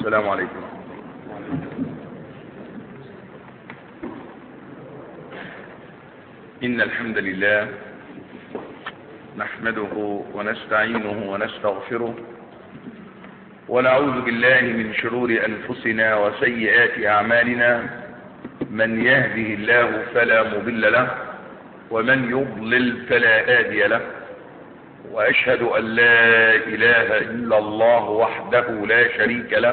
والسلام عليكم إن الحمد لله نحمده ونستعينه ونستغفره ونعوذ بالله من شرور أنفسنا وسيئات أعمالنا من يهده الله فلا مضل له ومن يضلل فلا هادي له وأشهد أن لا إله إلا الله وحده لا شريك له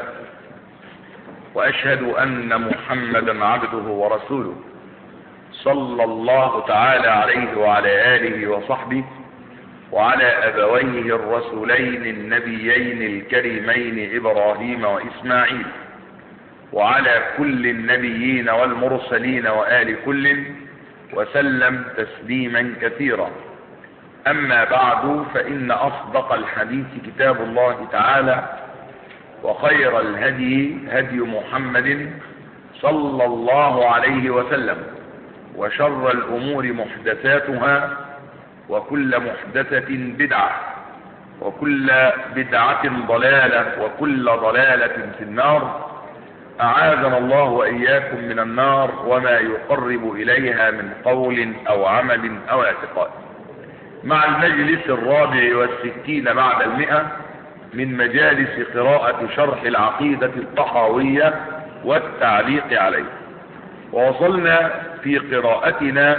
وأشهد أن محمدا عبده ورسوله صلى الله تعالى عليه وعلى آله وصحبه وعلى أبويه الرسولين النبيين الكريمين إبراهيم وإسماعيل وعلى كل النبيين والمرسلين وآل كل وسلم تسليما كثيرا أما بعد فإن أصدق الحديث كتاب الله تعالى وخير الهدي هدي محمد صلى الله عليه وسلم وشر الأمور محدثاتها وكل محدثة بدعة وكل بدعة ضلالة وكل ضلالة في النار أعاذنا الله وإياكم من النار وما يقرب إليها من قول أو عمل أو اعتقاد مع المجلس الرابع والستين بعد المئة من مجالس قراءة شرح العقيدة الطحاوية والتعليق عليه ووصلنا في قراءتنا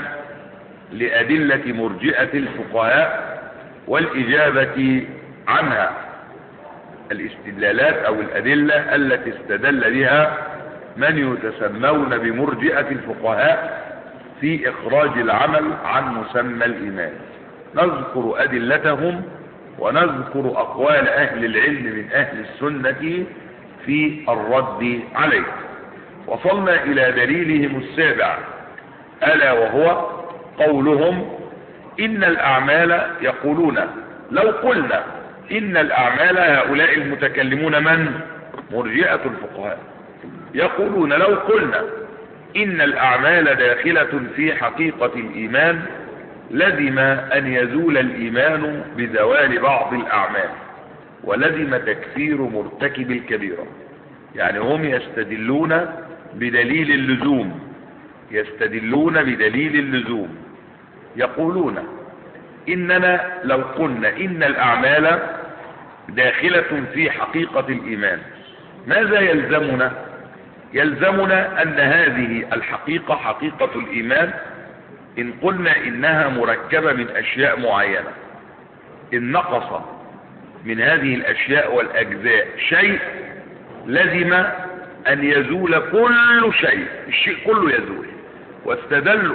لأدلة مرجئة الفقهاء والإجابة عنها الاستدلالات أو الأدلة التي استدل بها من يتسمون بمرجئة الفقهاء في إخراج العمل عن مسمى الإيمان نذكر أدلتهم ونذكر أقوال أهل العلم من أهل السنة في الرد عليه وصلنا إلى دليلهم السابع ألا وهو قولهم إن الأعمال يقولون لو قلنا إن الأعمال هؤلاء المتكلمون من مرجئة الفقهاء يقولون لو قلنا إن الأعمال داخلة في حقيقة الإيمان لزم أن يزول الإيمان بزوال بعض الأعمال ولزم تكفير مرتكب الكبيرة يعني هم يستدلون بدليل اللزوم يستدلون بدليل اللزوم يقولون إننا لو قلنا إن الأعمال داخلة في حقيقة الإيمان ماذا يلزمنا يلزمنا أن هذه الحقيقة حقيقة الإيمان إن قلنا إنها مركبة من أشياء معينة إن نقص من هذه الأشياء والأجزاء شيء لزم أن يزول كل شيء الشيء كله يزول واستدلوا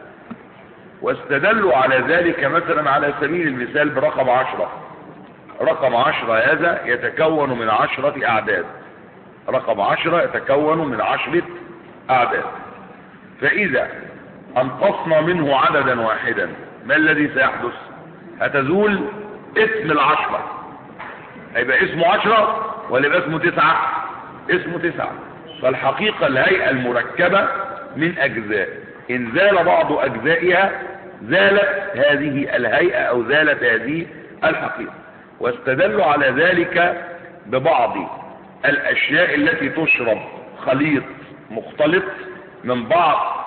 واستدلوا على ذلك مثلا على سبيل المثال برقم عشرة رقم عشرة هذا يتكون من عشرة أعداد رقم عشرة يتكون من عشرة أعداد فإذا أنقصنا منه عددا واحدا ما الذي سيحدث هتزول اسم العشرة هيبقى اسمه عشرة ولا يبقى اسمه تسعة اسمه تسعة فالحقيقة الهيئة المركبة من أجزاء إن زال بعض أجزائها زالت هذه الهيئة أو زالت هذه الحقيقة واستدلوا على ذلك ببعض الأشياء التي تشرب خليط مختلط من بعض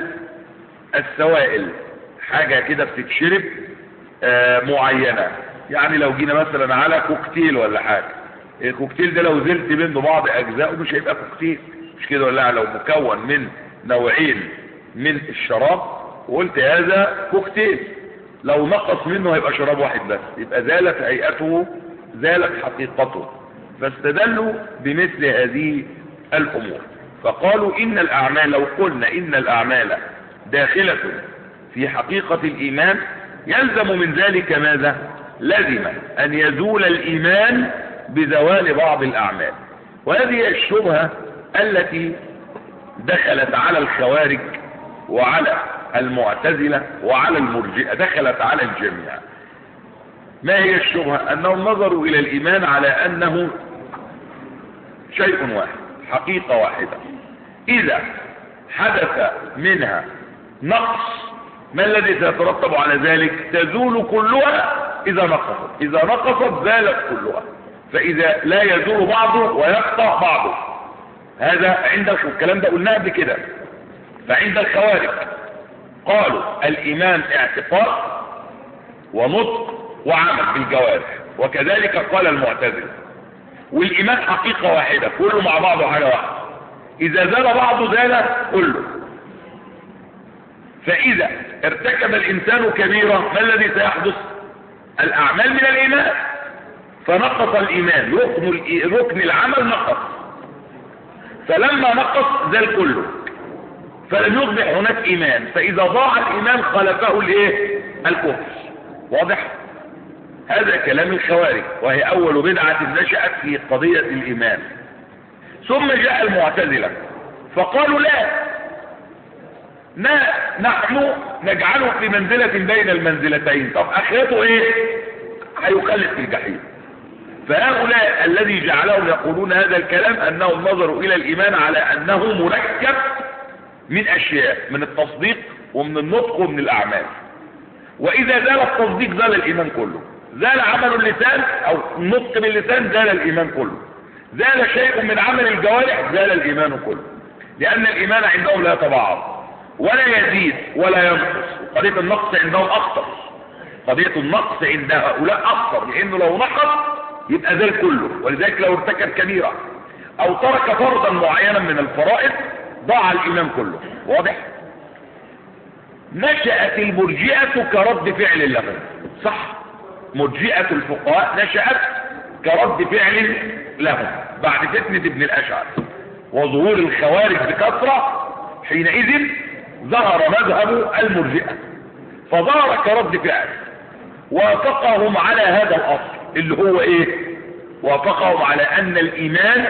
السوائل حاجة كده بتتشرب آه معينة يعني لو جينا مثلا على كوكتيل ولا حاجة الكوكتيل ده لو زلت منه بعض أجزائه مش هيبقى كوكتيل مش كده ولا لو مكون من نوعين من الشراب وقلت هذا كوكتيل لو نقص منه هيبقى شراب واحد بس يبقى زالت هيئته زالت حقيقته فاستدلوا بمثل هذه الامور فقالوا ان الاعمال لو قلنا ان الاعمال داخلة في حقيقة الايمان يلزم من ذلك ماذا لزم ان يزول الايمان بزوال بعض الاعمال وهذه الشبهة التي دخلت على الخوارج وعلى المعتزلة وعلى المرجئة دخلت على الجميع ما هي الشبهة انهم نظروا الى الايمان على انه شيء واحد حقيقة واحدة اذا حدث منها نقص ما الذي سيترتب على ذلك تزول كلها اذا نقصت اذا نقصت زالت كلها فإذا لا يزول بعضه ويقطع بعضه هذا عند الكلام ده قلناه قبل كده فعند الخوارج قالوا الإيمان اعتقاد ونطق وعمل بالجوارح وكذلك قال المعتزله والإيمان حقيقة واحدة كله مع بعضه حاجة واحدة إذا زال بعضه زال كله فإذا ارتكب الإنسان كبيرة ما الذي سيحدث الأعمال من الإيمان فنقص الإيمان ركن, ركن العمل نقص فلما نقص زال كله فلم يصبح هناك إيمان فإذا ضاع الإيمان خلفه الإيه الكفر واضح هذا كلام الخوارج وهي أول بدعة نشأت في قضية الإيمان ثم جاء المعتزلة فقالوا لا نحن نجعله في منزلة بين المنزلتين طب اخرته ايه هيخلد في الجحيم فهؤلاء الذي جعلهم يقولون هذا الكلام انهم نظروا الى الايمان على انه مركب من اشياء من التصديق ومن النطق ومن الاعمال واذا زال التصديق زال الايمان كله زال عمل اللسان او النطق باللسان زال الايمان كله زال شيء من عمل الجوارح زال الايمان كله لان الايمان عندهم لا يتبعض ولا يزيد ولا ينقص قضية النقص عندهم اخطر قضية النقص عند هؤلاء اخطر لانه لو نقص يبقى زال كله ولذلك لو ارتكب كبيرة او ترك فرضا معينا من الفرائض ضاع الايمان كله واضح نشأت المرجئة كرد فعل لهم صح مرجئة الفقهاء نشأت كرد فعل لهم بعد فتنة ابن الاشعر وظهور الخوارج بكثرة حينئذ ظهر مذهب المرجئة فظهر كرد فعل وافقهم على هذا الاصل اللي هو ايه وافقهم على ان الايمان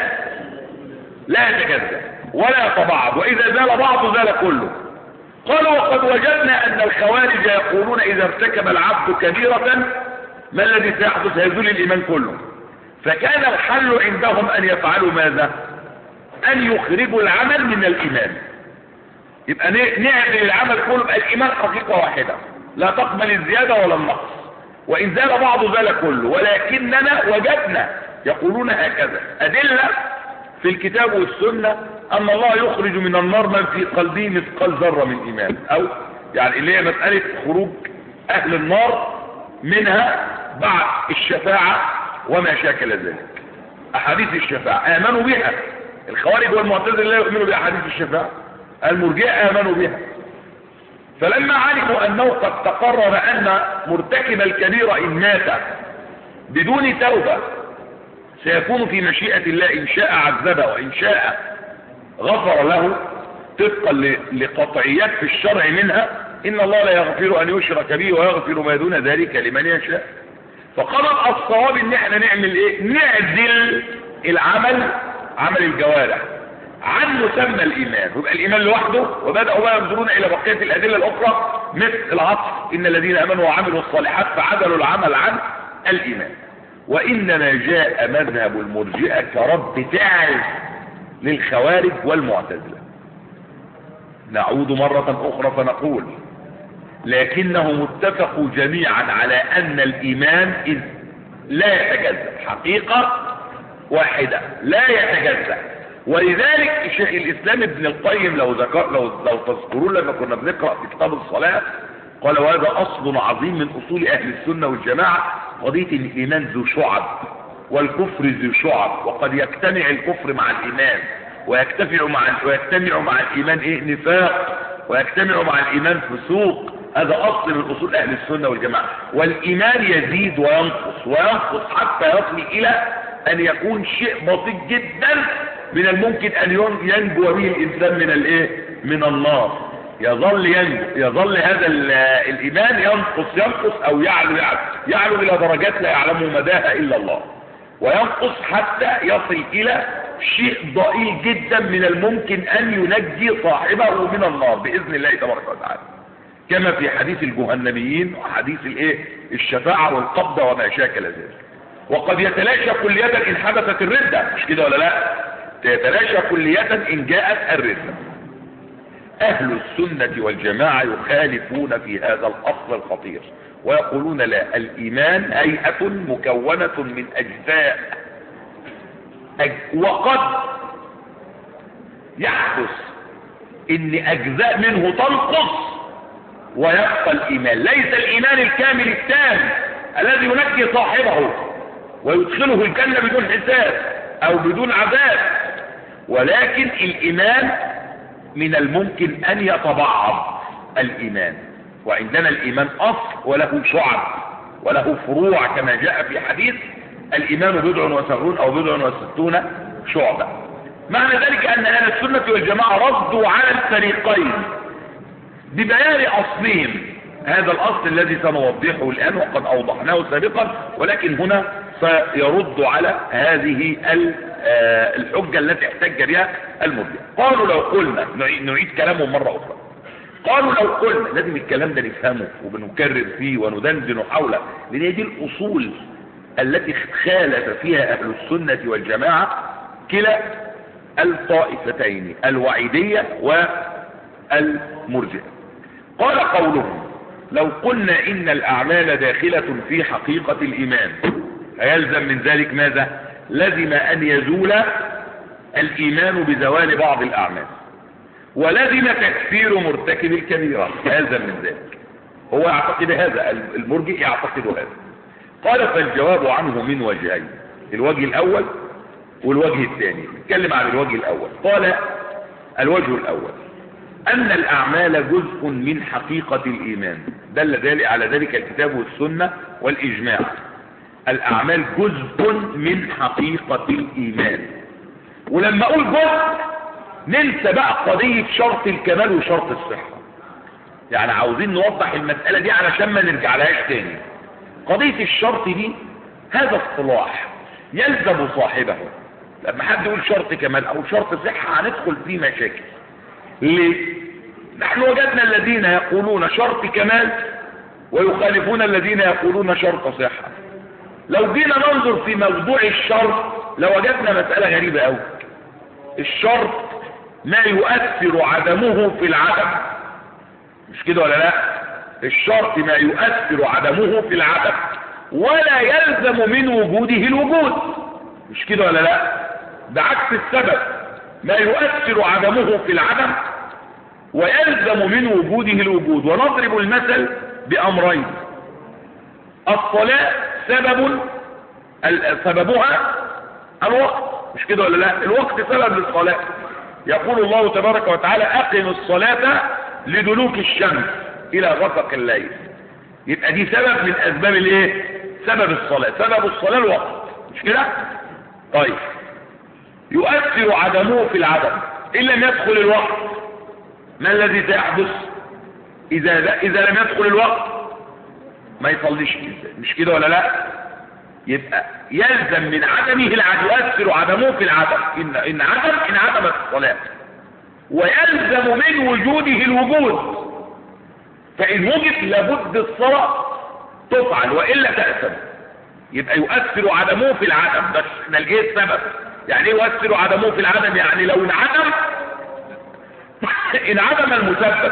لا يتجزأ ولا يتبعض واذا زال بعض زال كله قالوا وقد وجدنا ان الخوارج يقولون اذا ارتكب العبد كبيرة ما الذي سيحدث هيزول الايمان كله فكان الحل عندهم ان يفعلوا ماذا ان يخرجوا العمل من الايمان يبقى نعمل العمل كله يبقى الايمان حقيقة واحدة لا تقبل الزيادة ولا النقص وان زال بعضه زال كله ولكننا وجدنا يقولون هكذا ادلة في الكتاب والسنة ان الله يخرج من النار من في قلبه مثقال ذرة من ايمان او يعني اللي هي مسألة خروج اهل النار منها بعد الشفاعة وما شاكل ذلك احاديث الشفاعة امنوا بها الخوارج والمعتزله لا يؤمنوا باحاديث الشفاعة المرجئة امنوا بها فلما علموا انه قد تقرر ان مرتكب الكبيرة ان مات بدون توبة سيكون في مشيئة الله ان شاء عذبه وان شاء غفر له طبقا لقطعيات في الشرع منها ان الله لا يغفر ان يشرك به ويغفر ما دون ذلك لمن يشاء فقرر الصواب ان احنا نعمل ايه نعزل العمل عمل الجوارح عن مسمى الايمان يبقى الايمان لوحده وبداوا بقى ينظرون الى بقيه الادله الاخرى مثل العطف ان الذين امنوا وعملوا الصالحات فعدلوا العمل عن الايمان وانما جاء مذهب المرجئه كرد فعل للخوارج والمعتزله نعود مرة اخرى فنقول لكنهم اتفقوا جميعا على ان الايمان إذ لا يتجزأ حقيقة واحدة لا يتجزأ ولذلك شيخ الاسلام ابن القيم لو ذكر لو لو تذكرون لما كنا بنقرا في كتاب الصلاه قال وهذا اصل عظيم من اصول اهل السنه والجماعه قضيه ان الايمان ذو شعب والكفر ذو شعب وقد يجتمع الكفر مع الايمان ويجتمع مع ويجتمع مع الايمان ايه نفاق ويجتمع مع الايمان فسوق هذا اصل من اصول اهل السنه والجماعه والايمان يزيد وينقص وينقص حتى يصل الى ان يكون شيء بسيط جدا من الممكن ان ينجو به الانسان من الايه من النار يظل ينجو يظل هذا الايمان ينقص ينقص او يعلو يعلو يعلو الى درجات لا يعلم مداها الا الله وينقص حتى يصل الى شيء ضئيل جدا من الممكن ان ينجي صاحبه من النار باذن الله تبارك وتعالى كما في حديث الجهنميين وحديث الايه الشفاعه والقبضه وما شاكل ذلك وقد يتلاشى كلية ان حدثت الردة مش كده ولا لا تتلاشى كلية ان جاءت الردة اهل السنة والجماعة يخالفون في هذا الاصل الخطير ويقولون لا الايمان هيئة مكونة من اجزاء أج- وقد يحدث ان اجزاء منه تنقص ويبقى الايمان ليس الايمان الكامل التام الذي ينجي صاحبه ويدخله الجنة بدون حساب او بدون عذاب ولكن الايمان من الممكن ان يتبعض الايمان وعندنا الايمان اصل وله شعب وله فروع كما جاء في حديث الايمان بضع وسبعون او بضع وستون شعبة معنى ذلك ان اهل السنة والجماعة ردوا على الفريقين ببيان اصلهم هذا الاصل الذي سنوضحه الان وقد اوضحناه سابقا ولكن هنا سيرد على هذه ال- آه، الحجة التي احتج بها المرجع قالوا لو قلنا نعيد, نعيد كلامهم مرة اخرى قالوا لو قلنا لازم الكلام ده نفهمه وبنكرر فيه وندندن حوله لان هي دي الاصول التي خالف فيها اهل السنة والجماعة كلا الطائفتين الوعيدية والمرجئة قال قولهم لو قلنا ان الاعمال داخلة في حقيقة الايمان فيلزم من ذلك ماذا لزم ان يزول الايمان بزوال بعض الاعمال ولزم تكفير مرتكب الكبيرة يلزم من ذلك هو يعتقد هذا المرجئ يعتقد هذا قال فالجواب عنه من وجهين الوجه الاول والوجه الثاني نتكلم عن الوجه الاول قال الوجه الاول ان الاعمال جزء من حقيقة الايمان دل ذلك على ذلك الكتاب والسنة والاجماع الاعمال جزء من حقيقة الايمان ولما اقول جزء ننسى بقى قضية شرط الكمال وشرط الصحة يعني عاوزين نوضح المسألة دي علشان ما نرجع لهاش تاني قضية الشرط دي هذا اصطلاح يلزم صاحبه لما حد يقول شرط كمال او شرط صحة هندخل فيه مشاكل ليه نحن وجدنا الذين يقولون شرط كمال ويخالفون الذين يقولون شرط صحة لو جينا ننظر في موضوع الشرط لوجدنا مسألة غريبة قوي الشرط ما يؤثر عدمه في العدم مش كده ولا لا الشرط ما يؤثر عدمه في العدم ولا يلزم من وجوده الوجود مش كده ولا لا بعكس السبب ما يؤثر عدمه في العدم ويلزم من وجوده الوجود ونضرب المثل بأمرين الصلاة سبب ال- سببها الوقت مش كده ولا لا الوقت سبب للصلاة يقول الله تبارك وتعالى أقم الصلاة لدلوك الشمس إلى غسق الليل يبقى دي سبب من أسباب الايه سبب الصلاة سبب الصلاة الوقت مش كده طيب يؤثر عدمه في العدم إن لم يدخل الوقت ما الذي سيحدث إذا, إذا لم يدخل الوقت ما يصليش مش كده ولا لا يبقى يلزم من عدمه العدم يؤثر عدمه في العدم إن, إن عدم إن عدمت الصلاة ويلزم من وجوده الوجود فإن وجد لابد الصلاة تفعل وإلا تأثم يبقى يؤثر عدمه في العدم بس احنا لقيت السبب يعني ايه يؤثر عدمه في العدم يعني لو انعدم انعدم المسبب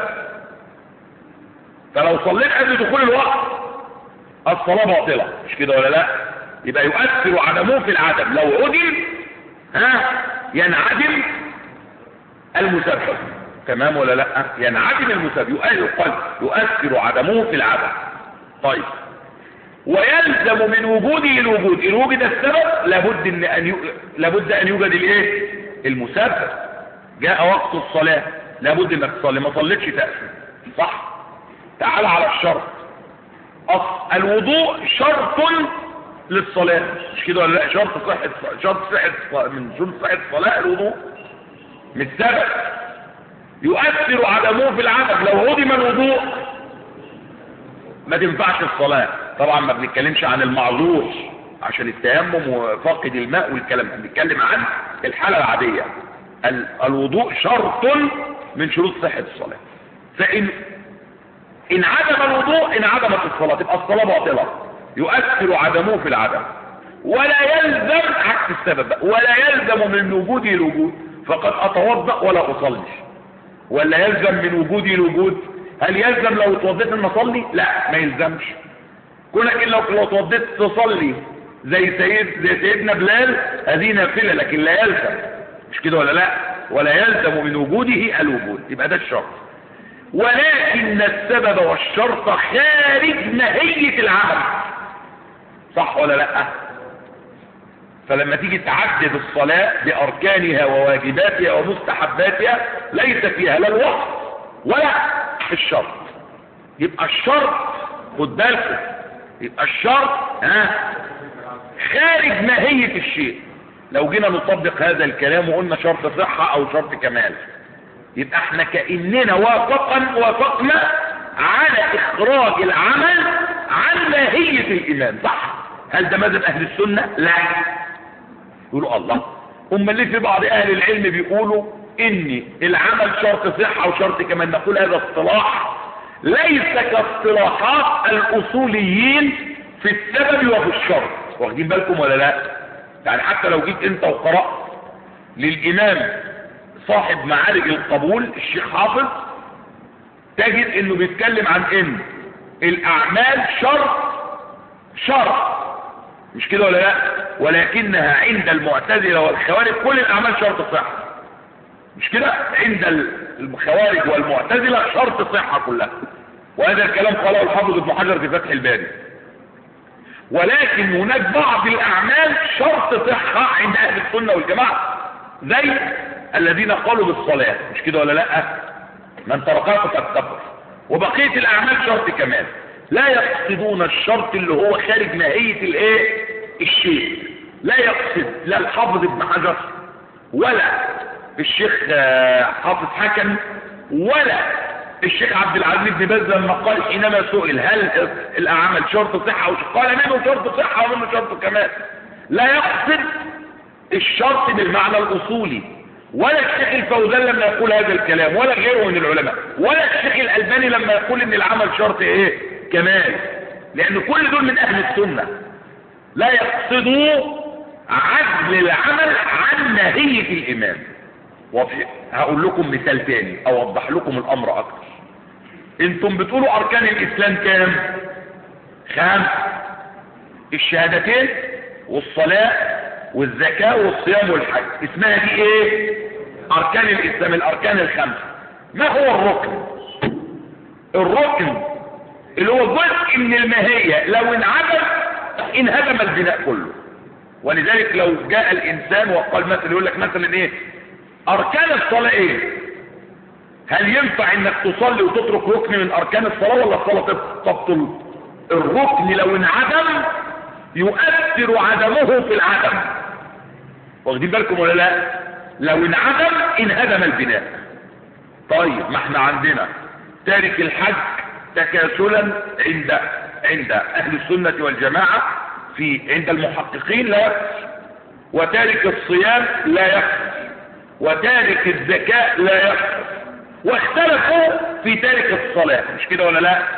فلو صليت قبل دخول الوقت الصلاة باطلة مش كده ولا لا يبقى يؤثر عدمه في العدم لو عدم ها ينعدم المسبب تمام ولا لا ينعدم المسبب يؤثر يؤثر عدمه في العدم طيب ويلزم من وجوده الوجود ان وجد السبب لابد ان ان ي... لابد ان يوجد الايه المسبب جاء وقت الصلاه لابد انك تصلي ما صليتش تاثم صح تعال على الشرط أصل الوضوء شرط للصلاه مش كده ولا لا شرط صحه شرط صحه من شروط صحه الصلاه الوضوء مش سبب يؤثر عدمه في العدم لو عدم الوضوء ما تنفعش الصلاه طبعا ما بنتكلمش عن المعذور عشان التيمم وفاقد الماء والكلام بنتكلم عن الحالة العادية ال- الوضوء شرط من شروط صحة الصلاة فإن إن عدم الوضوء إن عدمت الصلاة تبقى الصلاة باطلة يؤثر عدمه في العدم ولا يلزم عكس السبب بقى، ولا يلزم من وجوده الوجود فقد أتوضأ ولا أصلي ولا يلزم من وجوده الوجود هل يلزم لو اتوضيت ان اصلي لا ما يلزمش كونك إن لو لو اتوضيت تصلي زي سيد زي سيدنا بلال هذه نافله لكن لا يلزم مش كده ولا لا ولا يلزم من وجوده الوجود يبقى ده الشرط ولكن السبب والشرط خارج ماهيه العمل صح ولا لا فلما تيجي تعدد الصلاة بأركانها وواجباتها ومستحباتها ليس فيها لا الوقت ولا الشرط يبقى الشرط خد بالكم يبقى الشرط ها خارج ماهية الشيء لو جينا نطبق هذا الكلام وقلنا شرط صحة او شرط كمال يبقى احنا كأننا وافقا وافقنا على اخراج العمل عن ماهية الايمان صح هل ده مذهب اهل السنة لا يقولوا الله هم اللي في بعض اهل العلم بيقولوا ان العمل شرط صحة وشرط كمان نقول هذا اصطلاح ليس كاصطلاحات الاصوليين في السبب وفي الشرط واخدين بالكم ولا لا يعني حتى لو جيت انت وقرأت للامام صاحب معارج القبول الشيخ حافظ تجد انه بيتكلم عن ان الاعمال شرط شرط مش كده ولا لا ولكنها عند المعتزله والخوارج كل الاعمال شرط صحه مش كده عند الخوارج والمعتزله شرط صحه كلها وهذا الكلام قاله الحافظ ابن حجر في فتح الباري ولكن هناك بعض الاعمال شرط صحه عند اهل السنه والجماعه زي الذين قالوا بالصلاه مش كده ولا لا من تركها فقد كفر وبقيه الاعمال شرط كمال لا يقصدون الشرط اللي هو خارج ماهيه الايه الشيء لا يقصد لا الحافظ ابن حجر ولا الشيخ حافظ حكم ولا الشيخ عبد العزيز بن باز لما قال حينما سئل هل الاعمال شرط صحه وش قال منه شرط صحه ومنه شرط كمال لا يقصد الشرط بالمعنى الاصولي ولا الشيخ الفوزان لما يقول هذا الكلام ولا غيره من العلماء ولا الشيخ الالباني لما يقول ان العمل شرط ايه كمال لان كل دول من اهل السنه لا يقصدوا عدل العمل عن ماهيه الايمان هقول لكم مثال تاني اوضح لكم الامر اكتر انتم بتقولوا اركان الاسلام كام خمس الشهادتين والصلاة والزكاة والصيام والحج اسمها دي ايه اركان الاسلام الاركان الخمسة ما هو الركن الركن اللي هو جزء من الماهية لو انعدم انهدم البناء كله ولذلك لو جاء الانسان وقال مثلا يقول لك مثلا ايه اركان الصلاة ايه هل ينفع انك تصلي وتترك ركن من اركان الصلاة ولا الصلاة تبطل الركن لو انعدم يؤثر عدمه في العدم واخدين بالكم ولا لا لو انعدم انهدم البناء طيب ما احنا عندنا تارك الحج تكاسلا عند عند اهل السنة والجماعة في عند المحققين لا يكفي وتارك الصيام لا يكفي وتارك الزكاة لا يكفي واختلفوا في تارك الصلاة مش كده ولا لا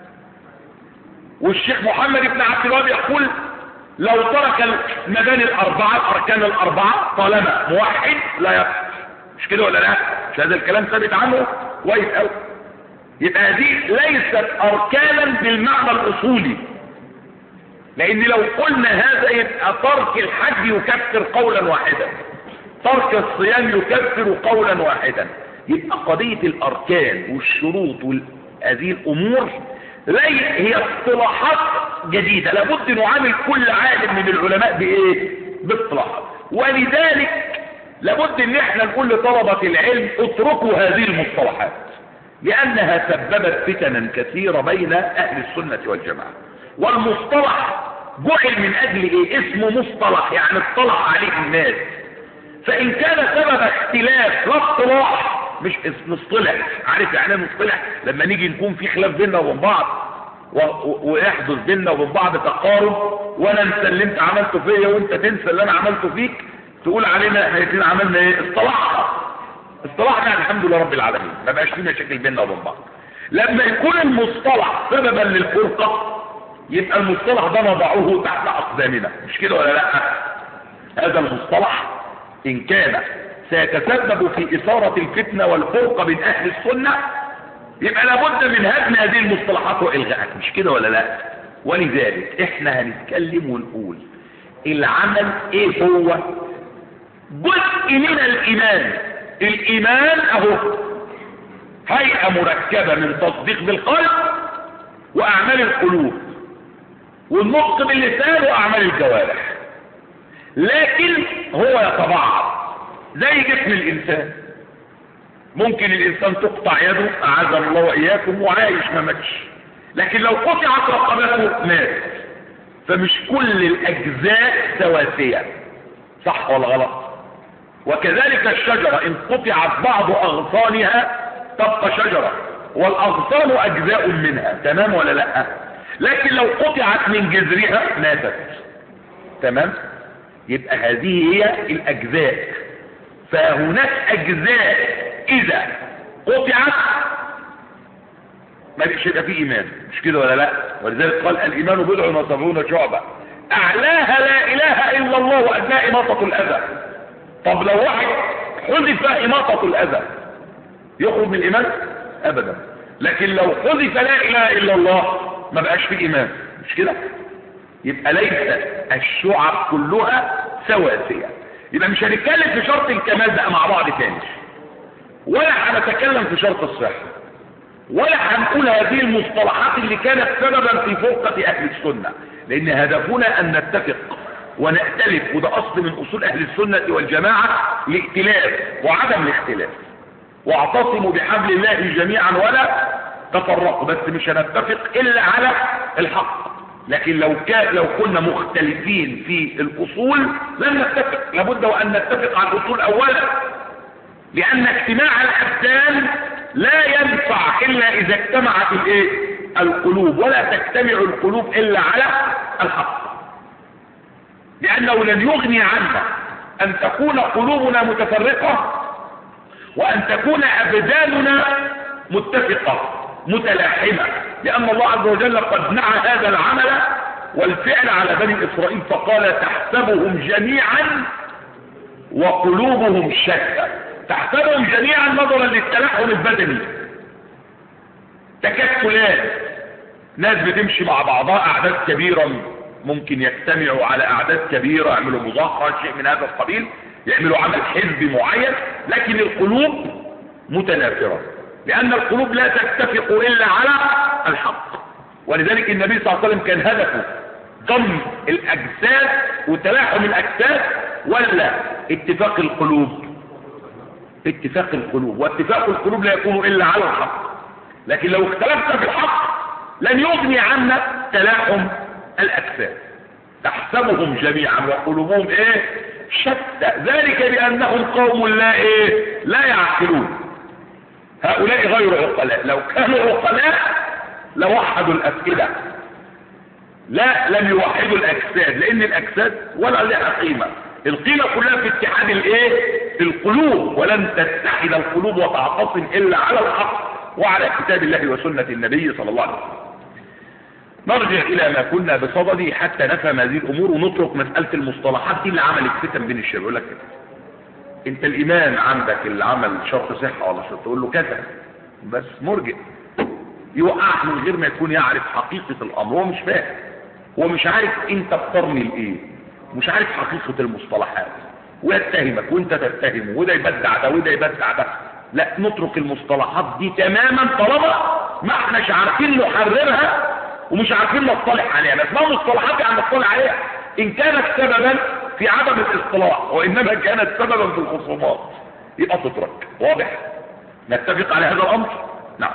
والشيخ محمد بن عبد الوهاب يقول لو ترك المباني الأربعة الأركان الأربعة طالما موحد لا يكفي مش كده ولا لا مش هذا الكلام ثابت عنه كويس قوي يبقى دي ليست أركانا بالمعنى الأصولي لأن لو قلنا هذا يبقى ترك الحج يكفر قولا واحدا ترك الصيام يكفر قولا واحدا يبقى قضية الأركان والشروط وهذه الأمور لي هي اصطلاحات جديدة لابد نعامل كل عالم من العلماء بإيه؟ باصطلاحات ولذلك لابد ان احنا نقول لطلبة العلم اتركوا هذه المصطلحات لأنها سببت فتنا كثيرة بين أهل السنة والجماعة والمصطلح جعل من أجل إيه؟ اسمه مصطلح يعني اطلع عليه الناس فإن كان سبب اختلاف لا اصطلاح مش مصطلح عارف يعني ايه مصطلح لما نيجي نكون في خلاف بيننا وبين بعض ويحدث بيننا وبين بعض تقارب وانا انسى اللي انت عملته فيا وانت تنسى اللي انا عملته فيك تقول علينا احنا الاثنين عملنا ايه اصطلحنا اصطلحنا الحمد لله رب العالمين ما بقاش في مشاكل بيننا وبين بعض لما يكون المصطلح سببا للفرقه يبقى المصطلح ده نضعه تحت اقدامنا مش كده ولا لا هذا المصطلح ان كان سيتسبب في إثارة الفتنة والفرقة بين أهل السنة يبقى لابد من هدم هذه المصطلحات وإلغائها مش كده ولا لا ولذلك احنا هنتكلم ونقول العمل ايه هو جزء من الايمان الايمان اهو هيئة مركبة من تصديق بالقلب واعمال القلوب والنطق باللسان واعمال الجوارح لكن هو يتبعض زي جسم الانسان ممكن الانسان تقطع يده اعاذنا الله واياكم وعايش ما ماتش لكن لو قطعت رقبته مات فمش كل الاجزاء سواسية صح ولا غلط وكذلك الشجرة ان قطعت بعض اغصانها تبقى شجرة والاغصان اجزاء منها تمام ولا لا لكن لو قطعت من جذرها ماتت تمام يبقى هذه هي الاجزاء فهناك اجزاء اذا قطعت ما بقاش يبقى فيه ايمان مش كده ولا لا ولذلك قال الايمان بضع وسبعون شعبة اعلاها لا اله الا الله وادناها اماطة الاذى طب لو واحد حذف اماطة الاذى يخرج من الايمان ابدا لكن لو حذف لا اله الا الله ما بقاش فيه ايمان مش كده يبقى ليس الشعب كلها سواسية يبقى مش هنتكلم في شرط الكمال بقى مع بعض تاني ولا هنتكلم في شرط الصحة ولا هنقول هذه المصطلحات اللي كانت سببا في فرقة اهل السنة لان هدفنا ان نتفق ونأتلف وده اصل من اصول اهل السنة والجماعة الائتلاف وعدم الاختلاف واعتصموا بحبل الله جميعا ولا تفرقوا بس مش هنتفق الا على الحق لكن لو كان لو كنا مختلفين في الاصول لن نتفق لابد وان نتفق على الاصول اولا لان اجتماع الابدان لا ينفع الا اذا اجتمعت الايه القلوب ولا تجتمع القلوب الا على الحق لانه لن يغني عنا ان تكون قلوبنا متفرقة وان تكون ابداننا متفقة متلاحمة لان الله عز وجل قد نعى هذا العمل والفعل على بني اسرائيل فقال تحسبهم جميعا وقلوبهم شتى تحسبهم جميعا نظرا للتلاحم البدني تكتلات ناس بتمشي مع بعضها اعداد كبيرة ممكن يجتمعوا على اعداد كبيرة يعملوا مظاهرة شيء من هذا القبيل يعملوا عمل حزبي معين لكن القلوب متنافرة لان القلوب لا تتفق الا على الحق ولذلك النبي صلى الله عليه وسلم كان هدفه ضم الاجساد وتلاحم الاجساد ولا اتفاق القلوب اتفاق القلوب واتفاق القلوب لا يكون الا على الحق لكن لو اختلفنا في الحق لن يغني عنا تلاحم الاجساد تحسبهم جميعا وقلوبهم ايه شتى ذلك بانهم قوم لا ايه لا يعقلون هؤلاء غير عقلاء لو كانوا عقلاء لوحدوا الافئده لا لم يوحدوا الاجساد لان الاجساد ولا لها قيمه القيمة كلها في اتحاد الايه القلوب ولن تتحد القلوب وتعتصم الا على الحق وعلى كتاب الله وسنة النبي صلى الله عليه وسلم نرجع الى ما كنا بصدده حتى نفهم هذه الامور ونترك مسألة المصطلحات دي اللي عملت فتن بين الشباب يقول لك كده انت الايمان عندك اللي عمل شرط صحة ولا شرط تقول له كذا بس مرجع يوقعك من غير ما يكون يعرف حقيقة الامر هو مش فاهم هو مش عارف انت بترمي لايه مش عارف حقيقة المصطلحات ويتهمك وانت تتهمه وده يبدع ده وده يبدع ده لا نترك المصطلحات دي تماما طالما ما احناش عارفين نحررها ومش عارفين نصطلح عليها بس ما مصطلحات يعني نصطلح عليها ان كانت سببا في عدم الاصطلاح وانما كانت سببا في الخصومات يبقى تترك واضح نتفق على هذا الامر نعم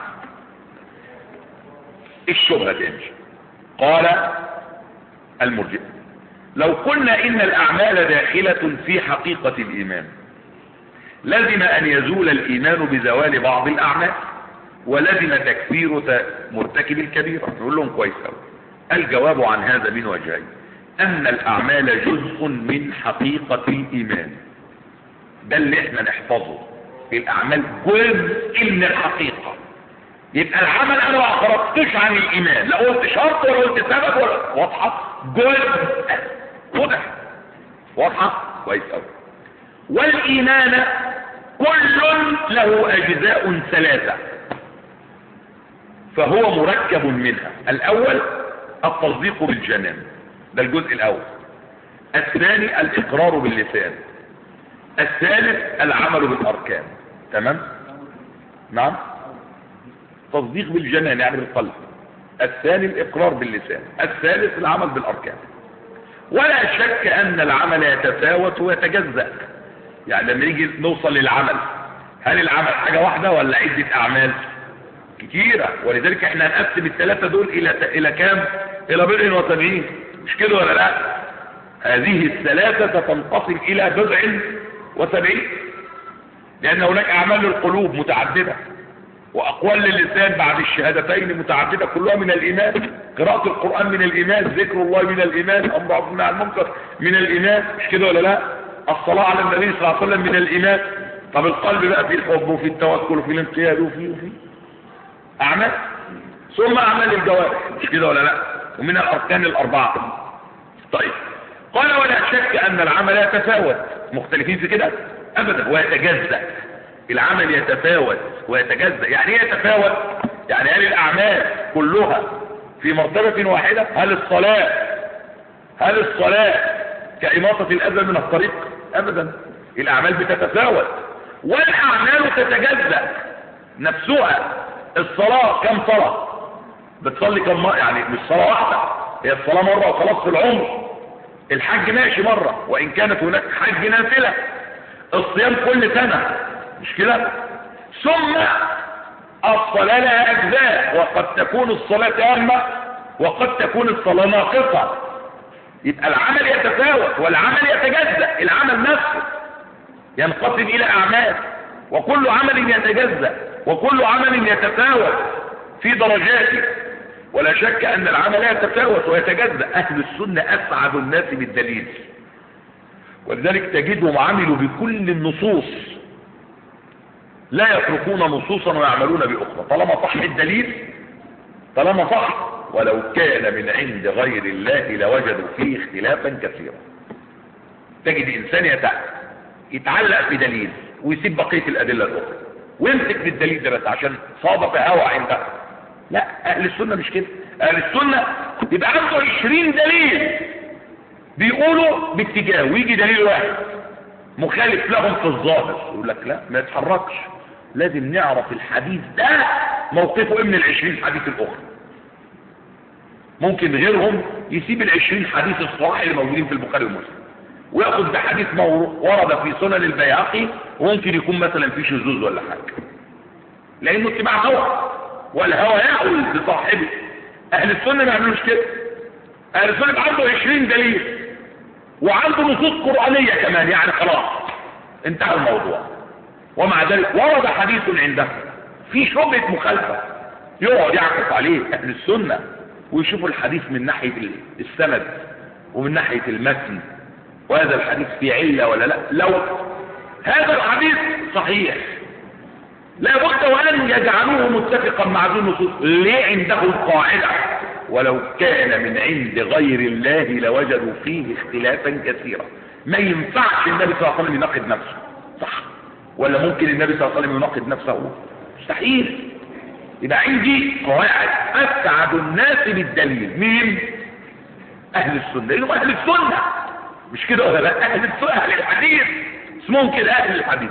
الشبهة تاني قال المرجئ لو قلنا ان الاعمال داخلة في حقيقة الايمان لازم ان يزول الايمان بزوال بعض الاعمال ولازم تكفير مرتكب الكبيرة نقول لهم كويس قوي الجواب عن هذا من وجهين ان الاعمال جزء من حقيقة الايمان ده اللي احنا نحفظه الاعمال جزء من الحقيقة يبقى العمل انا ما خرجتش عن الايمان لا قلت شرط ولا قلت سبب ولا واضحة جزء واضح واضحة كويس قوي والايمان كل له اجزاء ثلاثة فهو مركب منها الاول التصديق بالجنان ده الجزء الاول الثاني الإقرار باللسان الثالث العمل بالأركان تمام نعم تصديق بالجنان يعني بالقلب الثاني الإقرار باللسان الثالث العمل بالأركان ولا شك أن العمل يتفاوت ويتجزأ يعني لما نيجي نوصل للعمل هل العمل حاجة واحدة ولا عدة أعمال كتيرة ولذلك احنا هنقسم الثلاثة دول إلى إلى كام إلى بضع وسبعين مش كده ولا لا هذه الثلاثة تنقسم إلى بضع وسبعين لأن هناك أعمال للقلوب متعددة وأقوال للسان بعد الشهادتين متعددة كلها من الإيمان قراءة القرآن من الإيمان ذكر الله من الإيمان أمر عبد عن المنكر من الإيمان مش كده ولا لا الصلاة على النبي صلى الله عليه وسلم من الإيمان طب القلب بقى في الحب وفي التوكل وفي الانقياد وفي وفي أعمال ثم أعمال الجوارح مش كده ولا لا ومن الأركان الأربعة طيب قال ولا شك أن العمل يتفاوت مختلفين في كده أبدا ويتجزأ العمل يتفاوت ويتجزأ يعني ايه يتفاوت يعني هل الأعمال كلها في مرتبة واحدة هل الصلاة هل الصلاة كإماطة الأذى من الطريق أبدا الأعمال بتتفاوت والأعمال تتجزأ نفسها الصلاة كم صلاة بتصلي كم مرة يعني مش صلاة واحدة هي الصلاة مرة وخلاص في العمر الحج ماشي مرة وإن كانت هناك حج نافلة الصيام كل سنة مش كده ثم الصلاة لها أجزاء وقد تكون الصلاة تامة وقد تكون الصلاة ناقصة يبقى العمل يتفاوت والعمل يتجزأ العمل نفسه ينقسم إلى أعمال وكل عمل يتجزأ وكل عمل يتفاوت في درجاته ولا شك أن العمل يتفاوت ويتجزأ أهل السنة أسعد الناس بالدليل ولذلك تجدهم عملوا بكل النصوص لا يتركون نصوصا ويعملون بأخرى طالما صح الدليل طالما صح ولو كان من عند غير الله لوجدوا فيه اختلافا كثيرا تجد إنسان يتعلق في دليل ويسيب بقية الأدلة الأخرى ويمسك بالدليل ده بس عشان صادف هوى عنده لا أهل السنة مش كده أهل السنة يبقى عنده 20 دليل بيقولوا باتجاه ويجي دليل واحد مخالف لهم في الظاهر يقول لك لا ما يتحركش لازم نعرف الحديث ده موقفه ايه من العشرين حديث الاخرى ممكن غيرهم يسيب العشرين حديث الصحيح اللي موجودين في البخاري ومسلم وياخذ بحديث ورد في سنن البيهقي وممكن يكون مثلا في شذوذ ولا حاجه لانه اتباع هوى والهوى يأول لصاحبه اهل السنه ما يعملوش كده اهل السنه عنده 20 دليل وعنده نصوص قرانيه كمان يعني خلاص انتهى الموضوع ومع ذلك ورد حديث عنده في شبهه مخالفه يقعد يعكف عليه اهل السنه ويشوفوا الحديث من ناحيه السند ومن ناحيه المتن وهذا الحديث في علة ولا لا لو هذا الحديث صحيح لا بد وأن يجعلوه متفقا مع ذي النصوص ليه عندهم قاعدة ولو كان من عند غير الله لوجدوا فيه اختلافا كثيرا ما ينفعش النبي صلى الله عليه وسلم يناقض نفسه صح ولا ممكن النبي صلى الله عليه وسلم يناقض نفسه مستحيل يبقى عندي قواعد أسعد الناس بالدليل مين أهل السنة إنهم أهل السنة مش كده ولا لا اهل اهل الحديث اسمهم كده اهل الحديث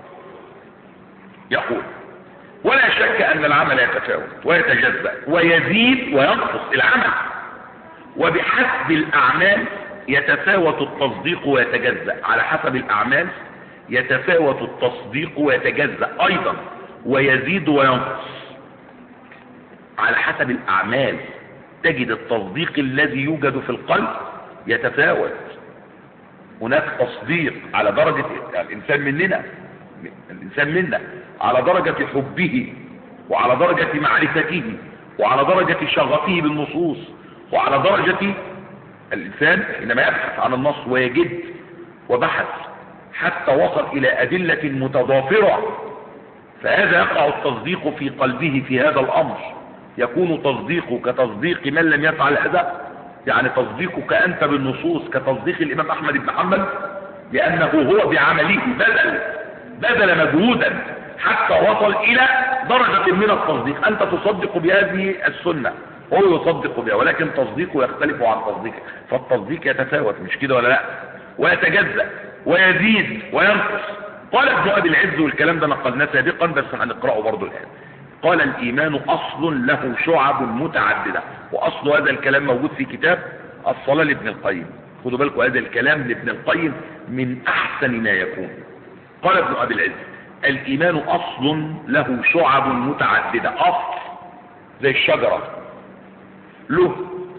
يقول ولا شك ان العمل يتفاوت ويتجزأ ويزيد وينقص العمل وبحسب الاعمال يتفاوت التصديق ويتجزأ على حسب الاعمال يتفاوت التصديق ويتجزأ ايضا ويزيد وينقص على حسب الاعمال تجد التصديق الذي يوجد في القلب يتفاوت هناك تصديق على درجة الإنسان مننا الإنسان منا على درجة حبه وعلى درجة معرفته وعلى درجة شغفه بالنصوص وعلى درجة الإنسان حينما يبحث عن النص ويجد وبحث حتى وصل إلى أدلة متضافرة فهذا يقع التصديق في قلبه في هذا الأمر يكون تصديقه كتصديق من لم يفعل هذا يعني تصديقك أنت بالنصوص كتصديق الإمام أحمد بن حنبل لأنه هو بعمله بذل بذل مجهودا حتى وصل إلى درجة من التصديق أنت تصدق بهذه السنة هو يصدق بها ولكن تصديقه يختلف عن تصديقه فالتصديق يتفاوت مش كده ولا لا ويتجزأ ويزيد وينقص قال ابن ابي العز والكلام ده نقلناه سابقا بس هنقراه برضه الان قال الايمان اصل له شعب متعدده واصل هذا الكلام موجود في كتاب الصلاه لابن القيم خدوا بالكم هذا الكلام لابن القيم من احسن ما يكون قال ابن ابي العز الايمان اصل له شعب متعدده اصل زي الشجره له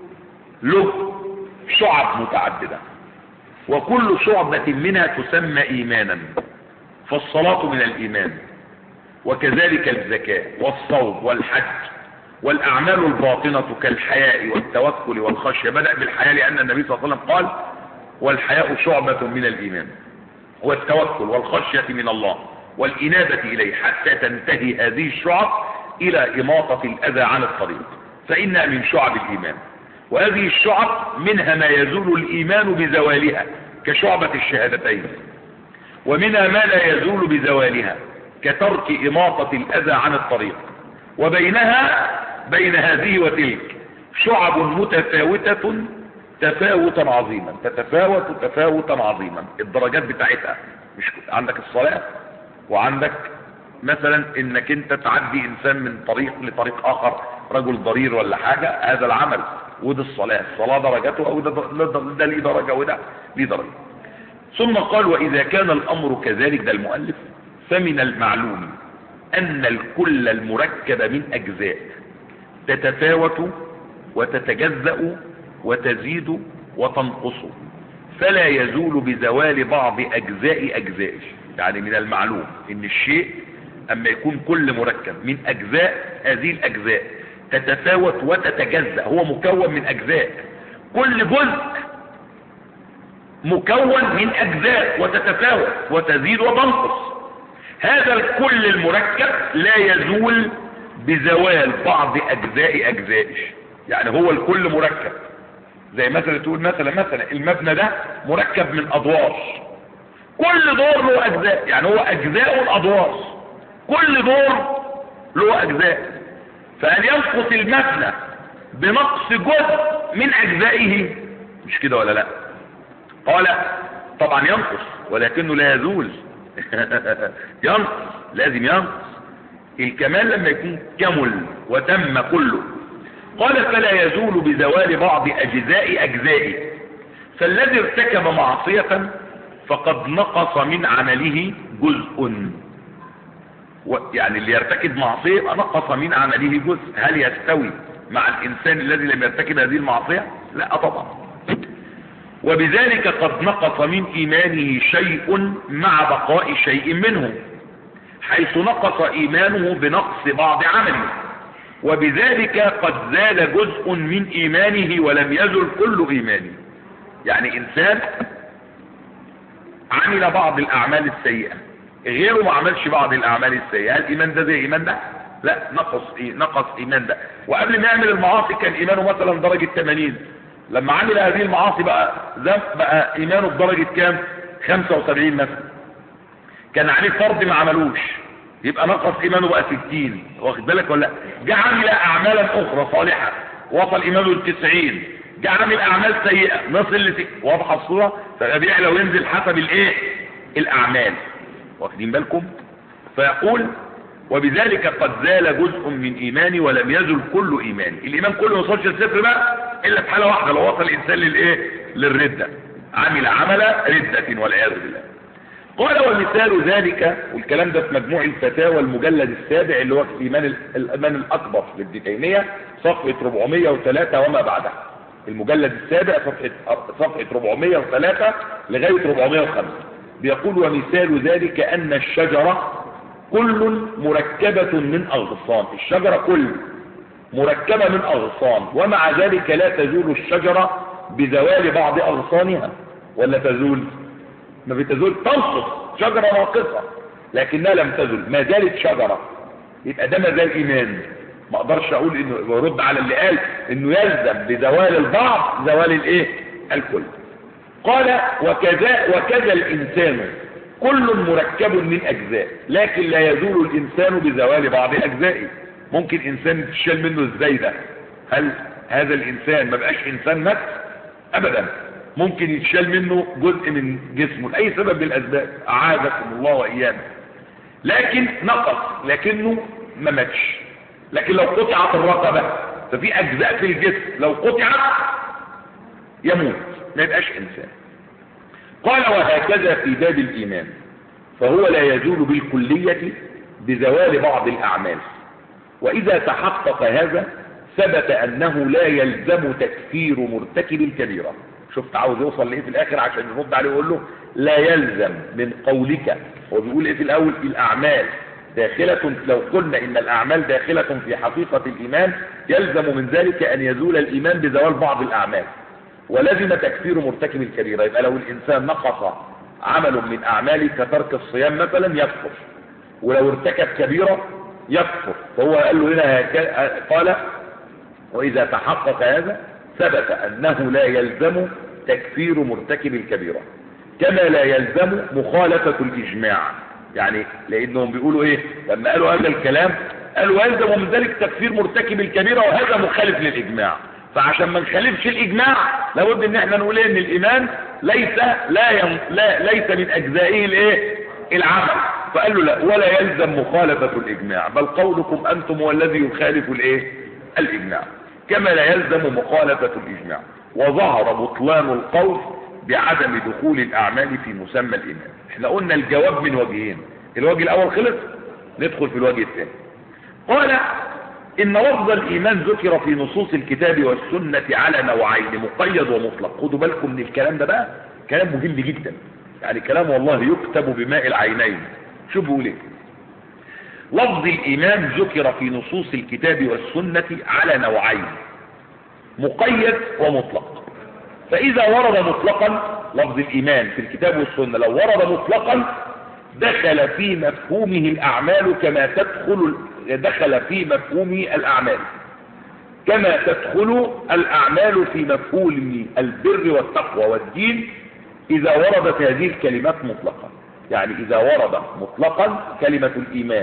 له شعب متعدده وكل شعبة منها تسمى ايمانا فالصلاة من الايمان وكذلك الزكاة والصوم والحج والاعمال الباطنة كالحياء والتوكل والخشية بدأ بالحياء لان النبي صلى الله عليه وسلم قال والحياء شعبة من الايمان والتوكل والخشية من الله والانابة اليه حتى تنتهي هذه الشعب الى اماطة الاذى عن الطريق فانها من شعب الايمان وهذه الشعب منها ما يزول الايمان بزوالها كشعبة الشهادتين ومنها ما لا يزول بزوالها كترك اماطة الاذى عن الطريق وبينها بين هذه وتلك شعب متفاوتة تفاوتا عظيما تتفاوت تفاوتا عظيما الدرجات بتاعتها مش عندك الصلاة وعندك مثلا انك انت تعدي انسان من طريق لطريق اخر رجل ضرير ولا حاجة هذا العمل وده الصلاة الصلاة درجته او ده, ده, ده ليه درجة وده ليه درجة ثم قال واذا كان الامر كذلك ده المؤلف فمن المعلوم ان الكل المركب من اجزاء تتفاوت وتتجزأ وتزيد وتنقص فلا يزول بزوال بعض اجزاء اجزائه يعني من المعلوم ان الشيء اما يكون كل مركب من اجزاء هذه الاجزاء تتفاوت وتتجزأ هو مكون من اجزاء كل جزء مكون من اجزاء وتتفاوت وتزيد وتنقص هذا الكل المركب لا يزول بزوال بعض اجزاء اجزائه يعني هو الكل مركب زي مثلا تقول مثلا مثلا المبنى ده مركب من ادوار كل دور له اجزاء يعني هو اجزاء الادوار كل دور له اجزاء فهل ينقص المبنى بنقص جزء من اجزائه مش كده ولا لا قال طبعا ينقص ولكنه لا يزول ينقص لازم ينقص الكمال لما يكون كمل وتم كله قال فلا يزول بزوال بعض اجزاء اجزائه فالذي ارتكب معصية فقد نقص من عمله جزء يعني اللي يرتكب معصية نقص من عمله جزء هل يستوي مع الانسان الذي لم يرتكب هذه المعصية لا طبعا وبذلك قد نقص من ايمانه شيء مع بقاء شيء منه حيث نقص ايمانه بنقص بعض عمله وبذلك قد زال جزء من ايمانه ولم يزل كل ايمانه يعني انسان عمل بعض الاعمال السيئة غيره ما عملش بعض الاعمال السيئة هل الايمان ده زي ايمان ده لا نقص إيه؟ نقص ايمان ده وقبل ما يعمل المعاصي كان ايمانه مثلا درجة 80 لما عمل هذه المعاصي بقى ذنب بقى ايمانه بدرجة كام 75 مثلا كان عليه فرض ما عملوش يبقى نقص ايمانه بقى 60 واخد بالك ولا جه عمل اعمالا اخرى صالحة وصل ايمانه ل 90 جه عمل اعمال سيئة نصل ل واضحه الصورة فيبقى بيعلى وينزل حسب الايه الاعمال واخدين بالكم فيقول وبذلك قد زال جزء من ايماني ولم يزل كل ايماني الايمان كله ما وصلش للصفر بقى الا في حاله واحده لو وصل الانسان للايه للرده عمل عمل رده والعياذ بالله قال ومثال ذلك والكلام ده في مجموع الفتاوى المجلد السابع اللي هو في ايمان الايمان الاكبر للدينيه صفحه 403 وما بعدها المجلد السابع صفحه صفحه 403 لغايه 405 بيقول ومثال ذلك ان الشجره كل مركبة من أغصان الشجرة كل مركبة من أغصان ومع ذلك لا تزول الشجرة بزوال بعض أغصانها ولا تزول ما بتزول تنقص شجرة ناقصة لكنها لم تزل ما زالت شجرة يبقى ده ما زال إيمان ما اقدرش اقول انه يرد على اللي قال انه يلزم بزوال البعض زوال الايه الكل قال وكذا وكذا الانسان كل مركب من اجزاء لكن لا يزول الانسان بزوال بعض اجزائه ممكن انسان تشال منه ازاي ده هل هذا الانسان ما بقاش انسان نفس ابدا ممكن يتشال منه جزء من جسمه لاي سبب من الاسباب اعاذكم الله وايانا لكن نقص لكنه ما ماتش لكن لو قطعت الرقبه ففي اجزاء في الجسم لو قطعت يموت ما يبقاش انسان قال وهكذا في باب الايمان فهو لا يزول بالكليه بزوال بعض الاعمال واذا تحقق هذا ثبت انه لا يلزم تكفير مرتكب الكبيره شفت عاوز يوصل لايه في الاخر عشان يرد عليه ويقول له لا يلزم من قولك هو بيقول ايه في الاول الاعمال داخلة لو قلنا ان الاعمال داخلة في حقيقة الايمان يلزم من ذلك ان يزول الايمان بزوال بعض الاعمال ولزم تكفير مرتكب الكبيرة يبقى لو الانسان نقص عمل من اعماله كترك الصيام مثلا يكفر ولو ارتكب كبيرة يكفر فهو قال له هنا هكا- قال واذا تحقق هذا ثبت انه لا يلزم تكفير مرتكب الكبيرة كما لا يلزم مخالفة الاجماع يعني لانهم بيقولوا ايه لما قالوا هذا الكلام قالوا يلزم من ذلك تكفير مرتكب الكبيرة وهذا مخالف للاجماع فعشان ما نخالفش الاجماع لابد ان احنا نقول إيه ان الايمان ليس لا, ين... لا ليس من اجزائه الايه العمل فقال له لا ولا يلزم مخالفة الاجماع بل قولكم انتم هو الذي يخالف الايه الاجماع كما لا يلزم مخالفة الاجماع وظهر بطلان القول بعدم دخول الاعمال في مسمى الايمان احنا قلنا الجواب من وجهين الوجه الاول خلص ندخل في الوجه الثاني قال ان لفظ الايمان ذكر في نصوص الكتاب والسنة على نوعين مقيد ومطلق خدوا بالكم من الكلام ده بقى كلام مهم جدا يعني كلام والله يكتب بماء العينين شو بيقول ايه لفظ الايمان ذكر في نصوص الكتاب والسنة على نوعين مقيد ومطلق فاذا ورد مطلقا لفظ الايمان في الكتاب والسنة لو ورد مطلقا دخل في مفهومه الاعمال كما تدخل دخل في مفهومه الاعمال كما تدخل الاعمال في مفهوم البر والتقوى والدين اذا وردت هذه الكلمات مطلقا يعني اذا ورد مطلقا كلمة الايمان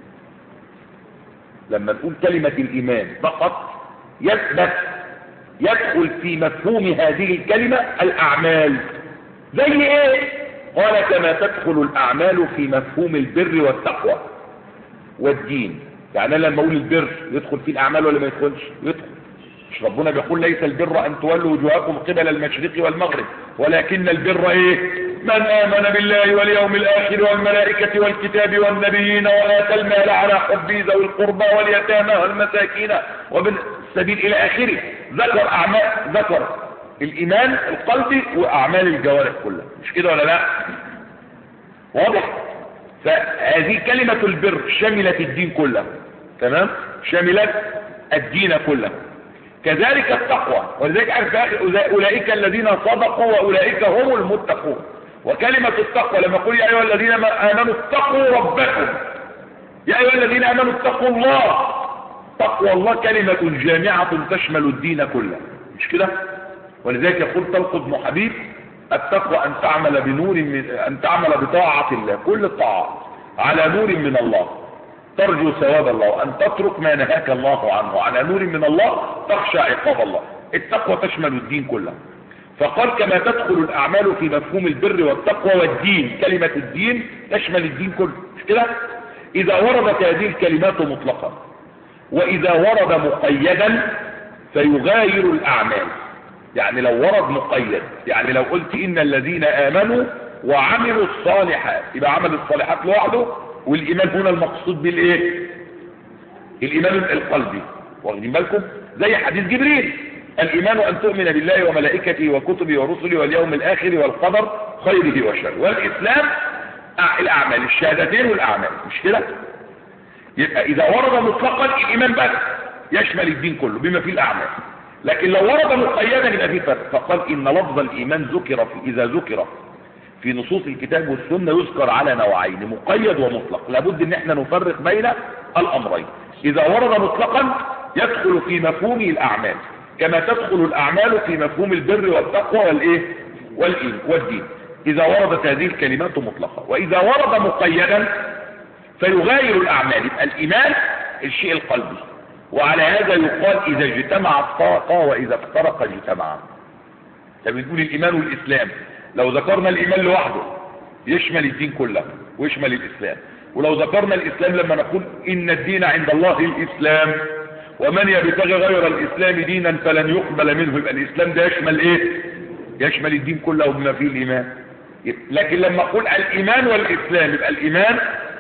لما نقول كلمة الايمان فقط يثبت يدخل في مفهوم هذه الكلمة الاعمال زي ايه قال كما تدخل الاعمال في مفهوم البر والتقوى والدين يعني أنا لما اقول البر يدخل فيه الاعمال ولا ما يدخلش يدخل مش ربنا بيقول ليس البر ان تولوا وجوهكم قبل المشرق والمغرب ولكن البر ايه من امن بالله واليوم الاخر والملائكة والكتاب والنبيين واتى المال على حبه ذوي القربى واليتامى والمساكين وابن السبيل الى اخره ذكر اعمال ذكر الايمان القلبي واعمال الجوارح كلها مش كده ولا لا واضح فهذه كلمة البر شملت الدين كله تمام شملت الدين كله كذلك التقوى ولذلك عارف يا اخي اولئك الذين صدقوا واولئك هم المتقون وكلمة التقوى لما يقول يا ايها الذين امنوا اتقوا ربكم يا ايها الذين امنوا اتقوا الله تقوى الله كلمة جامعة تشمل الدين كله مش كده ولذلك يقول طلق بن حبيب التقوى ان تعمل بنور من ان تعمل بطاعة الله كل الطاعات على نور من الله ترجو ثواب الله وان تترك ما نهاك الله عنه على نور من الله تخشى عقاب الله التقوى تشمل الدين كله فقال كما تدخل الاعمال في مفهوم البر والتقوى والدين كلمة الدين تشمل الدين كله مش كده اذا وردت هذه الكلمات مطلقا واذا ورد مقيدا فيغاير الاعمال يعني لو ورد مقيد يعني لو قلت ان الذين امنوا وعملوا الصالحات يبقى عمل الصالحات لوحده والايمان هنا المقصود بالايه الايمان القلبي واخدين بالكم زي حديث جبريل الايمان ان تؤمن بالله وملائكته وكتبه ورسله واليوم الاخر والقدر خيره وشره والاسلام الاعمال الشهادتين والاعمال مش كده يبقى اذا ورد مطلقا الايمان بس يشمل الدين كله بما فيه الاعمال لكن لو ورد مقيدا يبقى فيه فرق فقال ان لفظ الايمان ذكر في اذا ذكر في نصوص الكتاب والسنه يذكر على نوعين مقيد ومطلق لابد ان احنا نفرق بين الامرين اذا ورد مطلقا يدخل في مفهوم الاعمال كما تدخل الاعمال في مفهوم البر والتقوى والايه والايه والدين اذا وردت هذه الكلمات مطلقه واذا ورد مقيدا فيغاير الاعمال يبقى الايمان الشيء القلبي وعلى هذا يقال اذا اجتمع افترقا واذا افترق اجتمعا فبنقول الايمان والاسلام لو ذكرنا الايمان لوحده يشمل الدين كله ويشمل الاسلام ولو ذكرنا الاسلام لما نقول ان الدين عند الله الاسلام ومن يبتغي غير الاسلام دينا فلن يقبل منه يبقى الاسلام ده يشمل ايه يشمل الدين كله بما فيه الايمان لكن لما اقول الايمان والاسلام يبقى الايمان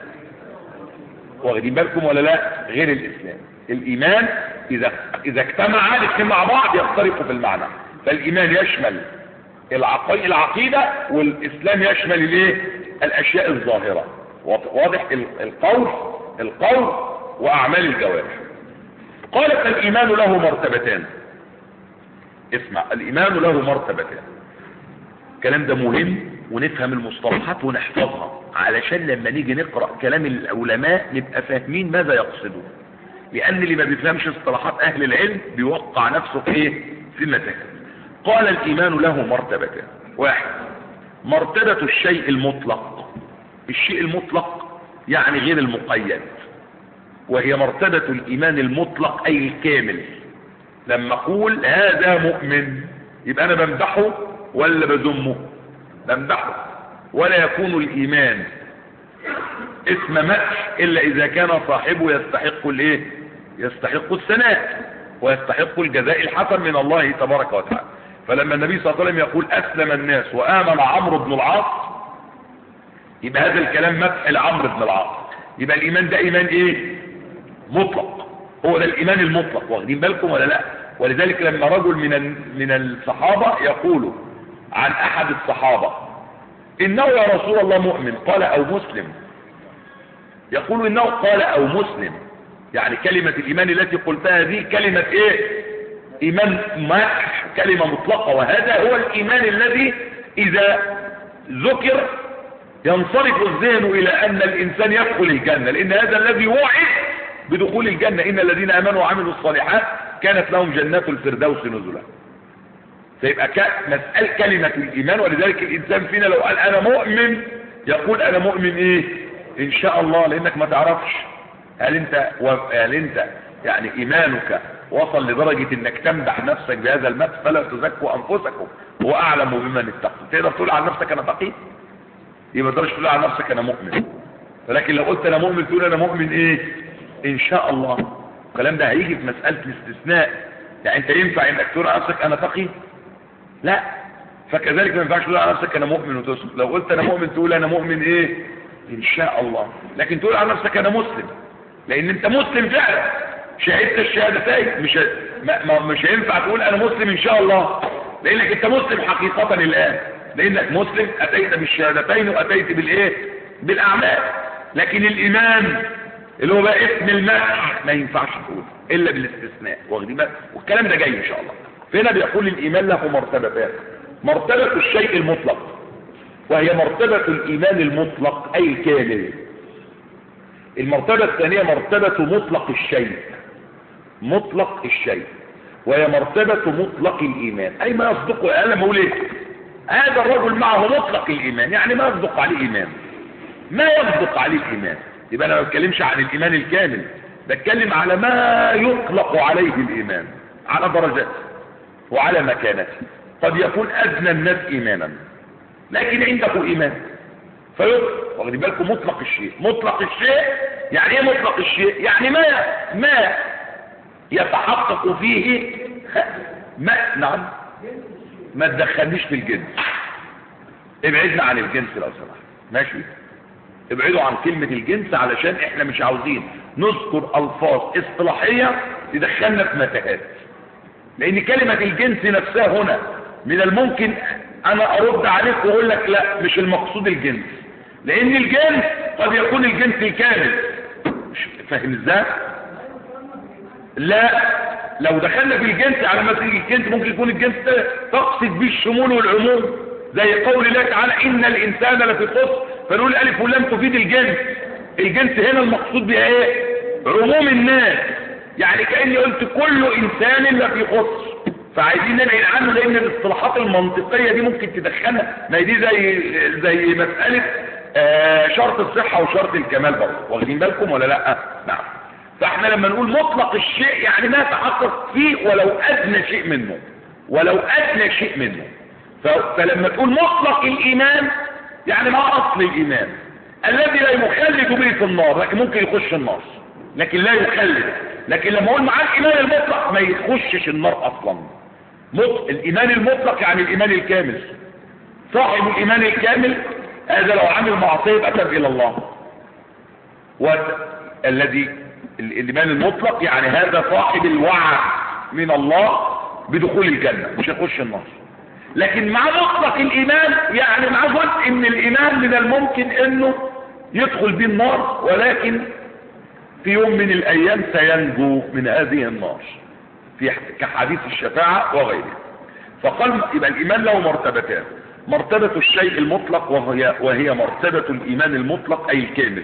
واخدين بالكم ولا لا غير الاسلام الايمان اذا اذا اجتمع الاثنين مع بعض يفترقوا في المعنى فالايمان يشمل العقي... العقيده والاسلام يشمل الايه الاشياء الظاهره واضح القول القول واعمال الجوارح قال فالايمان له مرتبتان اسمع الايمان له مرتبتان الكلام ده مهم ونفهم المصطلحات ونحفظها علشان لما نيجي نقرأ كلام العلماء نبقى فاهمين ماذا يقصدون لان اللي ما بيفهمش اصطلاحات اهل العلم بيوقع نفسه في ايه في المتاهه قال الايمان له مرتبتان واحد مرتبة الشيء المطلق الشيء المطلق يعني غير المقيد وهي مرتبة الايمان المطلق اي الكامل لما اقول هذا مؤمن يبقى انا بمدحه ولا بذمه بمدحه ولا يكون الايمان اسم مدح الا اذا كان صاحبه يستحق الايه يستحق الثناء ويستحق الجزاء الحسن من الله تبارك وتعالى فلما النبي صلى الله عليه وسلم يقول اسلم الناس وامن عمرو بن العاص يبقى هذا الكلام مدح لعمرو بن العاص يبقى الايمان ده ايمان ايه مطلق هو ده الايمان المطلق واخدين بالكم ولا لا ولذلك لما رجل من من الصحابه يقول عن احد الصحابه انه يا رسول الله مؤمن قال او مسلم يقول انه قال او مسلم يعني كلمة الايمان التي قلتها دي كلمة ايه ايمان مدح كلمة مطلقة وهذا هو الايمان الذي اذا ذكر ينصرف الذهن الى ان الانسان يدخل الجنة لان هذا الذي وعد بدخول الجنة ان الذين امنوا وعملوا الصالحات كانت لهم جنات الفردوس نزلا فيبقى مسألة كلمة الايمان ولذلك الانسان فينا لو قال انا مؤمن يقول انا مؤمن ايه ان شاء الله لانك ما تعرفش هل انت هل انت يعني ايمانك وصل لدرجة انك تمدح نفسك بهذا المدح فلا تزكوا انفسكم هو اعلم بمن اتقى تقدر تقول عن نفسك انا تقي يبقى تقدرش تقول عن نفسك انا مؤمن ولكن لو قلت انا مؤمن تقول انا مؤمن ايه ان شاء الله الكلام ده هيجي في مسألة الاستثناء يعني انت ينفع انك تقول عن نفسك انا تقي لا فكذلك ما ينفعش تقول عن نفسك انا مؤمن وتسكت لو قلت انا مؤمن تقول انا مؤمن ايه ان شاء الله لكن تقول عن نفسك انا مسلم لان انت مسلم فعلا شهدت الشهادتين مش ما ما مش هينفع تقول انا مسلم ان شاء الله لانك انت مسلم حقيقة الان لانك مسلم اتيت بالشهادتين واتيت بالايه بالاعمال لكن الايمان اللي هو بقى اسم المدح ما ينفعش تقول الا بالاستثناء واخدين بالك والكلام ده جاي ان شاء الله فهنا بيقول الايمان له مرتبتان مرتبة الشيء المطلق وهي مرتبة الايمان المطلق اي الكامل المرتبة الثانية مرتبة مطلق الشيء مطلق الشيء وهي مرتبة مطلق الإيمان أي ما يصدق أنا بقول إيه هذا الرجل معه مطلق الإيمان يعني ما يصدق عليه إيمان ما يصدق عليه الإيمان يبقى أنا ما بتكلمش عن الإيمان الكامل بتكلم على ما يطلق عليه الإيمان على درجات وعلى مكانته قد يكون أدنى الناس إيمانا لكن عنده إيمان فيطلق واخدين بالكم مطلق الشيء مطلق الشيء يعني ايه مطلق الشيء يعني ما ما يتحقق فيه ما نعم ما تدخلنيش في الجنس ابعدنا عن الجنس لو سمحت ماشي ابعدوا عن كلمة الجنس علشان احنا مش عاوزين نذكر الفاظ اصطلاحية تدخلنا في متاهات لان كلمة الجنس نفسها هنا من الممكن انا ارد عليك واقول لك لا مش المقصود الجنس لان الجنس قد يكون الجنس الكامل فاهم ازاي لا لو دخلنا في الجنس على ما تيجي الجنس ممكن يكون الجنس ده تقصد به الشمول والعموم زي قول الله تعالى ان الانسان لفي خسر فنقول الف ولام تفيد الجنس الجنس هنا المقصود بها ايه عموم الناس يعني كاني قلت كل انسان لفي خسر فعايزين نبعد عنه لان الاصطلاحات المنطقيه دي ممكن تدخلنا ما دي زي زي مساله آه شرط الصحه وشرط الكمال برضه واخدين بالكم ولا لا نعم فاحنا لما نقول مطلق الشيء يعني ما تحقق فيه ولو ادنى شيء منه ولو ادنى شيء منه فلما تقول مطلق الايمان يعني ما اصل الايمان الذي لا يخلد به في النار لكن ممكن يخش النار لكن لا يخلد لكن لما اقول معاه الايمان المطلق ما يخشش النار اصلا مط... الايمان المطلق يعني الايمان الكامل صاحب الايمان الكامل هذا لو عمل معصيه يبقى تاب الى الله والذي الايمان المطلق يعني هذا صاحب الوعد من الله بدخول الجنه مش يخش النار لكن مع مطلق الايمان يعني مع جزء من الايمان من الممكن انه يدخل به النار ولكن في يوم من الايام سينجو من هذه النار في كحديث الشفاعة وغيره فقال يبقى الايمان له مرتبتان مرتبة الشيء المطلق وهي, وهي مرتبة الايمان المطلق اي الكامل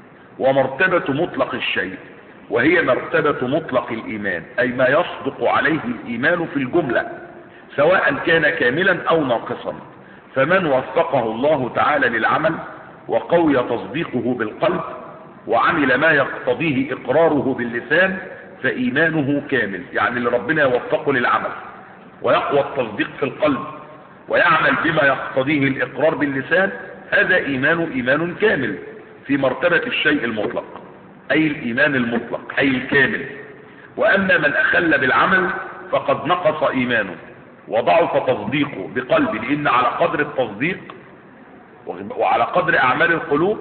ومرتبة مطلق الشيء وهي مرتبة مطلق الايمان اي ما يصدق عليه الايمان في الجملة سواء كان كاملا او ناقصا فمن وفقه الله تعالى للعمل وقوي تصديقه بالقلب وعمل ما يقتضيه اقراره باللسان فايمانه كامل يعني اللي ربنا يوفقه للعمل ويقوى التصديق في القلب ويعمل بما يقتضيه الاقرار باللسان هذا ايمان ايمان كامل في مرتبة الشيء المطلق اي الايمان المطلق اي الكامل واما من اخل بالعمل فقد نقص ايمانه وضعف تصديقه بقلبه لان على قدر التصديق وعلى قدر اعمال القلوب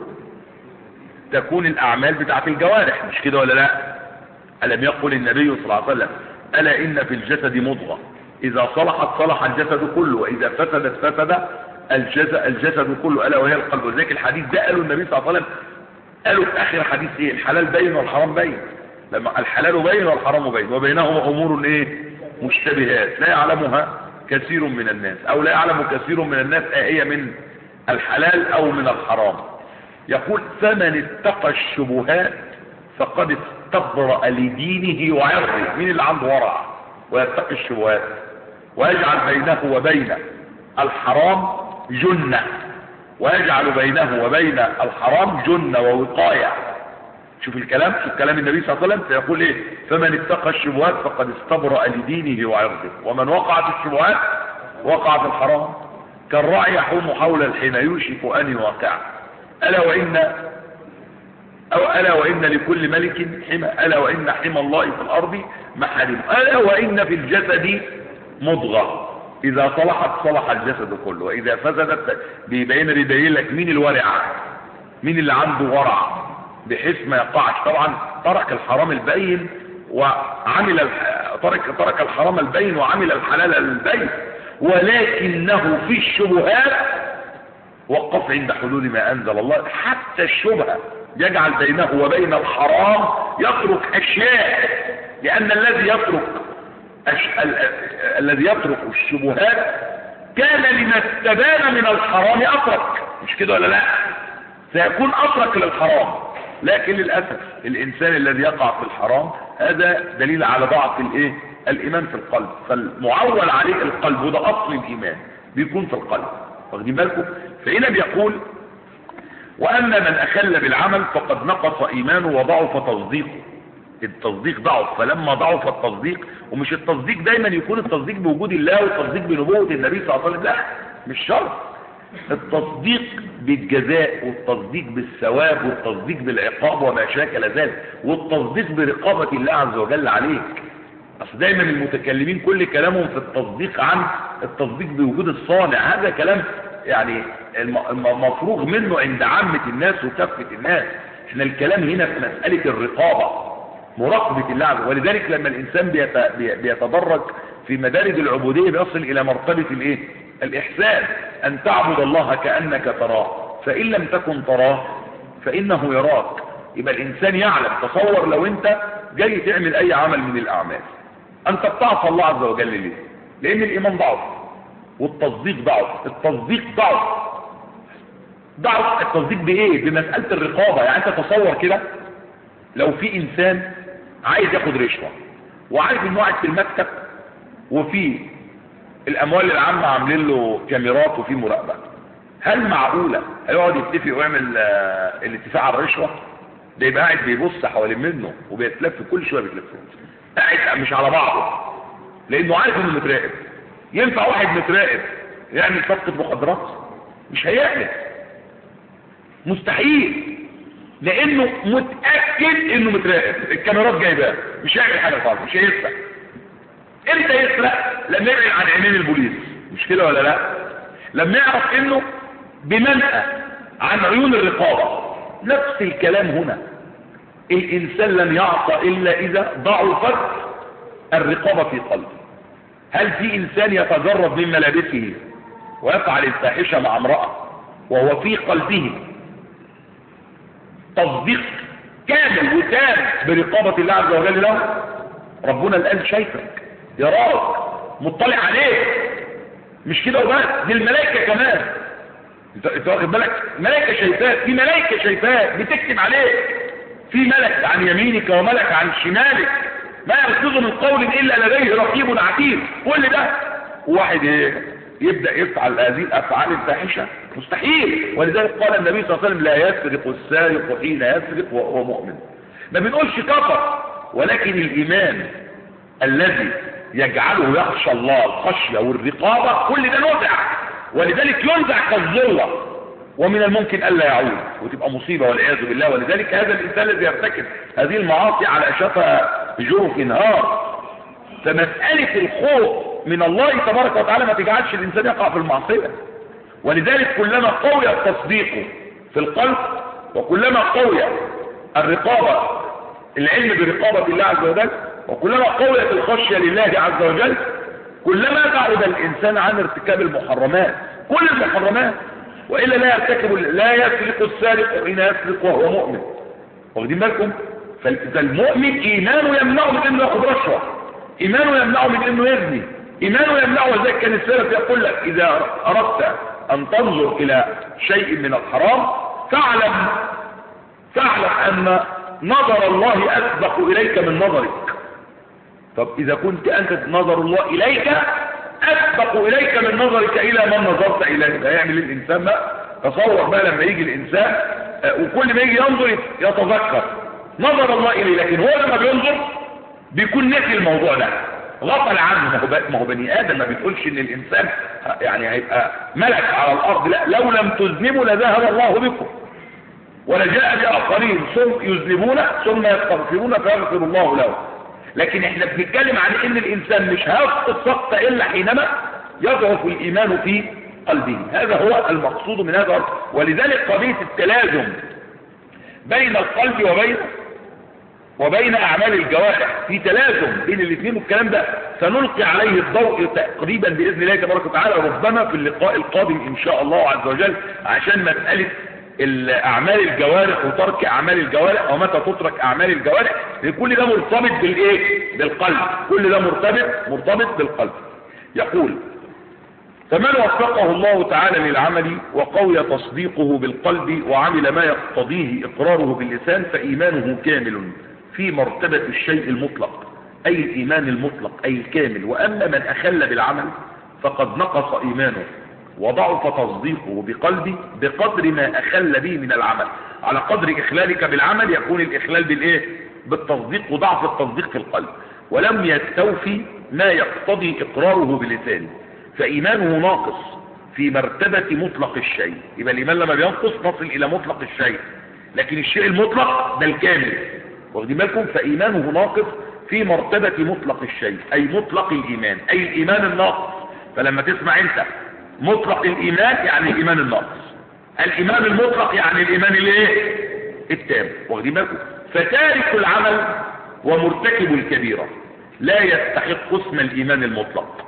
تكون الاعمال بتاعت الجوارح مش كده ولا لا الم يقل النبي صلى الله عليه وسلم الا ان في الجسد مضغه اذا صلحت صلح الجسد كله واذا فسدت فسد الجسد, الجسد كله الا وهي القلب ولذلك الحديث ده قاله النبي صلى الله عليه وسلم قالوا في اخر حديث ايه الحلال بين والحرام بين لما الحلال بين والحرام بين وبينهما امور ايه مشتبهات لا يعلمها كثير من الناس او لا يعلم كثير من الناس هي من الحلال او من الحرام يقول فمن اتقى الشبهات فقد استبرأ لدينه وعرضه مين اللي عنده ورع ويتقي الشبهات ويجعل بينه وبين الحرام جنة ويجعل بينه وبين الحرام جنة ووقاية شوف الكلام شوف كلام النبي صلى الله عليه وسلم فيقول ايه فمن اتقى الشبهات فقد استبرأ لدينه وعرضه ومن وقع في الشبهات وقع في الحرام كالرعي يحوم حول الحين يوشك ان يوقع الا وان او الا وان لكل ملك حمى الا وان حمى الله في الارض محارم الا وان في الجسد مضغه اذا صلحت صلح الجسد كله واذا فسدت بيبين بيبين لك مين الورع مين اللي عنده ورع بحيث ما يقعش طبعا ترك الحرام البين وعمل ترك ترك الحرام البين وعمل الحلال البين ولكنه في الشبهات وقف عند حدود ما انزل الله حتى الشبهه يجعل بينه وبين الحرام يترك اشياء لان الذي يترك أش... ال... الذي يترك الشبهات كان لما استبان من الحرام اترك مش كده ولا لا سيكون اترك للحرام لكن للاسف الانسان الذي يقع في الحرام هذا دليل على ضعف الايه الايمان في القلب فالمعول عليه القلب وده اصل الايمان بيكون في القلب واخدين بالكم فهنا بيقول واما من اخل بالعمل فقد نقص ايمانه وضعف تصديقه التصديق ضعف فلما ضعف التصديق ومش التصديق دايما يكون التصديق بوجود الله والتصديق بنبوة النبي صلى الله عليه وسلم لا مش شرط التصديق بالجزاء والتصديق بالثواب والتصديق بالعقاب وما شاكل ذلك والتصديق برقابة الله عز وجل عليك اصل دايما المتكلمين كل كلامهم في التصديق عن التصديق بوجود الصانع هذا كلام يعني مفروغ منه عند عامة الناس وكافة الناس احنا الكلام هنا في مسألة الرقابة مراقبة الله عز وجل ولذلك لما الانسان بيتدرج في مدارج العبودية بيصل الى مرتبة الايه الاحسان ان تعبد الله كأنك تراه فان لم تكن تراه فانه يراك يبقى الانسان يعلم تصور لو انت جاي تعمل اي عمل من الاعمال انت بتعصى الله عز وجل ليه لان الايمان ضعف والتصديق ضعف التصديق ضعف ضعف التصديق بايه بمسألة الرقابة يعني انت تصور كده لو في انسان عايز ياخد رشوة وعايز انه قاعد في المكتب وفي الاموال العامة عاملين له كاميرات وفي مراقبة هل معقولة هيقعد يتفق ويعمل اه الاتفاق على الرشوة ده يبقى قاعد بيبص حوالين منه وبيتلف كل شويه بيتلف قاعد مش على بعضه لانه عارف انه متراقب ينفع واحد متراقب يعمل صفقه مخدرات مش هيعمل مستحيل لانه متاكد انه متراقب الكاميرات جايباه مش هيعمل حاجه خالص مش هيسرق امتى يسرق لما يبعد عن عينين البوليس مش كده ولا لا لما يعرف انه بمنأى عن عيون الرقابه نفس الكلام هنا الانسان لن يعصى الا اذا ضعفت الرقابه في قلبه هل في انسان يتجرد من ملابسه ويفعل الفاحشه مع امراه وهو في قلبه تصديق كامل وتام برقابة الله عز وجل له ربنا الآن شايفك يراك مطلع عليك مش كده وبس دي الملائكة كمان انت واخد بالك ملائكة شايفاك في ملائكة شايفاك بتكتب عليك في ملك عن يمينك وملك عن شمالك ما يرصد من قول الا لديه رقيب عتيد كل ده واحد ايه يبدأ يفعل هذه الافعال الفاحشة مستحيل ولذلك قال النبي صلى الله عليه وسلم لا يسرق السارق حين يسرق وهو مؤمن ما بنقولش كفر ولكن الايمان الذي يجعله يخشى الله الخشية والرقابة كل ده نزع ولذلك ينزع كالذرة ومن الممكن ألا يعود وتبقى مصيبة والعياذ بالله ولذلك هذا الإنسان الذي يرتكب هذه المعاصي على شفا جرف نهار فمسألة الخوف من الله تبارك وتعالى ما تجعلش الإنسان يقع في المعصية ولذلك كلما قوي التصديق في القلب وكلما قوي الرقابة العلم برقابة الله عز وجل وكلما قويت الخشية لله عز وجل كلما بعد الإنسان عن ارتكاب المحرمات كل المحرمات وإلا لا يرتكب لا يسرق السارق حين يسرق وهو مؤمن واخدين بالكم فالمؤمن إيمانه يمنعه من إنه ياخد رشوة إيمانه يمنعه من إنه يزني إيمانه يمنعه وذلك كان السلف يقول لك إذا أردت أن تنظر إلى شيء من الحرام فاعلم فاعلم أن نظر الله أسبق إليك من نظرك طب إذا كنت أنت نظر الله إليك أسبق إليك من نظرك إلى من نظرت إليه ده يعمل الإنسان بقى تصور بقى لما يجي الإنسان وكل ما يجي ينظر يتذكر نظر الله إليه لكن هو لما بينظر بيكون نسي الموضوع ده غفل عنه ما هو بني ادم ما بتقولش ان الانسان يعني هيبقى ملك على الارض لا لو لم تذنبوا لذهب الله بكم ولجاء باخرين ثم يذنبون ثم يستغفرون فيغفر الله لهم لكن احنا بنتكلم عن ان الانسان مش هيسقط سقطه الا حينما يضعف الايمان في قلبه هذا هو المقصود من هذا ولذلك قضيه التلازم بين القلب وبين وبين اعمال الجوارح في تلازم بين الاثنين والكلام ده سنلقي عليه الضوء تقريبا باذن الله تبارك وتعالى ربما في اللقاء القادم ان شاء الله عز وجل عشان مساله اعمال الجوارح وترك اعمال الجوارح ومتى تترك اعمال الجوارح كل ده مرتبط بالايه بالقلب كل ده مرتبط مرتبط بالقلب يقول فمن وفقه الله تعالى للعمل وقوي تصديقه بالقلب وعمل ما يقتضيه اقراره باللسان فايمانه كامل في مرتبة الشيء المطلق أي الإيمان المطلق أي الكامل وأما من أخل بالعمل فقد نقص إيمانه وضعف تصديقه بقلبه بقدر ما أخل به من العمل على قدر إخلالك بالعمل يكون الإخلال بالإيه؟ بالتصديق وضعف التصديق في القلب ولم يستوفي ما يقتضي إقراره بلسانه فإيمانه ناقص في مرتبة مطلق الشيء يبقى الإيمان لما بينقص نصل إلى مطلق الشيء لكن الشيء المطلق ده الكامل واخدين بالكم فإيمانه ناقص في مرتبة مطلق الشيء أي مطلق الإيمان أي الإيمان الناقص فلما تسمع أنت مطلق الإيمان يعني الإيمان الناقص الإيمان المطلق يعني الإيمان الايه التام واخدين بالكم فتارك العمل ومرتكب الكبيرة لا يستحق اسم الإيمان المطلق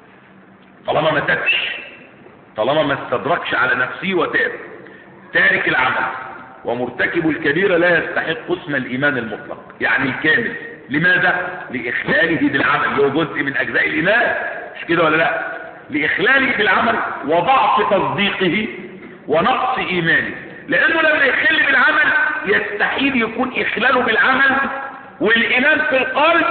طالما ما تبش طالما ما استدركش على نفسه وتاب تارك العمل ومرتكب الكبيرة لا يستحق اسم الإيمان المطلق يعني الكامل لماذا؟ لإخلاله بالعمل اللي هو جزء من أجزاء الإيمان مش كده ولا لا؟ لإخلاله بالعمل وضعف تصديقه ونقص إيمانه لأنه لما يخل بالعمل يستحيل يكون إخلاله بالعمل والإيمان في القلب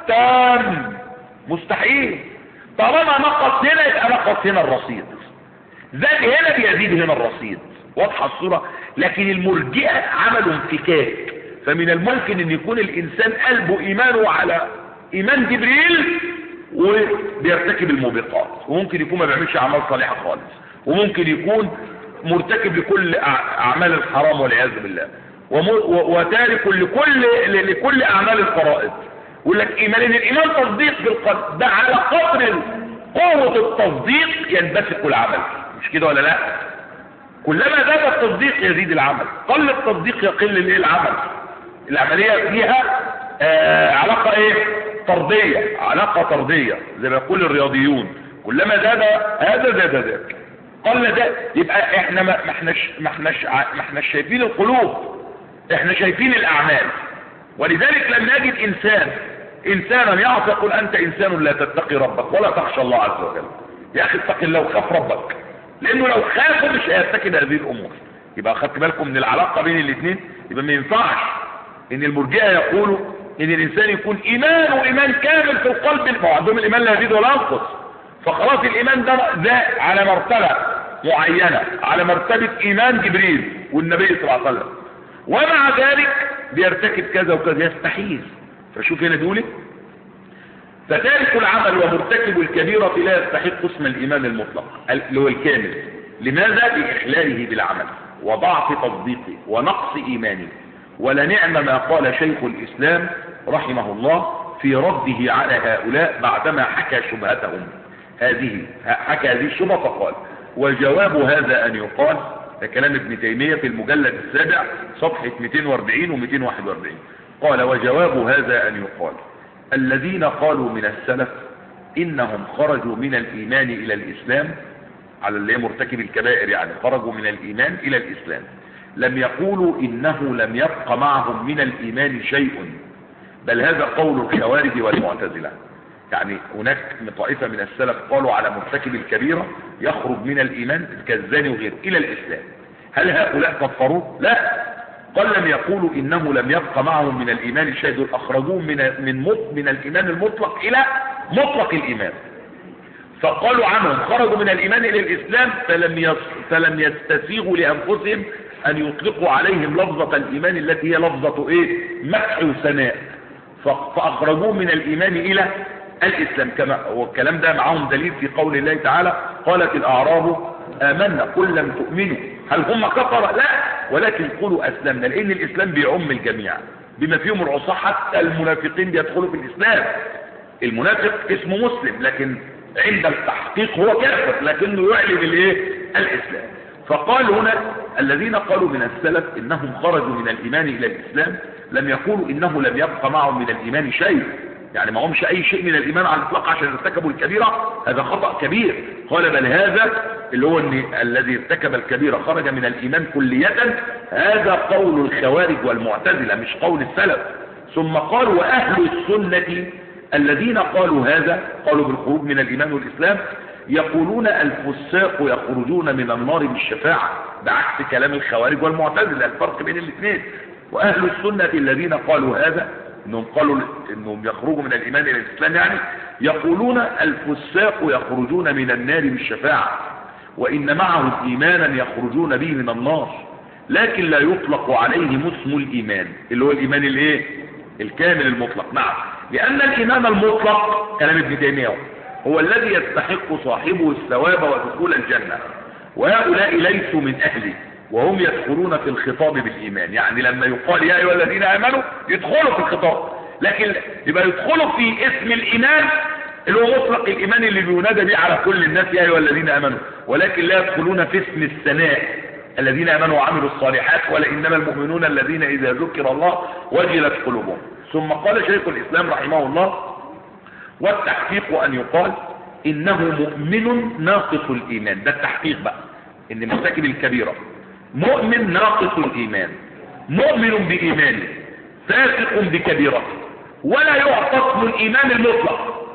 تام مستحيل طالما نقص هنا يبقى نقص هنا الرصيد زاد هنا بيزيد هنا الرصيد واضحة الصورة لكن المرجئة عملوا انفكاك فمن الممكن ان يكون الانسان قلبه ايمانه على ايمان جبريل وبيرتكب الموبقات وممكن يكون ما بيعملش اعمال صالحه خالص وممكن يكون مرتكب لكل اعمال الحرام والعياذ بالله وتارك لكل لكل اعمال الفرائض يقول لك ايمان الايمان تصديق بالقلب ده على قدر قوه التصديق ينبثق العمل مش كده ولا لا كلما زاد التصديق يزيد العمل قل التصديق يقل الايه العمل العمليه فيها آه علاقه ايه طرديه علاقه طرديه زي ما يقول الرياضيون كلما زاد هذا زاد ذاك قل ده يبقى احنا ما احناش ما احناش ما احناش شايفين القلوب احنا شايفين الاعمال ولذلك لم نجد انسان انسانا يعصي يقول انت انسان لا تتقي ربك ولا تخشى الله عز وجل يا اخي اتق الله وخاف ربك لانه لو خاف مش هيرتكب هذه الامور يبقى اخدت بالكم من العلاقه بين الاثنين يبقى ما ينفعش ان المرجئه يقولوا ان الانسان يكون ايمانه ايمان كامل في القلب ما عندهم الايمان لا يزيد ولا ينقص فخلاص الايمان ده ده على مرتبه معينه على مرتبه ايمان جبريل والنبي صلى الله عليه وسلم ومع ذلك بيرتكب كذا وكذا يستحيل فشوف هنا بيقول ايه فتارك العمل ومرتكب الكبيرة لا يستحق اسم الإيمان المطلق اللي هو الكامل لماذا؟ لإخلاله بالعمل وضعف تصديقه ونقص إيمانه ولنعم ما قال شيخ الإسلام رحمه الله في رده على هؤلاء بعدما حكى شبهتهم هذه حكى هذه الشبهة فقال وجواب هذا أن يقال ده كلام ابن تيمية في المجلد السابع صفحة 240 و 241 قال وجواب هذا أن يقال الذين قالوا من السلف إنهم خرجوا من الإيمان إلى الإسلام على اللي مرتكب الكبائر يعني خرجوا من الإيمان إلى الإسلام لم يقولوا إنه لم يبق معهم من الإيمان شيء بل هذا قول الخوارج والمعتزلة يعني هناك طائفة من السلف قالوا على مرتكب الكبيرة يخرج من الإيمان كالزاني وغيره إلى الإسلام هل هؤلاء كفروا؟ لا قال لم يقولوا إنه لم يبق معهم من الإيمان شيء دول أخرجوه من من من الإيمان المطلق إلى مطلق الإيمان فقالوا عنهم خرجوا من الإيمان إلى الإسلام فلم يص... فلم يستسيغوا لأنفسهم أن يطلقوا عليهم لفظة الإيمان التي هي لفظة إيه مدح وثناء فأخرجوه من الإيمان إلى الإسلام كما والكلام ده معهم دليل في قول الله تعالى قالت الأعراب آمنا قل لم تؤمنوا هل هم كفر لا ولكن قولوا أسلمنا لأن الإسلام بيعم الجميع بما فيهم العصاة حتى المنافقين بيدخلوا في الإسلام المنافق اسمه مسلم لكن عند التحقيق هو كافر لكنه يعلن الايه الإسلام فقال هنا الذين قالوا من السلف إنهم خرجوا من الإيمان إلى الإسلام لم يقولوا إنه لم يبقى معهم من الإيمان شيء يعني ما همش اي شيء من الايمان على الاطلاق عشان ارتكبوا الكبيرة هذا خطأ كبير قال بل هذا اللي هو ان الذي ارتكب الكبيرة خرج من الايمان كلية هذا قول الخوارج والمعتزلة مش قول السلف ثم قال واهل السنة الذين قالوا هذا قالوا بالخروج من الايمان والاسلام يقولون الفساق يخرجون من النار بالشفاعة بعكس كلام الخوارج والمعتزلة الفرق بين الاثنين واهل السنة الذين قالوا هذا انهم قالوا انهم يخرجوا من الايمان الى الاسلام يعني يقولون الفساق يخرجون من النار بالشفاعة وان معهم ايمانا يخرجون به من النار لكن لا يطلق عليهم اسم الايمان اللي هو الايمان الايه الكامل المطلق نعم لان الايمان المطلق كلام ابن تيميه هو الذي يستحق صاحبه الثواب ودخول الجنة وهؤلاء ليسوا من اهله وهم يدخلون في الخطاب بالإيمان يعني لما يقال يا أيها الذين آمنوا يدخلوا في الخطاب لكن يبقى يدخلوا في اسم الإيمان اللي هو مطلق الإيمان اللي بينادى به على كل الناس يا أيها الذين آمنوا ولكن لا يدخلون في اسم الثناء الذين آمنوا وعملوا الصالحات ولا إنما المؤمنون الذين إذا ذكر الله وجلت قلوبهم ثم قال شيخ الإسلام رحمه الله والتحقيق أن يقال إنه مؤمن ناقص الإيمان ده التحقيق بقى إن مرتكب الكبيرة مؤمن ناقص الإيمان مؤمن بإيمانه فاسق بكبيرته ولا يعتصم الإيمان المطلق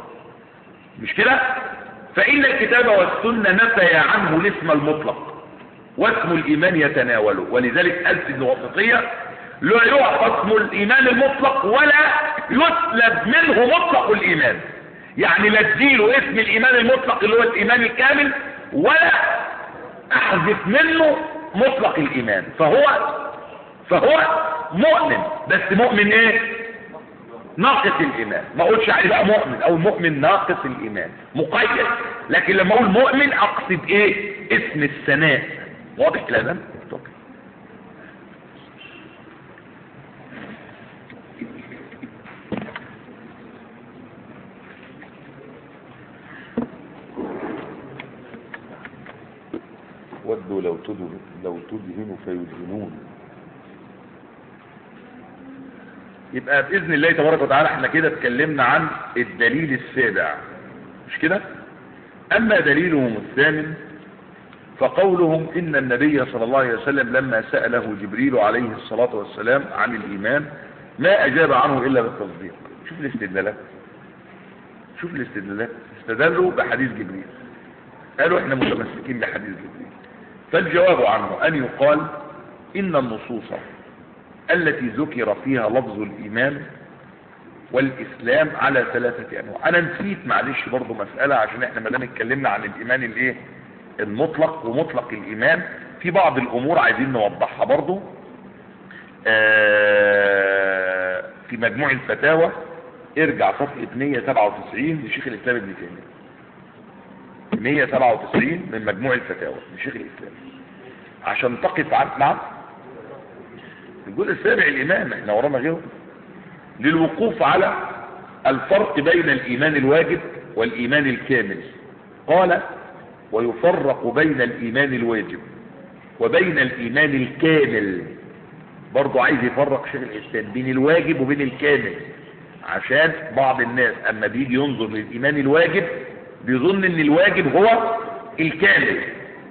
مش كده فإن الكتاب والسنة نفي عنه الاسم المطلق واسم الإيمان يتناوله ولذلك ألف ابن وسطية لا يعتصم الإيمان المطلق ولا يسلب منه مطلق الإيمان يعني لا تزيله اسم الإيمان المطلق اللي هو الإيمان الكامل ولا أحذف منه مطلق الإيمان فهو فهو مؤمن بس مؤمن ايه ناقص الايمان ما اقولش عليه بقى مؤمن او مؤمن ناقص الايمان مقيد لكن لما اقول مؤمن اقصد ايه اسم الثناء واضح كلام طب. ودوا لو تدهن لو تدهن فيدهنون يبقى باذن الله تبارك وتعالى احنا كده اتكلمنا عن الدليل السابع مش كده اما دليلهم الثامن فقولهم ان النبي صلى الله عليه وسلم لما سأله جبريل عليه الصلاة والسلام عن الايمان ما اجاب عنه الا بالتصديق شوف الاستدلالات شوف الاستدلالات استدلوا بحديث جبريل قالوا احنا متمسكين بحديث جبريل فالجواب عنه ان يقال ان النصوص التي ذكر فيها لفظ الايمان والاسلام على ثلاثة انواع انا نسيت معلش برضو مسألة عشان احنا ما دام اتكلمنا عن الايمان الايه المطلق ومطلق الايمان في بعض الامور عايزين نوضحها برضو آه في مجموع الفتاوى ارجع صفحة 197 لشيخ الاسلام ابن تيمية 197 من مجموع الفتاوى لشيخ الاسلام عشان تقف عن نعم الجزء السابع الايمان احنا ورانا غيره للوقوف على الفرق بين الايمان الواجب والايمان الكامل قال ويفرق بين الايمان الواجب وبين الايمان الكامل برضو عايز يفرق شيخ الاسلام بين الواجب وبين الكامل عشان بعض الناس اما بيجي ينظر للايمان الواجب بيظن ان الواجب هو الكامل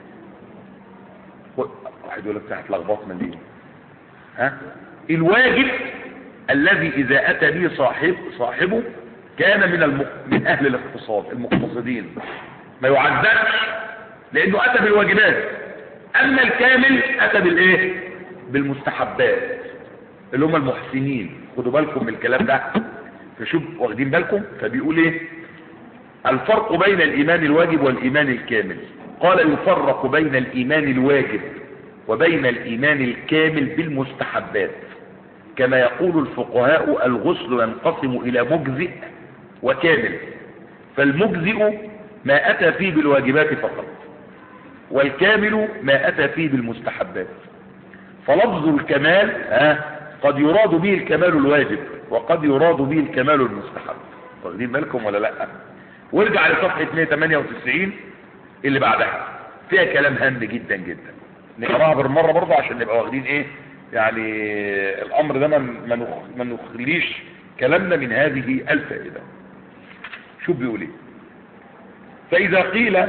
واحد يقول لك بتاعت لخبطنا ليه ها الواجب الذي اذا اتى به صاحب صاحبه كان من الم... من اهل الاقتصاد المقتصدين ما يعذبش لانه اتى بالواجبات اما الكامل اتى بالايه بالمستحبات اللي هم المحسنين خدوا بالكم من الكلام ده فشوف واخدين بالكم فبيقول ايه الفرق بين الايمان الواجب والايمان الكامل قال يفرق بين الايمان الواجب وبين الايمان الكامل بالمستحبات كما يقول الفقهاء الغسل ينقسم الى مجزئ وكامل فالمجزئ ما اتى فيه بالواجبات فقط والكامل ما اتى فيه بالمستحبات فلفظ الكمال ها قد يراد به الكمال الواجب وقد يراد به الكمال المستحب واخدين بالكم ولا لا وارجع لصفحه 198 اللي بعدها فيها كلام هام جدا جدا نقراها بالمره برضه عشان نبقى واخدين ايه يعني الامر ده ما ما نخليش كلامنا من هذه الفائده شو بيقول ايه فاذا قيل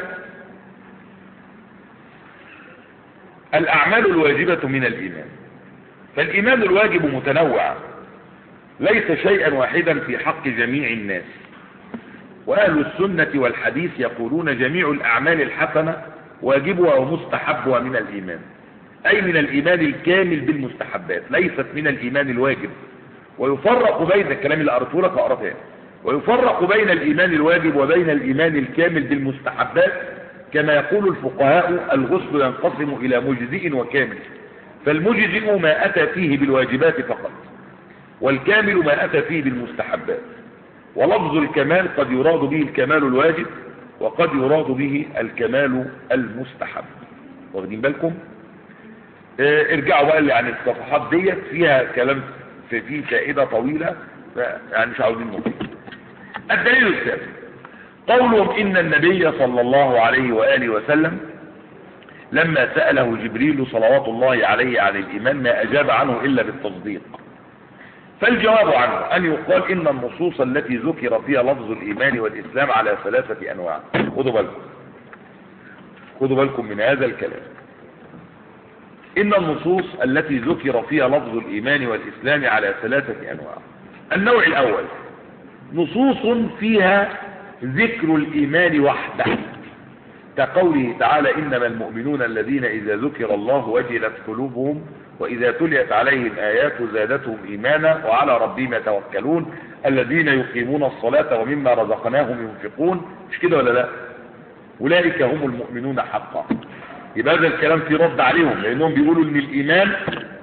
الاعمال الواجبه من الايمان فالايمان الواجب متنوع ليس شيئا واحدا في حق جميع الناس واهل السنه والحديث يقولون جميع الاعمال الحسنه واجبها ومستحبها من الايمان اي من الايمان الكامل بالمستحبات ليست من الايمان الواجب ويفرق بين الكلام اللي قرأته لك اقرا تاني ويفرق بين الايمان الواجب وبين الايمان الكامل بالمستحبات كما يقول الفقهاء الغسل ينقسم الى مجزئ وكامل فالمجزئ ما اتى فيه بالواجبات فقط والكامل ما اتى فيه بالمستحبات ولفظ الكمال قد يراد به الكمال الواجب وقد يراد به الكمال المستحب واخدين بالكم اه ارجعوا بقى اللي عن الصفحات ديت فيها كلام في فيه فائده طويله يعني مش عاوزين نطيل الدليل الثالث قولهم ان النبي صلى الله عليه واله وسلم لما سأله جبريل صلوات الله عليه عن الإيمان ما أجاب عنه إلا بالتصديق فالجواب عنه أن يقال إن النصوص التي ذكر فيها لفظ الإيمان والإسلام على ثلاثة أنواع خذوا بالكم خذوا بالكم من هذا الكلام إن النصوص التي ذكر فيها لفظ الإيمان والإسلام على ثلاثة أنواع النوع الأول نصوص فيها ذكر الإيمان وحده كقوله تعالى إنما المؤمنون الذين إذا ذكر الله وجلت قلوبهم وإذا تليت عليهم آيات زادتهم إيمانا وعلى ربهم يتوكلون الذين يقيمون الصلاة ومما رزقناهم ينفقون مش كده ولا لا أولئك هم المؤمنون حقا يبقى هذا الكلام في رد عليهم لأنهم بيقولوا إن الإيمان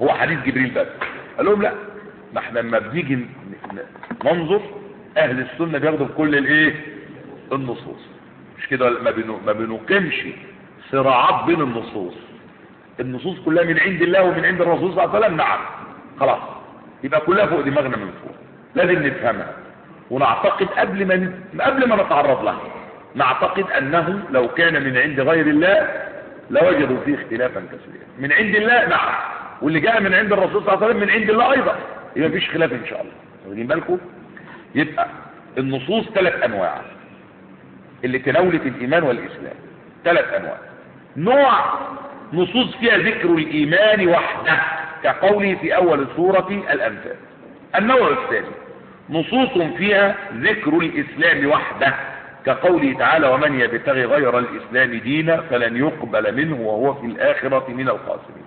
هو حديث جبريل بس قال لهم لا ما احنا لما بنيجي ن- ن- ننظر اهل السنه بياخدوا بكل الايه النصوص مش كده ما بنو ما بنقيمش صراعات بين النصوص النصوص كلها من عند الله ومن عند الرسول صلى الله عليه وسلم نعم خلاص يبقى كلها فوق دماغنا من فوق لازم نفهمها ونعتقد قبل ما ن- قبل ما نتعرض لها نعتقد انه لو كان من عند غير الله لوجدوا فيه اختلافا كثيرا من عند الله نعم واللي جاء من عند الرسول صلى الله عليه وسلم من عند الله ايضا يبقى مفيش خلاف ان شاء الله واخدين بالكم يبقى النصوص ثلاث انواع اللي تناولت الايمان والاسلام ثلاث انواع نوع نصوص فيها ذكر الايمان وحده كقوله في اول سورة الانفال النوع الثاني نصوص فيها ذكر الاسلام وحده كقوله تعالى ومن يبتغي غير الاسلام دينا فلن يقبل منه وهو في الاخرة من الخاسرين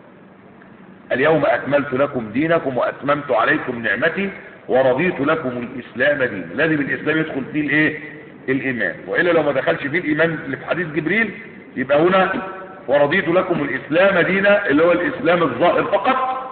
اليوم اكملت لكم دينكم واتممت عليكم نعمتي ورضيت لكم الاسلام دينا لازم الاسلام يدخل فيه الايه الايمان والا لو ما دخلش فيه الايمان اللي في حديث جبريل يبقى هنا ورضيت لكم الاسلام دينا اللي هو الاسلام الظاهر فقط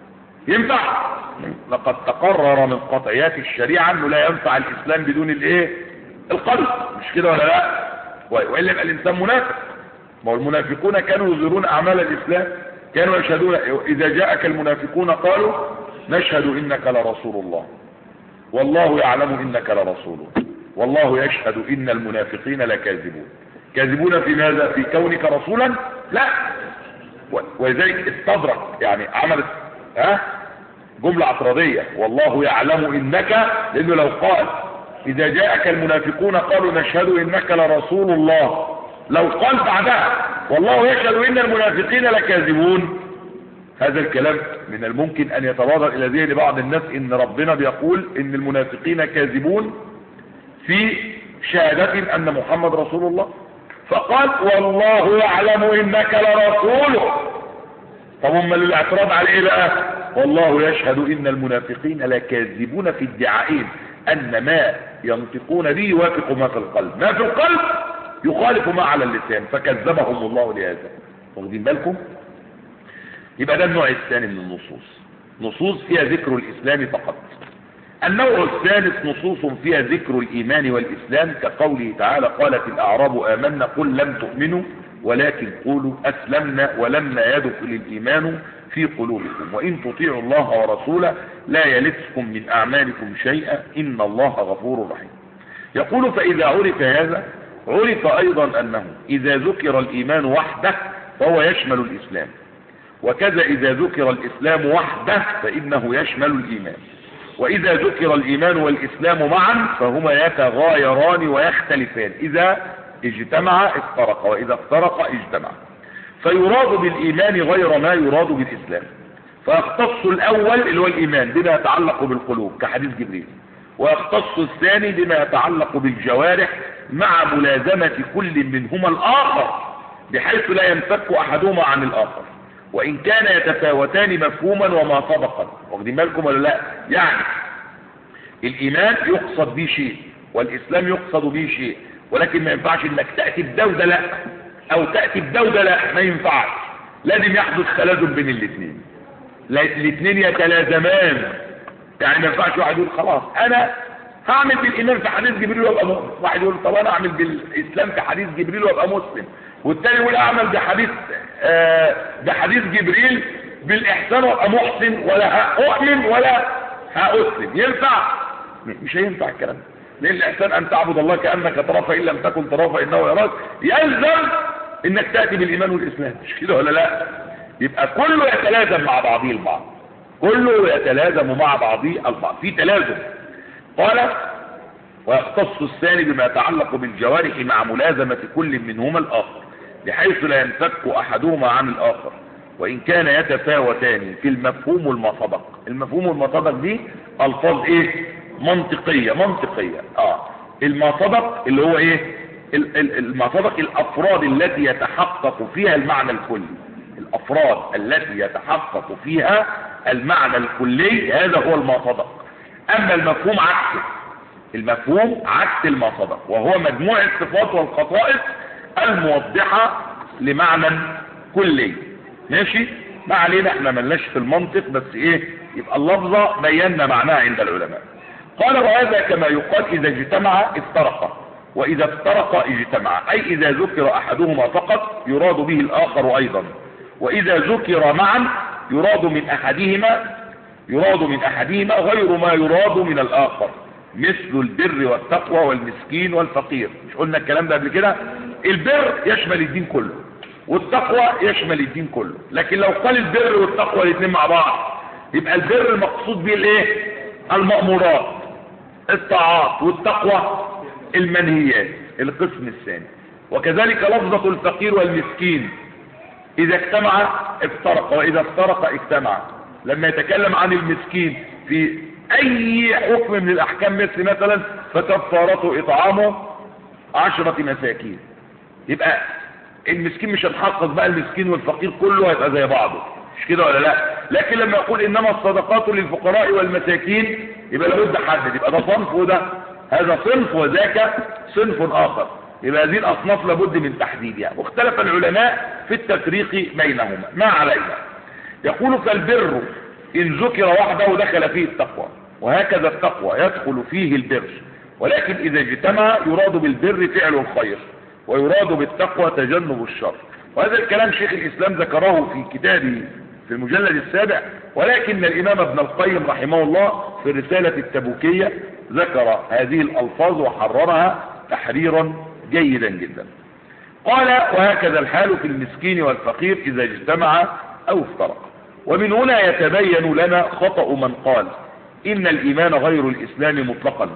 ينفع لقد تقرر من قطعيات الشريعه انه لا ينفع الاسلام بدون الايه القلب مش كده ولا لا والا يبقى الانسان منافق ما هو المنافقون كانوا يظهرون اعمال الاسلام كانوا يشهدون اذا جاءك المنافقون قالوا نشهد انك لرسول الله والله يعلم انك لرسوله والله يشهد ان المنافقين لكاذبون كاذبون في ماذا في كونك رسولا لا و- ولذلك استدرك يعني عملت ها جملة اعتراضية والله يعلم انك لانه لو قال اذا جاءك المنافقون قالوا نشهد انك لرسول الله لو قال بعدها والله يشهد ان المنافقين لكاذبون هذا الكلام من الممكن ان يتبادر الى ذهن بعض الناس ان ربنا بيقول ان المنافقين كاذبون في شهادة ان محمد رسول الله فقال والله يعلم انك لرسوله طب هم اللي الاعتراض على ايه بقى والله يشهد ان المنافقين لكاذبون في ادعائهم ان ما ينطقون به يوافق ما في القلب ما في القلب يخالف ما على اللسان فكذبهم الله لهذا واخدين بالكم يبقى ده النوع الثاني من النصوص نصوص فيها ذكر الاسلام فقط النوع الثالث نصوص فيها ذكر الايمان والاسلام كقوله تعالى قالت الاعراب امنا قل لم تؤمنوا ولكن قولوا اسلمنا ولما يدخل الايمان في قلوبكم وان تطيعوا الله ورسوله لا يلتكم من اعمالكم شيئا ان الله غفور رحيم يقول فاذا عرف هذا عرف ايضا انه اذا ذكر الايمان وحده فهو يشمل الاسلام وكذا اذا ذكر الاسلام وحده فانه يشمل الايمان واذا ذكر الايمان والاسلام معا فهما يتغايران ويختلفان اذا اجتمع افترق واذا افترق اجتمع فيراد بالايمان غير ما يراد بالاسلام فيختص الاول اللي هو الايمان بما يتعلق بالقلوب كحديث جبريل ويختص الثاني بما يتعلق بالجوارح مع ملازمة كل منهما الاخر بحيث لا ينفك احدهما عن الاخر وان كان يتفاوتان مفهوما وما سبقا واخدين بالكم ولا لا يعني الايمان يقصد به شيء والاسلام يقصد به شيء ولكن ما ينفعش انك تاتي بده وده لا او تاتي بده وده لا ما ينفعش لازم يحدث تلازم بين الاثنين الاثنين يتلازمان يعني ما ينفعش واحد يقول خلاص انا هعمل بالايمان في حديث جبريل وابقى مؤمن واحد يقول طب انا اعمل بالاسلام في حديث جبريل وابقى مسلم والتاني يقول اعمل بحديث آه بحديث جبريل بالاحسان وابقى محسن ولا هؤمن ولا هاسلم ينفع مش هينفع الكلام ده لان الاحسان ان تعبد الله كانك تراه فان لم تكن تراه فانه يراك يلزم انك تاتي بالايمان والاسلام مش كده ولا لا يبقى كله يتلازم مع بعضه البعض كله يتلازم مع بعضه البعض في تلازم قال ويختص الثاني بما يتعلق بالجوارح مع ملازمة كل منهما الآخر بحيث لا ينفك أحدهما عن الآخر وإن كان يتفاوتان في المفهوم والمصدق المفهوم والمصدق دي ألفاظ إيه منطقية منطقية آه المصدق اللي هو إيه المصدق الأفراد التي يتحقق فيها المعنى الكلي الأفراد التي يتحقق فيها المعنى الكلي هذا هو المصدق أما المفهوم عكسه المفهوم عكس المصدق وهو مجموع الصفات والخصائص الموضحة لمعنى كلي ماشي ما علينا احنا ملناش في المنطق بس ايه يبقى اللفظة بينا معناها عند العلماء قال وهذا كما يقال اذا اجتمع افترق واذا افترق اجتمع اي اذا ذكر احدهما فقط يراد به الاخر ايضا واذا ذكر معا يراد من احدهما يراد من احدهما غير ما يراد من الاخر مثل البر والتقوى والمسكين والفقير مش قلنا الكلام ده قبل كده البر يشمل الدين كله والتقوى يشمل الدين كله لكن لو قال البر والتقوى الاثنين مع بعض يبقى البر المقصود به الايه المأمورات الطاعات والتقوى المنهيات القسم الثاني وكذلك لفظة الفقير والمسكين اذا اجتمع افترق واذا افترق اجتمع لما يتكلم عن المسكين في اي حكم من الاحكام مثل مثلا فكفارته اطعامه عشرة مساكين يبقى المسكين مش هتحقق بقى المسكين والفقير كله هيبقى زي بعضه مش كده ولا لا لكن لما يقول انما الصدقات للفقراء والمساكين يبقى لابد حدد يبقى ده صنف وده هذا صنف وذاك صنف اخر يبقى هذه الاصناف لابد من تحديدها واختلف العلماء في التفريق بينهما ما علينا يقول فالبر ان ذكر وحده دخل فيه التقوى وهكذا التقوى يدخل فيه البر ولكن اذا اجتمع يراد بالبر فعل الخير ويراد بالتقوى تجنب الشر وهذا الكلام شيخ الاسلام ذكره في كتابه في المجلد السابع ولكن الامام ابن القيم رحمه الله في الرسالة التبوكية ذكر هذه الالفاظ وحررها تحريرا جيدا جدا قال وهكذا الحال في المسكين والفقير اذا اجتمع او افترق ومن هنا يتبين لنا خطأ من قال ان الايمان غير الاسلام مطلقا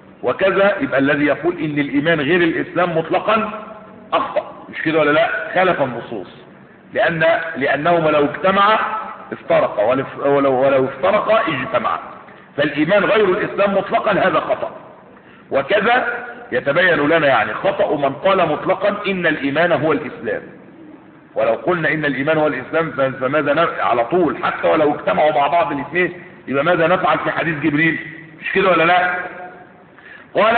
وكذا يبقى الذي يقول ان الايمان غير الاسلام مطلقا اخطأ مش كده ولا لا خالف النصوص لان لانهما لو اجتمع افترق ولو, ولو افترق اجتمع فالايمان غير الاسلام مطلقا هذا خطأ وكذا يتبين لنا يعني خطأ من قال مطلقا ان الايمان هو الاسلام ولو قلنا ان الايمان هو الاسلام فماذا نفعل على طول حتى ولو اجتمعوا مع بعض الاثنين يبقى ماذا نفعل في حديث جبريل مش كده ولا لا قال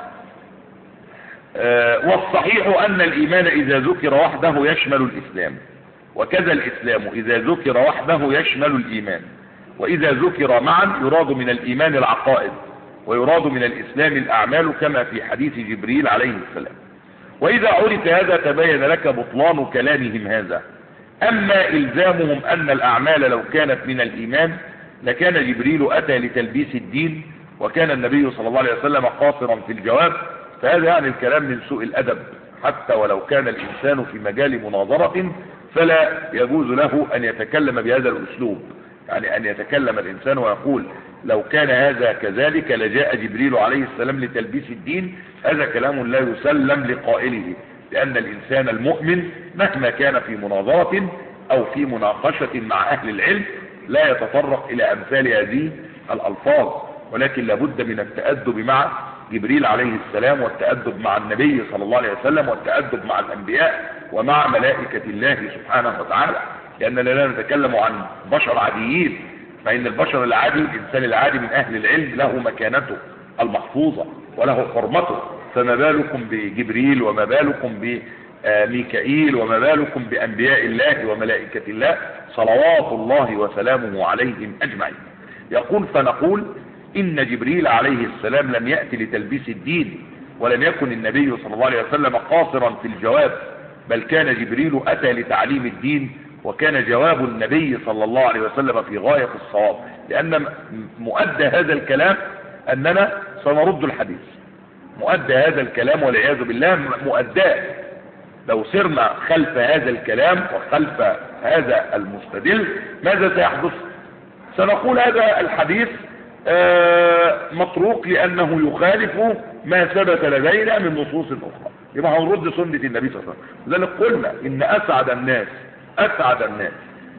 آه والصحيح ان الايمان اذا ذكر وحده يشمل الاسلام وكذا الاسلام اذا ذكر وحده يشمل الايمان واذا ذكر معا يراد من الايمان العقائد ويراد من الاسلام الاعمال كما في حديث جبريل عليه السلام واذا عرف هذا تبين لك بطلان كلامهم هذا اما الزامهم ان الاعمال لو كانت من الايمان لكان جبريل اتى لتلبيس الدين وكان النبي صلى الله عليه وسلم قاصرا في الجواب فهذا يعني الكلام من سوء الادب حتى ولو كان الانسان في مجال مناظرة فلا يجوز له ان يتكلم بهذا الاسلوب يعني ان يتكلم الانسان ويقول لو كان هذا كذلك لجاء جبريل عليه السلام لتلبيس الدين هذا كلام لا يسلم لقائله لان الانسان المؤمن مهما كان في مناظرة او في مناقشة مع اهل العلم لا يتطرق الى امثال هذه الالفاظ ولكن لابد من التأدب مع جبريل عليه السلام والتأدب مع النبي صلى الله عليه وسلم والتأدب مع الأنبياء ومع ملائكة الله سبحانه وتعالى لأننا لا نتكلم عن بشر عاديين فإن البشر العادي الإنسان العادي من أهل العلم له مكانته المحفوظة وله حرمته فما بالكم بجبريل وما بالكم بميكائيل وما بالكم بأنبياء الله وملائكة الله صلوات الله وسلامه عليهم أجمعين يقول فنقول إن جبريل عليه السلام لم يأتي لتلبيس الدين ولم يكن النبي صلى الله عليه وسلم قاصرا في الجواب بل كان جبريل أتى لتعليم الدين وكان جواب النبي صلى الله عليه وسلم في غاية الصواب لأن مؤدى هذا الكلام أننا سنرد الحديث مؤدى هذا الكلام والعياذ بالله مؤداه لو سرنا خلف هذا الكلام وخلف هذا المستدل ماذا سيحدث سنقول هذا الحديث مطروق لأنه يخالف ما ثبت لدينا من نصوص أخرى يبقى هنرد سنة النبي صلى الله عليه وسلم لذلك قلنا إن أسعد الناس أسعد الناس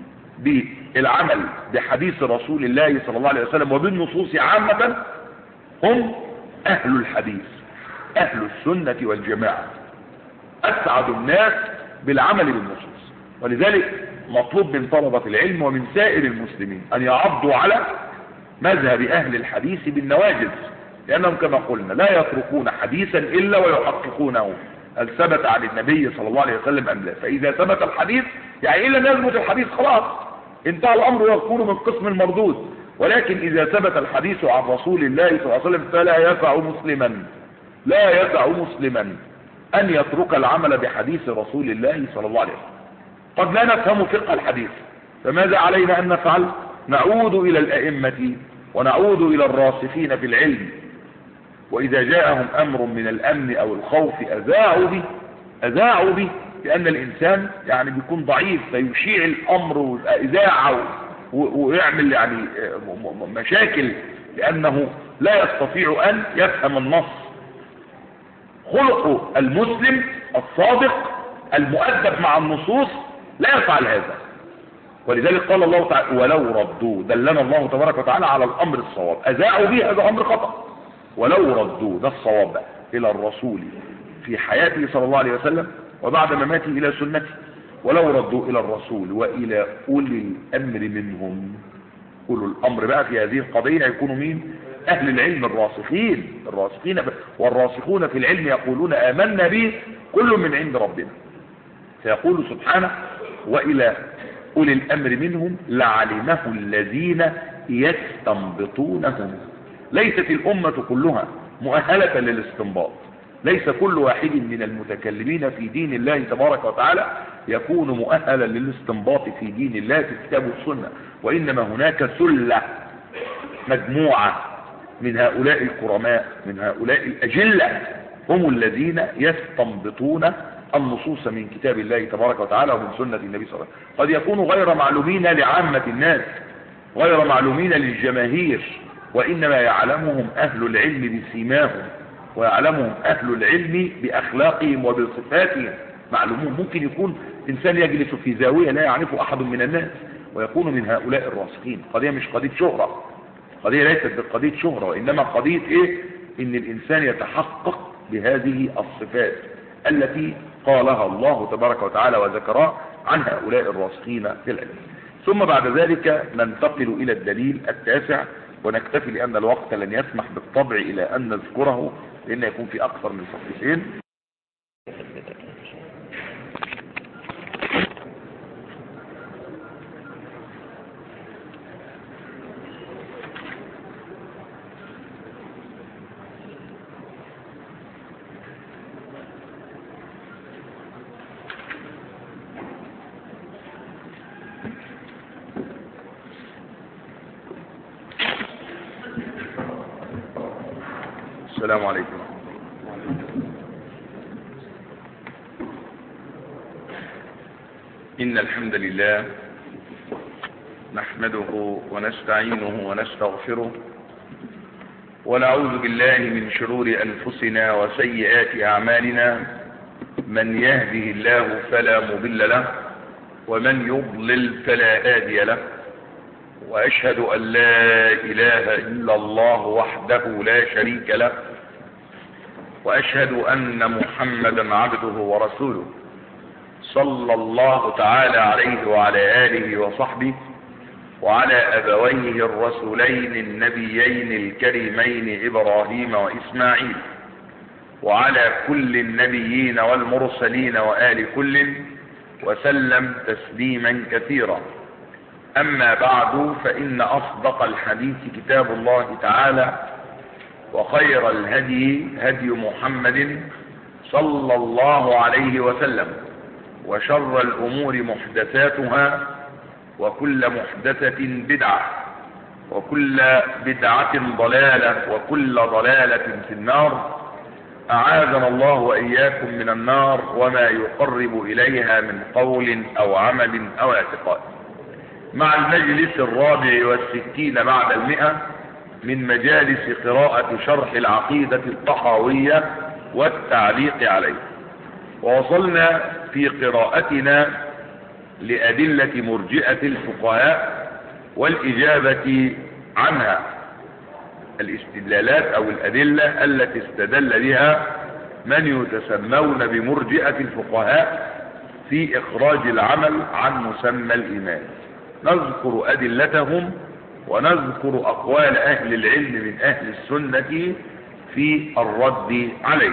بالعمل بحديث رسول الله صلى الله عليه وسلم وبالنصوص عامة هم أهل الحديث أهل السنة والجماعة أسعد الناس بالعمل بالنصوص ولذلك مطلوب من طلبة العلم ومن سائر المسلمين أن يعضوا على مذهب أهل الحديث بالنواجذ لأنهم كما قلنا لا يتركون حديثا إلا ويحققونه هل ثبت عن النبي صلى الله عليه وسلم أم لا فإذا ثبت الحديث يعني إلا لم يثبت الحديث خلاص انتهى الامر ويكون من قسم المردود ولكن اذا ثبت الحديث عن رسول الله صلى الله عليه وسلم فلا يسع مسلما لا يسع مسلما ان يترك العمل بحديث رسول الله صلى الله عليه وسلم قد لا نفهم فقه الحديث فماذا علينا ان نفعل نعود الى الائمة ونعود الى الراسخين في العلم واذا جاءهم امر من الامن او الخوف اذاعوا به اذاعوا به لان الانسان يعني بيكون ضعيف فيشيع الامر واذاعه ويعمل يعني مشاكل لانه لا يستطيع ان يفهم النص خلق المسلم الصادق المؤدب مع النصوص لا يفعل هذا ولذلك قال الله تعالى ولو ردوا دلنا الله تبارك وتعالى على الامر الصواب اذاعوا به هذا امر خطأ ولو ردوا ده الصواب الى الرسول في حياته صلى الله عليه وسلم وبعد مماته الى سنته ولو ردوا الى الرسول والى اولي الامر منهم اولو الامر بقى في هذه القضية يكونوا مين اهل العلم الراسخين الراسخين والراسخون في العلم يقولون امنا به كل من عند ربنا فيقول سبحانه والى اولي الامر منهم لعلمه الذين يستنبطونه ليست الامة كلها مؤهلة للاستنباط ليس كل واحد من المتكلمين في دين الله تبارك وتعالى يكون مؤهلا للاستنباط في دين الله في الكتاب والسنة وإنما هناك سلة مجموعة من هؤلاء الكرماء من هؤلاء الأجلة هم الذين يستنبطون النصوص من كتاب الله تبارك وتعالى ومن سنة النبي صلى الله عليه وسلم قد يكونوا غير معلومين لعامة الناس غير معلومين للجماهير وإنما يعلمهم أهل العلم بسيماهم ويعلمهم أهل العلم بأخلاقهم وبصفاتهم معلومون ممكن يكون إنسان يجلس في زاوية لا يعرفه أحد من الناس ويكون من هؤلاء الراسخين قضية مش قضية شهرة قضية ليست بقضية شهرة وإنما قضية إيه إن الإنسان يتحقق بهذه الصفات التي قالها الله تبارك وتعالى وذكرها عن هؤلاء الراسخين في العلم ثم بعد ذلك ننتقل إلى الدليل التاسع ونكتفي لأن الوقت لن يسمح بالطبع إلى أن نذكره لأن يكون في أكثر من صفحتين السلام عليكم إن الحمد لله نحمده ونستعينه ونستغفره ونعوذ بالله من شرور أنفسنا وسيئات أعمالنا من يهده الله فلا مضل له ومن يضلل فلا هادي له وأشهد أن لا إله إلا الله وحده لا شريك له وأشهد أن محمدا عبده ورسوله صلى الله تعالى عليه وعلى آله وصحبه وعلى أبويه الرسولين النبيين الكريمين إبراهيم وإسماعيل وعلى كل النبيين والمرسلين وآل كل وسلم تسليما كثيرا أما بعد فإن أصدق الحديث كتاب الله تعالى وخير الهدي هدي محمد صلى الله عليه وسلم وشر الأمور محدثاتها وكل محدثة بدعة وكل بدعة ضلالة وكل ضلالة في النار أعاذنا الله وإياكم من النار وما يقرب إليها من قول أو عمل أو اعتقاد مع المجلس الرابع والستين بعد المئة من مجالس قراءة شرح العقيدة الطحاوية والتعليق عليه ووصلنا في قراءتنا لأدلة مرجئة الفقهاء والإجابة عنها الاستدلالات أو الأدلة التي استدل بها من يتسمون بمرجئة الفقهاء في إخراج العمل عن مسمى الإيمان نذكر أدلتهم ونذكر أقوال أهل العلم من أهل السنة في الرد عليه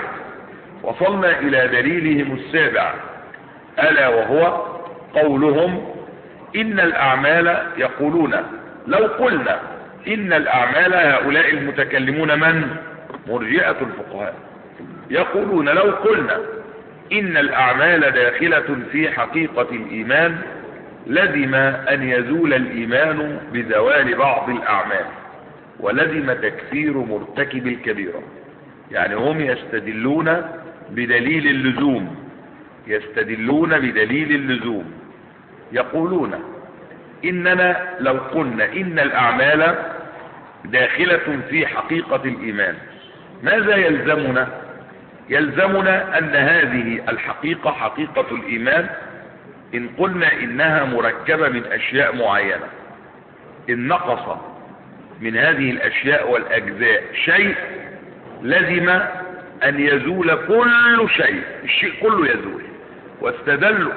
وصلنا إلى دليلهم السابع ألا وهو قولهم إن الأعمال يقولون لو قلنا إن الأعمال هؤلاء المتكلمون من مرجئة الفقهاء يقولون لو قلنا إن الأعمال داخلة في حقيقة الإيمان لزم أن يزول الإيمان بزوال بعض الأعمال ولزم تكفير مرتكب الكبيرة يعني هم يستدلون بدليل اللزوم يستدلون بدليل اللزوم يقولون إننا لو قلنا إن الأعمال داخلة في حقيقة الإيمان ماذا يلزمنا يلزمنا أن هذه الحقيقة حقيقة الإيمان إن قلنا إنها مركبة من أشياء معينة إن نقص من هذه الأشياء والأجزاء شيء لزم أن يزول كل شيء الشيء كله يزول واستدلوا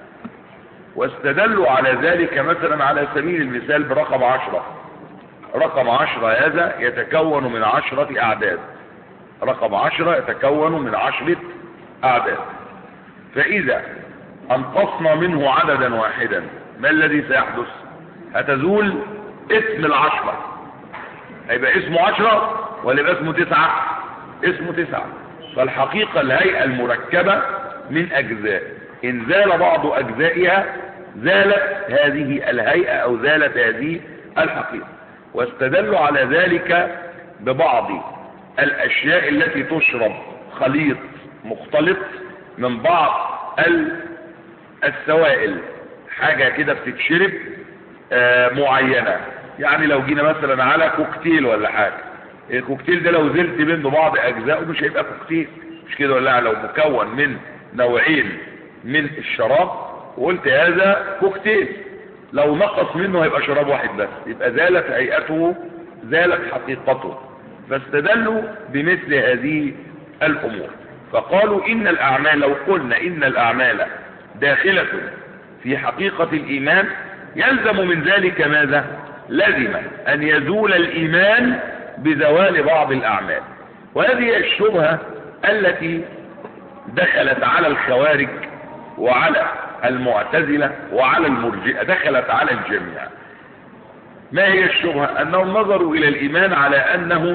واستدلوا على ذلك مثلا على سبيل المثال برقم عشرة رقم عشرة هذا يتكون من عشرة أعداد رقم عشرة يتكون من عشرة أعداد فإذا أنقصنا منه عددا واحدا ما الذي سيحدث هتزول اسم العشرة هيبقى اسمه عشرة ولا يبقى اسمه تسعة اسمه تسعة فالحقيقة الهيئة المركبة من أجزاء إن زال بعض أجزائها زالت هذه الهيئة أو زالت هذه الحقيقة واستدلوا على ذلك ببعض الأشياء التي تشرب خليط مختلط من بعض السوائل حاجة كده بتتشرب آه معينة يعني لو جينا مثلا على كوكتيل ولا حاجة الكوكتيل ده لو زلت منه بعض أجزائه مش هيبقى كوكتيل مش كده ولا لو مكون من نوعين من الشراب وقلت هذا كوكتيل لو نقص منه هيبقى شراب واحد بس يبقى زالت هيئته زالت حقيقته فاستدلوا بمثل هذه الامور فقالوا ان الاعمال لو قلنا ان الاعمال داخلة في حقيقة الايمان يلزم من ذلك ماذا لزم ان يزول الايمان بزوال بعض الاعمال وهذه الشبهة التي دخلت على الخوارج وعلى المعتزلة وعلى المرجئة دخلت على الجميع ما هي الشبهة انهم نظروا الى الايمان على انه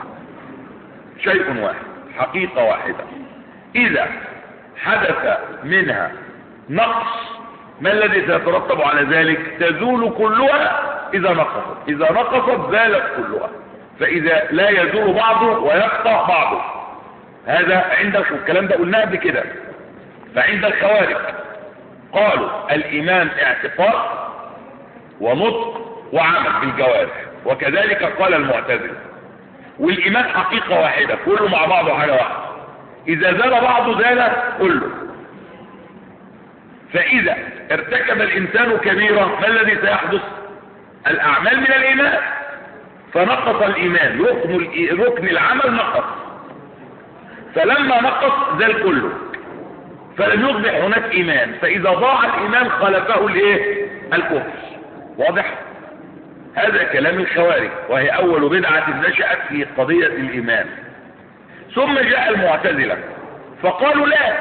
شيء واحد حقيقة واحدة اذا حدث منها نقص ما الذي سيترتب على ذلك تزول كلها اذا نقصت اذا نقصت زالت كلها فاذا لا يزول بعضه ويقطع بعضه هذا عند الكلام ده قلناه قبل كده فعند الخوارج قالوا الايمان اعتقاد ونطق وعمل بالجوارح وكذلك قال المعتزله والايمان حقيقه واحده كله مع بعضه حاجه واحده اذا زال بعضه زال كله فاذا ارتكب الانسان كبيره ما الذي سيحدث الاعمال من الايمان فنقص الايمان ركن ركن العمل نقص فلما نقص زال كله فلم يصبح هناك ايمان فاذا ضاع الايمان خلفه الايه الكفر واضح هذا كلام الخوارج وهي اول بدعة نشأت في قضية الايمان ثم جاء المعتزلة فقالوا لا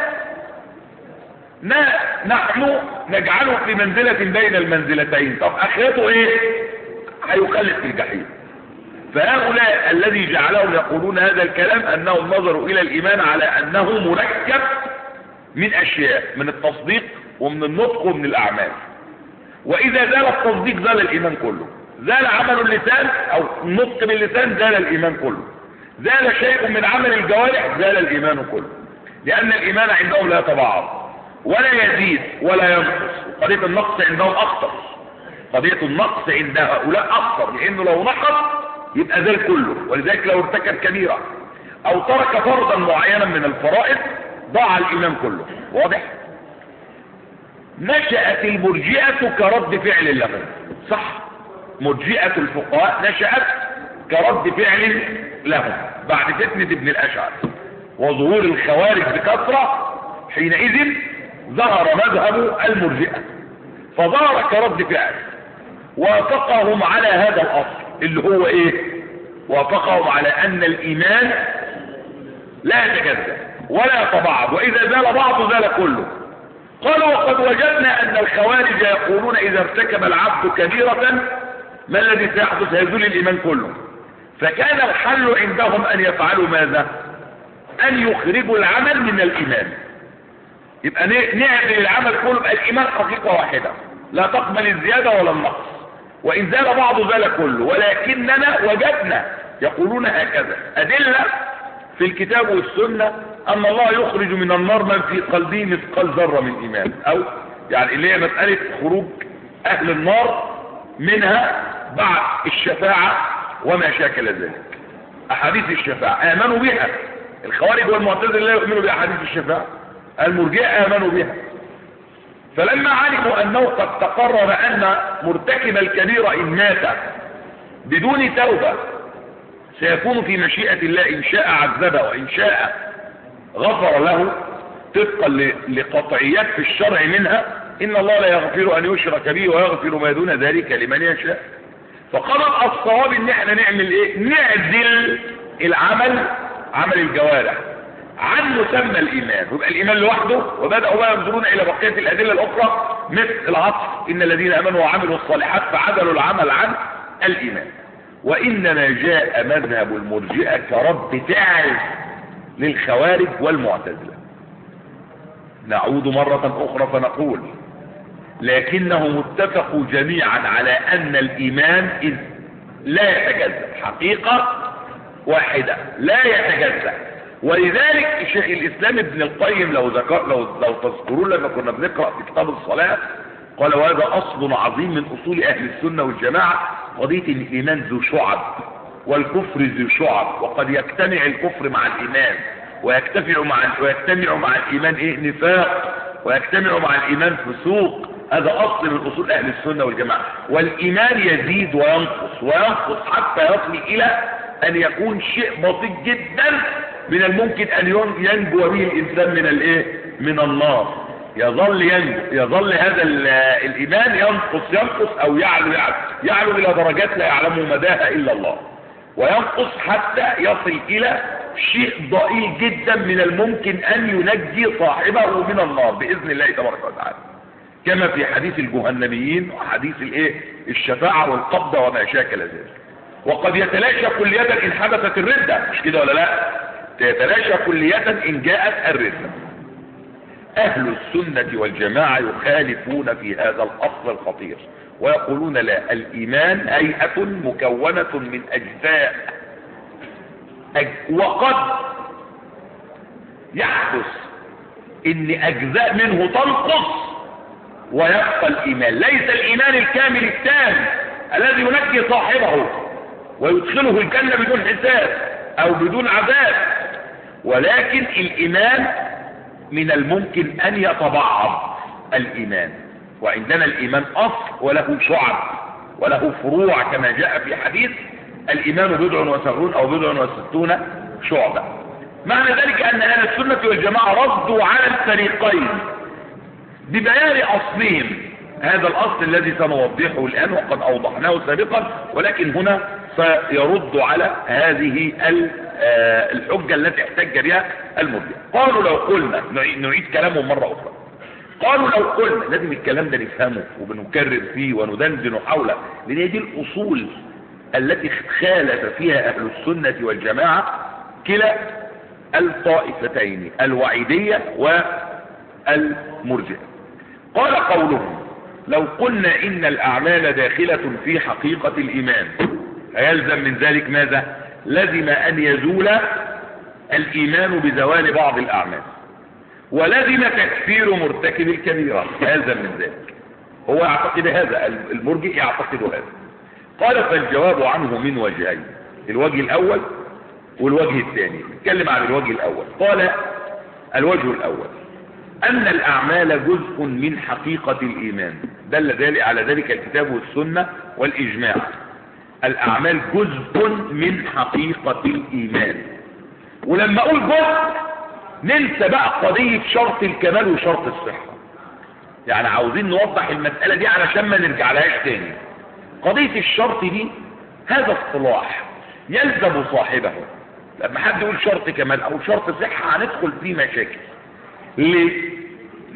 نحن نجعله في منزلة بين المنزلتين طب اخرته ايه هيخلد في الجحيم فهؤلاء الذي جعلهم يقولون هذا الكلام انهم نظروا الى الايمان على انه مركب من اشياء من التصديق ومن النطق ومن الاعمال واذا زال التصديق زال الايمان كله زال عمل اللسان او النطق باللسان زال الايمان كله زال شيء من عمل الجوارح زال الايمان كله لان الايمان عندهم لا يتبعض ولا يزيد ولا ينقص قضية النقص عندهم اخطر قضية النقص عند هؤلاء اخطر لانه لو نقص يبقى زال كله ولذلك لو ارتكب كبيرة او ترك فرضا معينا من الفرائض ضاع الايمان كله واضح نشأت المرجئة كرد فعل لهم صح مرجئة الفقهاء نشأت كرد فعل لهم بعد فتنة ابن الاشعر وظهور الخوارج بكثرة حينئذ ظهر مذهب المرجئة فظهر كرد فعل وافقهم على هذا الاصل اللي هو ايه وافقهم على ان الايمان لا يتجزأ ولا يتبعض واذا زال بعضه زال كله قال وقد وجدنا أن الخوارج يقولون إذا ارتكب العبد كبيرة ما الذي سيحدث هيزول الإيمان كله فكان الحل عندهم أن يفعلوا ماذا أن يخرجوا العمل من الإيمان يبقى نعمل العمل كله يبقى الإيمان حقيقة واحدة لا تقبل الزيادة ولا النقص وإن زال بعض زال كله ولكننا وجدنا يقولون هكذا أدلة في الكتاب والسنة أن الله يخرج من النار من في قلبه مثقال ذرة من إيمان أو يعني اللي هي مسألة خروج أهل النار منها بعد الشفاعة وما شاكل ذلك أحاديث الشفاعة آمنوا بها الخوارج والمعتزله لا يؤمنوا بأحاديث الشفاعة المرجئة آمنوا بها فلما علموا أنه قد تقرر أن مرتكب الكبيرة إن مات بدون توبة سيكون في مشيئة الله إن شاء عذبه وإن شاء غفر له طبقا لقطعيات في الشرع منها إن الله لا يغفر أن يشرك به ويغفر ما دون ذلك لمن يشاء فقرر الصواب ان احنا نعمل ايه نعزل العمل عمل الجوارح عن مسمى الايمان يبقى الايمان لوحده وبداوا بقى ينظرون الى بقيه الادله الاخرى مثل العطف ان الذين امنوا وعملوا الصالحات فعدلوا العمل عن الايمان وانما جاء مذهب المرجئه كرد فعل للخوارج والمعتزله نعود مره اخرى فنقول لكنهم اتفقوا جميعا على ان الايمان إذ لا يتجزا حقيقة واحدة لا يتجزا ولذلك شيخ الاسلام ابن القيم لو ذكر لو لو تذكرون لما كنا بنقرا في كتاب الصلاه قال وهذا اصل عظيم من اصول اهل السنه والجماعه قضيه ان الايمان ذو شعب والكفر ذو شعب وقد يجتمع الكفر مع الايمان ويجتمع مع ويجتمع مع الايمان ايه نفاق ويجتمع مع الايمان فسوق هذا اصل من اصول اهل السنة والجماعة والايمان يزيد وينقص وينقص حتى يصل الى ان يكون شيء بسيط جدا من الممكن ان ينجو به الانسان من الايه من النار يظل ينجو يظل هذا الايمان ينقص ينقص او يعلو يعلو يعلو الى درجات لا يعلم مداها الا الله وينقص حتى يصل الى شيء ضئيل جدا من الممكن ان ينجي صاحبه من النار باذن الله تبارك وتعالى كما في حديث الجهنميين وحديث الايه الشفاعة والقبضة وما شاكل ذلك وقد يتلاشى كلية ان حدثت الردة مش كده ولا لا تتلاشى كلية ان جاءت الردة اهل السنة والجماعة يخالفون في هذا الاصل الخطير ويقولون لا الايمان هيئة مكونة من اجزاء وقد يحدث ان اجزاء منه تنقص ويبقى الإيمان ليس الإيمان الكامل التام الذي ينجي صاحبه ويدخله الجنة بدون حساب أو بدون عذاب ولكن الإيمان من الممكن أن يتبعض الإيمان وعندنا الإيمان أصل وله شعب وله فروع كما جاء في حديث الإيمان بضع وسبعون أو بضع وستون شعبة معنى ذلك أن أهل السنة والجماعة ردوا على الفريقين ببيان اصلهم هذا الاصل الذي سنوضحه الان وقد اوضحناه سابقا ولكن هنا سيرد على هذه الحجة التي احتج بها المرجع قالوا لو قلنا نعيد كلامهم مرة اخرى قالوا لو قلنا لازم الكلام ده نفهمه وبنكرر فيه وندندن حوله لان دي الاصول التي خالف فيها اهل السنة والجماعة كلا الطائفتين الوعيدية والمرجئة قال قولهم لو قلنا ان الاعمال داخلة في حقيقة الايمان هيلزم من ذلك ماذا لزم ان يزول الايمان بزوال بعض الاعمال ولزم تكفير مرتكب الكبيرة هيلزم من ذلك هو يعتقد هذا المرجئ يعتقد هذا قال فالجواب عنه من وجهين الوجه الاول والوجه الثاني نتكلم عن الوجه الاول قال الوجه الاول أن الأعمال جزء من حقيقة الإيمان دل ذلك على ذلك الكتاب والسنة والإجماع الأعمال جزء من حقيقة الإيمان ولما أقول جزء ننسى بقى قضية شرط الكمال وشرط الصحة يعني عاوزين نوضح المسألة دي علشان ما نرجع لهاش تاني قضية الشرط دي هذا اصطلاح يلزم صاحبه لما حد يقول شرط كمال او شرط صحة هندخل فيه مشاكل ليه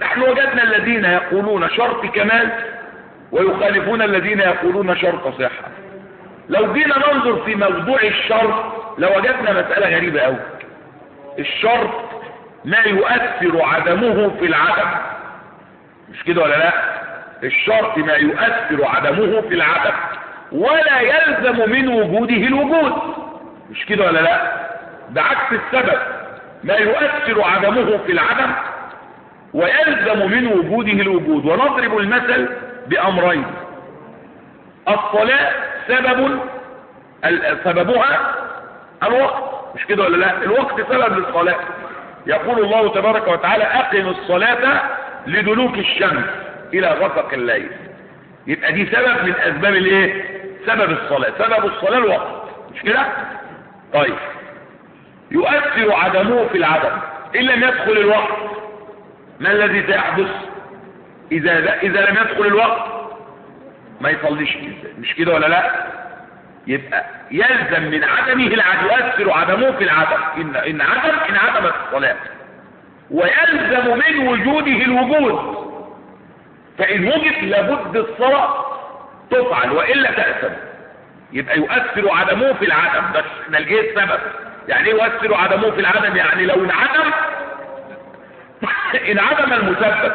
نحن وجدنا الذين يقولون شرط كمال ويخالفون الذين يقولون شرط صحة لو جينا ننظر في موضوع الشرط لوجدنا مسألة غريبة أوي الشرط ما يؤثر عدمه في العدم مش كده ولا لا الشرط ما يؤثر عدمه في العدم ولا يلزم من وجوده الوجود مش كده ولا لا ده عكس السبب ما يؤثر عدمه في العدم ويلزم من وجوده الوجود ونضرب المثل بأمرين الصلاة سبب سببها الوقت مش كده ولا لا الوقت سبب للصلاة يقول الله تبارك وتعالى أقم الصلاة لدلوك الشمس إلى غسق الليل يبقى دي سبب من أسباب الايه سبب الصلاة سبب الصلاة الوقت مش كده طيب يؤثر عدمه في العدم إن لم يدخل الوقت ما الذي سيحدث إذا, إذا لم يدخل الوقت ما يصليش مش كده ولا لا يبقى يلزم من عدمه العدم يؤثر عدمه في العدم إن, إن عدم إن عدمت الصلاة ويلزم من وجوده الوجود فإن وجد لابد الصلاة تفعل وإلا تأثم يبقى يؤثر عدمه في العدم بس نلقيه السبب يعني ايه يؤثر عدمه في العدم يعني لو انعدم انعدم المسبب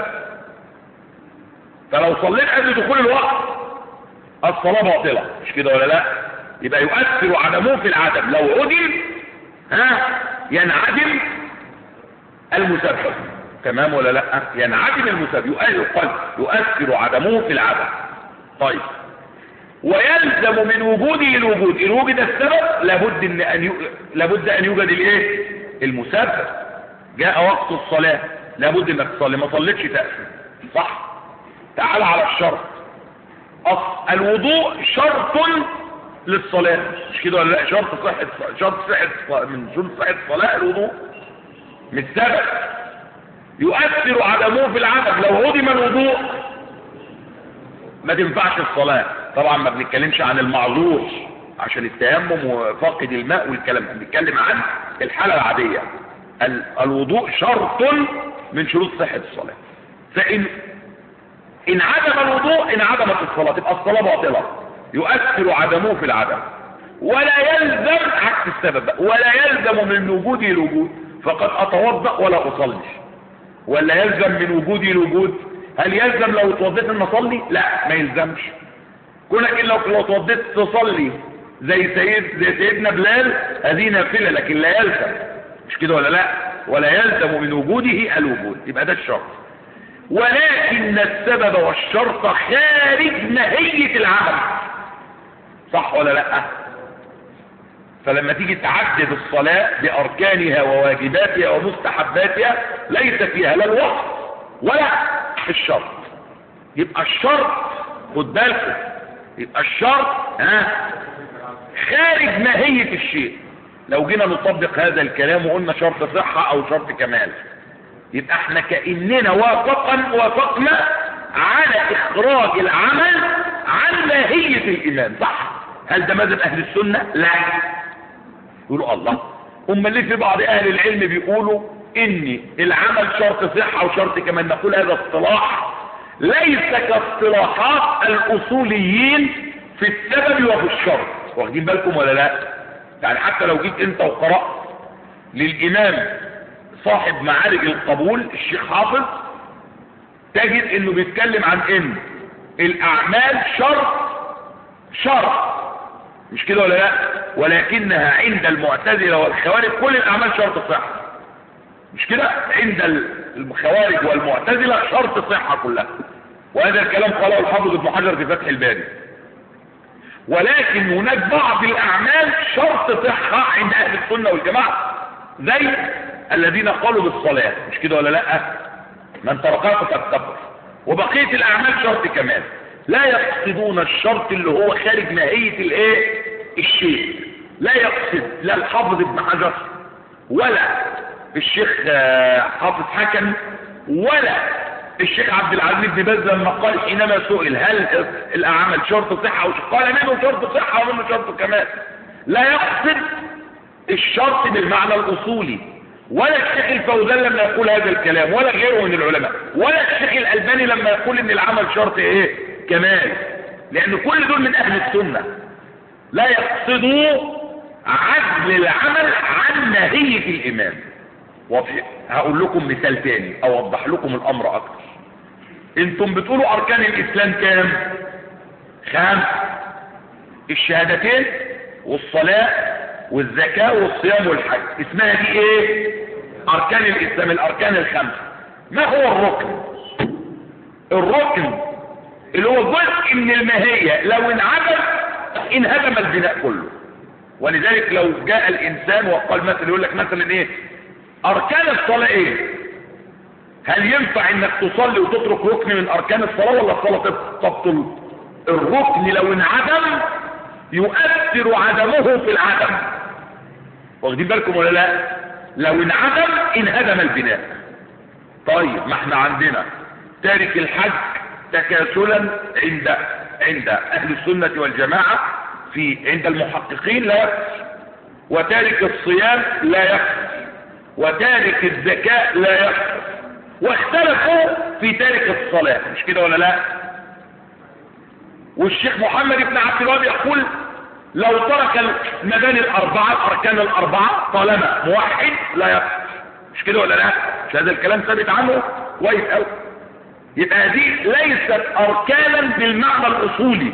فلو صليت قبل دخول الوقت الصلاة باطلة مش كده ولا لا يبقى يؤثر عدمه في العدم لو عدم ها ينعدم المسبب تمام ولا لا ينعدم المسبب يؤثر يؤثر عدمه في العدم طيب ويلزم من وجوده الوجود ان وجد السبب لابد ان ان ي... لابد ان يوجد الايه المسبب جاء وقت الصلاه لابد انك تصلي ما صليتش تاثم صح تعال على الشرط أص... الوضوء شرط للصلاه مش كده ولا لا شرط صحه شرط صحه من شروط صحه الصلاه الوضوء مش سبب يؤثر عدمه في العدم لو عدم الوضوء ما تنفعش الصلاه طبعا ما بنتكلمش عن المعذور عشان التيمم وفاقد الماء والكلام ده بنتكلم عن الحالة العادية ال الوضوء شرط من شروط صحة الصلاة فإن إن عدم الوضوء إن عدمت الصلاة تبقى الصلاة باطلة يؤثر عدمه في العدم ولا يلزم عكس السبب ولا يلزم من وجوده الوجود فقد أتوضأ ولا أصلي ولا يلزم من وجوده الوجود هل يلزم لو اتوضيت ان اصلي لا ما يلزمش كونك لو لو اتوضيت تصلي زي سيد زي سيدنا بلال هذه نافله لكن لا يلزم مش كده ولا لا ولا يلزم من وجوده الوجود يبقى ده الشرط ولكن السبب والشرط خارج ماهيه العمل صح ولا لا فلما تيجي تعدد الصلاة بأركانها وواجباتها ومستحباتها ليس فيها لا الوقت ولا الشرط يبقى الشرط خد بالكم يبقى الشرط ها خارج ماهية الشيء لو جينا نطبق هذا الكلام وقلنا شرط صحة او شرط كمال يبقى احنا كأننا وافقا وافقنا على اخراج العمل عن ماهية الايمان صح هل ده مذهب اهل السنة لا يقولوا الله هم اللي في بعض اهل العلم بيقولوا ان العمل شرط صحة وشرط كمان نقول هذا اصطلاح ليس كاصطلاحات الاصوليين في السبب وفي الشرط واخدين بالكم ولا لا يعني حتى لو جيت انت وقرأت للامام صاحب معارج القبول الشيخ حافظ تجد انه بيتكلم عن ان الاعمال شرط شرط مش كده ولا لا ولكنها عند المعتزلة والخوارج كل الاعمال شرط صحة مش كده عند الخوارج والمعتزلة شرط صحة كلها وهذا الكلام قاله الحافظ ابن حجر في فتح الباري ولكن هناك بعض الاعمال شرط صحة عند اهل السنة والجماعة زي الذين قالوا بالصلاة مش كده ولا لا من تركها فقد كفر وبقية الاعمال شرط كمال لا يقصدون الشرط اللي هو خارج ماهية الايه الشيء لا يقصد لا الحافظ ابن حجر ولا الشيخ حافظ حكم ولا الشيخ عبد العزيز بن باز لما قال حينما سئل هل الاعمال شرط صحه قال منه شرط صحه ومنه شرط كمال لا يقصد الشرط بالمعنى الاصولي ولا الشيخ الفوزان لما يقول هذا الكلام ولا غيره من العلماء ولا الشيخ الألباني لما يقول ان العمل شرط ايه كمال لان كل دول من اهل السنة لا يقصدوا عزل العمل عن نهية الامام وفي هقول لكم مثال تاني اوضح لكم الامر اكتر انتم بتقولوا اركان الاسلام كام خمس الشهادتين والصلاة والزكاة والصيام والحج اسمها دي ايه اركان الاسلام الاركان الخمسة ما هو الركن الركن اللي هو جزء من الماهية لو انعدم انهدم البناء كله ولذلك لو جاء الانسان وقال مثلا يقول لك مثلا ايه اركان الصلاة ايه هل ينفع انك تصلي وتترك ركن من اركان الصلاة ولا الصلاة تبطل الركن لو انعدم يؤثر عدمه في العدم واخدين بالكم ولا لا لو انعدم انهدم البناء طيب ما احنا عندنا تارك الحج تكاسلا عند عند اهل السنة والجماعة في عند المحققين لا يكفر وتارك الصيام لا يكفر وتارك الزكاة لا يكفر واختلفوا في تارك الصلاة مش كده ولا لا والشيخ محمد بن عبد الوهاب يقول لو ترك المباني الأربعة الأركان الأربعة طالما موحد لا يكفر مش كده ولا لا مش هذا الكلام ثابت عنه كويس قوي يبقى هذه ليست أركانا بالمعنى الأصولي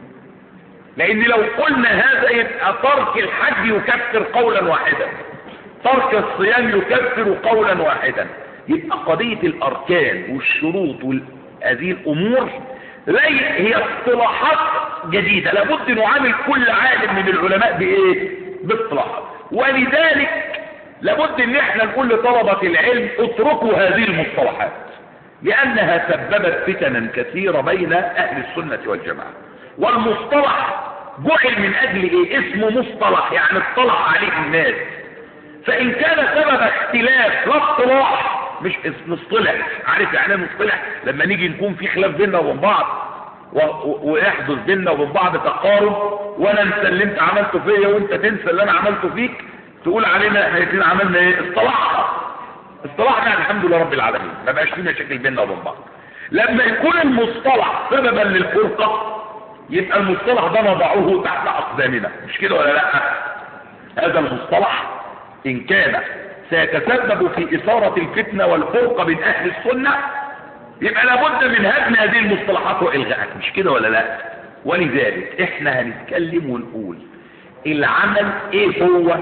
لأن لو قلنا هذا يبقى ترك الحج يكفر قولا واحدا ترك الصيام يكفر قولا واحدا يبقى قضية الأركان والشروط وهذه الأمور لي هي اصطلاحات جديدة لابد نعامل كل عالم من العلماء بايه باصطلاحات ولذلك لابد ان احنا نقول لطلبة العلم اتركوا هذه المصطلحات لانها سببت فتنا كثيرة بين اهل السنة والجماعة والمصطلح جعل من اجل ايه اسمه مصطلح يعني اطلع عليه الناس فان كان سبب اختلاف لا اصطلاح مش مصطلح عارف يعني مصطلح لما نيجي نكون في خلاف بيننا وبين بعض ويحدث بيننا وبين بعض تقارب وانا انسى اللي انت عملته فيا وانت تنسى اللي انا عملته فيك تقول علينا احنا الاثنين عملنا ايه اصطلحنا اصطلحنا الحمد لله رب العالمين ما بقاش في مشاكل بيننا وبين بعض لما يكون المصطلح سببا للفرقه يبقى المصطلح ده نضعه تحت اقدامنا مش كده ولا لا هذا المصطلح ان كان سيتسبب في إثارة الفتنة والفرقة بين أهل السنة يبقى لابد من هدم هذه المصطلحات وإلغائها مش كده ولا لا ولذلك احنا هنتكلم ونقول العمل ايه هو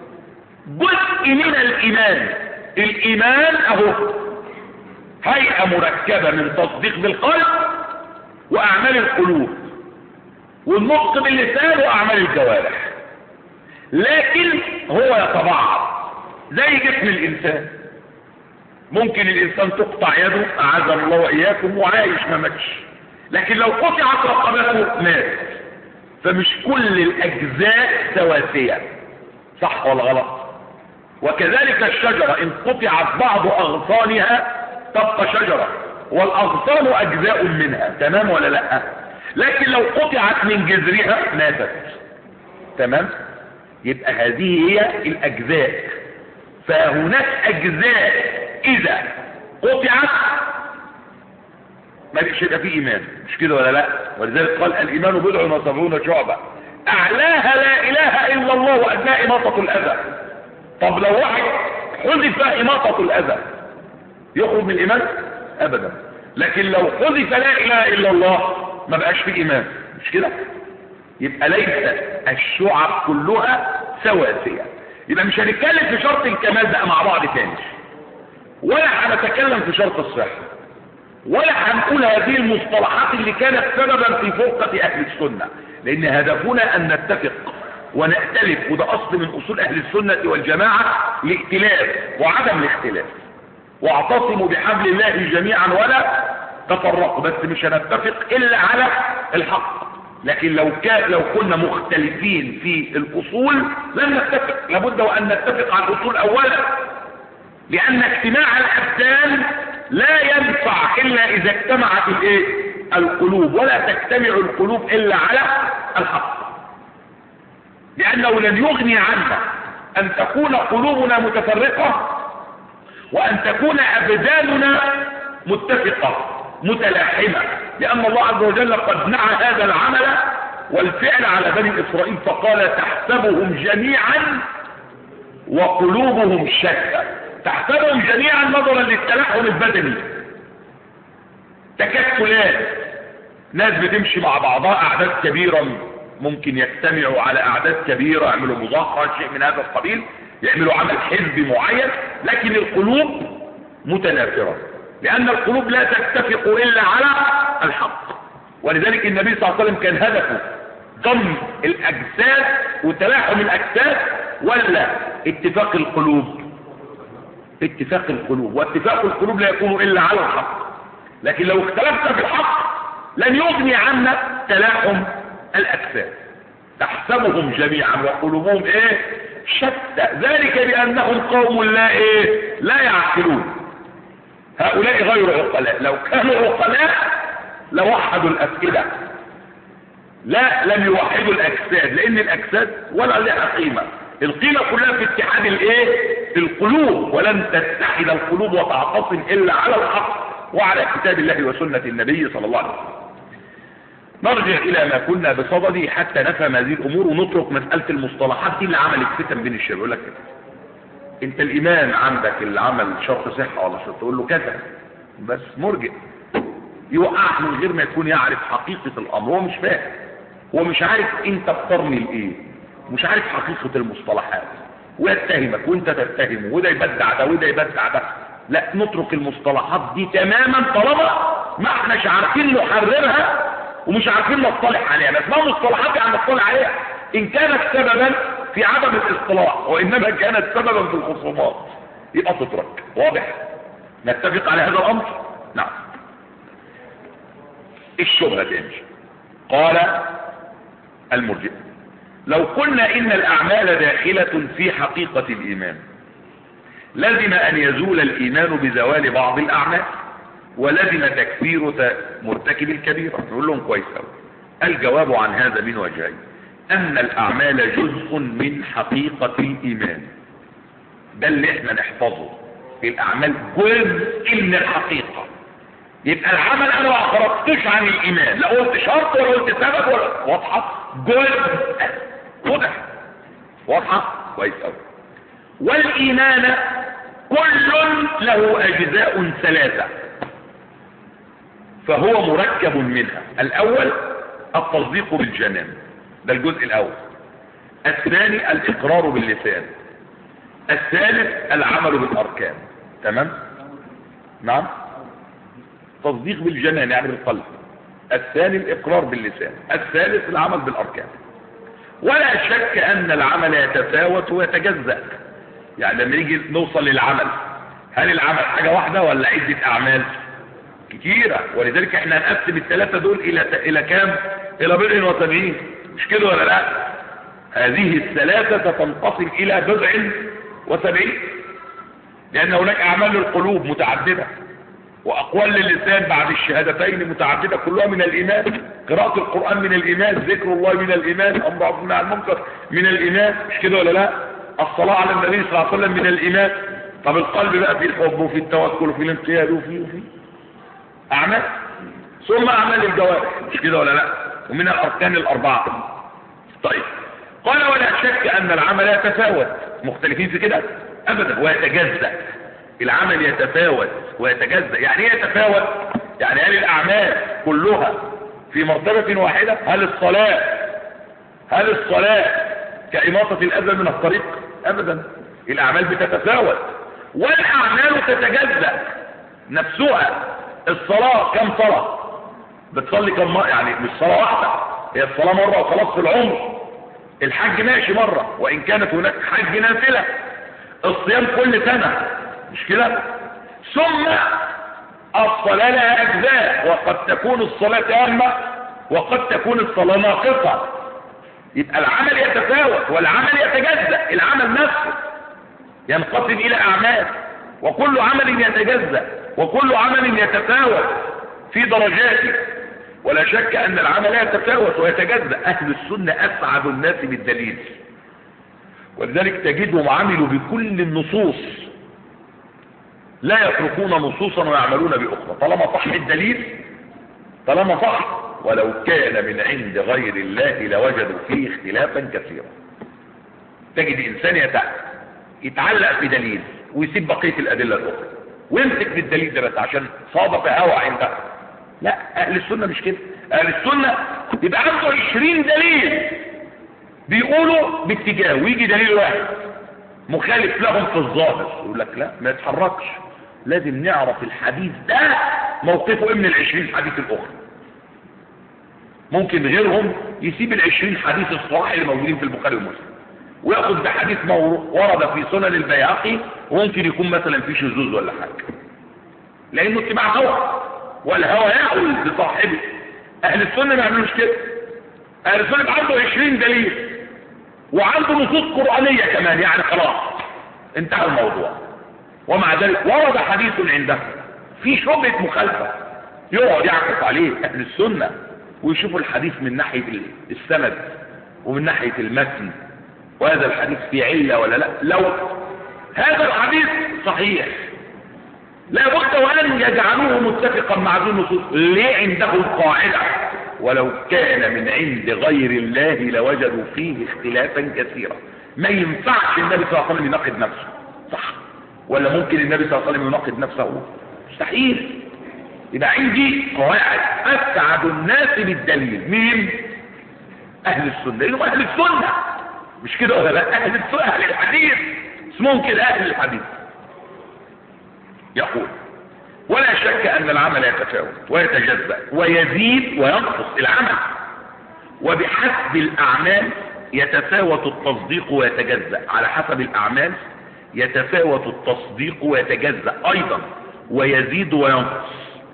جزء من الإيمان الإيمان اهو هيئة مركبة من تصديق بالقلب وأعمال القلوب والنطق باللسان وأعمال الجوارح لكن هو يتبعض زي جسم الانسان ممكن الانسان تقطع يده اعاذنا الله واياكم وعايش ما ماتش لكن لو قطعت رقبته مات فمش كل الاجزاء سواسيه صح ولا غلط وكذلك الشجره ان قطعت بعض اغصانها تبقى شجره والاغصان اجزاء منها تمام ولا لا لكن لو قطعت من جذرها ماتت تمام يبقى هذه هي الاجزاء فهناك اجزاء اذا قطعت ما بيش يبقى فيه ايمان مش كده ولا لا ولذلك قال الايمان بضع وسبعون شعبة اعلاها لا اله الا الله وادناها اماطة الاذى طب لو واحد حذف اماطة الاذى يخرج من الايمان ابدا لكن لو حذف لا اله الا الله ما بقاش فيه ايمان مش كده يبقى ليس الشعب كلها سواسيه يبقى مش هنتكلم في شرط الكمال بقى مع بعض تاني ولا هنتكلم في شرط الصحة ولا هنقول هذه المصطلحات اللي كانت سببا في فرقة اهل السنة لان هدفنا ان نتفق ونأتلف وده اصل من اصول اهل السنة والجماعة الائتلاف وعدم الاختلاف واعتصموا بحبل الله جميعا ولا تفرقوا بس مش هنتفق الا على الحق لكن لو كان لو كنا مختلفين في الاصول لن نتفق لابد وان نتفق على الاصول اولا لان اجتماع الابدان لا ينفع الا اذا اجتمعت الايه القلوب ولا تجتمع القلوب الا على الحق لانه لن يغني عنا ان تكون قلوبنا متفرقه وأن تكون أبداننا متفقة متلاحمة لأن الله عز وجل قد نعى هذا العمل والفعل على بني إسرائيل فقال تحسبهم جميعا وقلوبهم شتى تحسبهم جميعا نظرا للتلاحم البدني تكتلات ناس بتمشي مع بعضها أعداد كبيرة ممكن يجتمعوا على أعداد كبيرة يعملوا مظاهرة شيء من هذا القبيل يعملوا عمل حزبي معين لكن القلوب متنافرة لأن القلوب لا تتفق إلا على الحق ولذلك النبي صلى الله عليه وسلم كان هدفه ضم الأجساد وتلاحم الأجساد ولا اتفاق القلوب اتفاق القلوب واتفاق القلوب لا يكون إلا على الحق لكن لو اختلفت في الحق لن يغني عنا تلاحم الأجساد تحسبهم جميعا وقلوبهم ايه شتى ذلك بأنهم قوم لا ايه لا يعقلون هؤلاء غير عقلاء لو كانوا عقلاء لوحدوا الأفئدة لا لم يوحدوا الأجساد لأن الأجساد ولا لها قيمة القيمة كلها في اتحاد الايه في القلوب ولن تتحد القلوب وتعتصم إلا على الحق وعلى كتاب الله وسنة النبي صلى الله عليه وسلم نرجع إلى ما كنا بصدده حتى نفهم هذه الأمور ونترك مسألة المصطلحات دي اللي عملت فتن بين الشباب يقول لك كده انت الإيمان عندك اللي عمل شرط صحة ولا شرط تقول له كذا بس مرجع يوقعك من غير ما يكون يعرف حقيقة الأمر هو مش فاهم هو مش عارف انت بترمي الايه مش عارف حقيقة المصطلحات ويتهمك وانت تتهمه وده يبدع ده وده يبدع ده لا نترك المصطلحات دي تماما طالما ما احناش عارفين نحررها ومش عارفين نصطلح عليها بس ما مصطلحات يعني نصطلح عليها ان كانت سببا في عدم الاصطلاح وانما كانت سببا في الخصومات يبقى تترك واضح نتفق على هذا الامر نعم الشبهة تاني قال المرجئ لو قلنا ان الاعمال داخلة في حقيقة الايمان لزم ان يزول الايمان بزوال بعض الاعمال ولزم تكفير مرتكب الكبيرة نقول لهم كويس قوي الجواب عن هذا من وجهين ان الاعمال جزء من حقيقة الايمان ده اللي احنا نحفظه الاعمال جزء من الحقيقة يبقى العمل انا ما خرجتش عن الايمان لا قلت شرط ولا قلت سبب ولا واضحة جزء واضح واضحة كويس قوي والايمان كل له اجزاء ثلاثة فهو مركب منها الاول التصديق بالجنان ده الجزء الاول الثاني الاقرار باللسان الثالث العمل بالاركان تمام نعم تصديق بالجنان يعني بالقلب الثاني الاقرار باللسان الثالث العمل بالاركان ولا شك ان العمل يتفاوت ويتجزأ يعني لما نيجي نوصل للعمل هل العمل حاجة واحدة ولا عدة اعمال كتيرة ولذلك احنا هنقسم الثلاثة دول الى الى كام الى بضع وسبعين مش كده ولا لا هذه الثلاثة تنقسم الى بضع وسبعين لان هناك اعمال للقلوب متعددة واقوال للسان بعد الشهادتين متعددة كلها من الايمان قراءة القرآن من الايمان ذكر الله من الايمان امر عبد عن المنكر من الايمان مش كده ولا لا الصلاة على النبي صلى الله عليه وسلم من الايمان طب القلب بقى فيه الحب وفيه التوكل وفيه الانقياد وفيه وفيه اعمال ثم اعمال الجوارح مش كده ولا لا ومن الاركان الاربعة طيب قال ولا شك ان العمل يتفاوت مختلفين في كده ابدا ويتجزأ العمل يتفاوت ويتجزأ يعني ايه يتفاوت يعني هل الاعمال كلها في مرتبة واحدة هل الصلاة هل الصلاة كإماطة الأذى من الطريق ابدا الاعمال بتتفاوت والاعمال تتجزأ نفسها الصلاة كم صلاة بتصلي كم مرة يعني مش صلاة واحدة هي الصلاة مرة وخلاص في العمر الحج ماشي مرة وإن كانت هناك حج نافلة الصيام كل سنة مش كده ثم الصلاة لها أجزاء وقد تكون الصلاة تامة وقد تكون الصلاة ناقصة يبقى العمل يتفاوت والعمل يتجزأ العمل نفسه ينقسم إلى أعمال وكل عمل يتجزأ وكل عمل يتفاوت في درجاته ولا شك أن العمل يتفاوت ويتجزأ أهل السنة أسعد الناس بالدليل ولذلك تجدهم عملوا بكل النصوص لا يتركون نصوصا ويعملون بأخرى طالما صح الدليل طالما صح ولو كان من عند غير الله لوجدوا فيه اختلافا كثيرا تجد انسان يتع- يتعلق في دليل ويسيب بقية الادلة الاخرى ويمسك بالدليل ده بس عشان صادف هوى عنده لا اهل السنة مش كده اهل السنة يبقى عنده 20 دليل بيقولوا باتجاه ويجي دليل واحد مخالف لهم في الظاهر يقول لك لا ما يتحركش لازم نعرف الحديث ده موقفه ايه من العشرين حديث الاخرى ممكن غيرهم يسيب العشرين حديث الصحيح اللي موجودين في البخاري ومسلم وياخذ بحديث مور- ورد في سنن البيهقي وممكن يكون مثلا في شذوذ ولا حاجه لانه اتباع هوى والهوى يأوي بصاحبه اهل السنه ما يعملوش كده اهل السنه يبقى عنده 20 دليل وعنده نصوص قرانيه كمان يعني خلاص انتهى الموضوع ومع ذلك ورد حديث عنده في شبهه مخالفه يقعد يعكف عليه اهل السنه ويشوفوا الحديث من ناحيه السند ومن ناحيه المتن وهذا الحديث فيه عله ولا لا لو هذا الحديث صحيح لا بد وان يجعلوه متفقا مع ذي النصوص ليه عندهم قاعده ولو كان من عند غير الله لوجدوا فيه اختلافا كثيرا ما ينفعش النبي صلى الله عليه وسلم يناقض نفسه صح ولا ممكن النبي صلى الله عليه وسلم يناقض نفسه مستحيل يبقى عندي قواعد اسعد الناس بالدليل مين اهل السنه لانهم اهل السنه مش كده ولا لا اهل السنه اهل الحديث اسمهم كده اهل الحديث يقول ولا شك ان العمل يتفاوت ويتجزا ويزيد وينقص العمل وبحسب الاعمال يتفاوت التصديق ويتجزا على حسب الاعمال يتفاوت التصديق ويتجزا ايضا ويزيد وينقص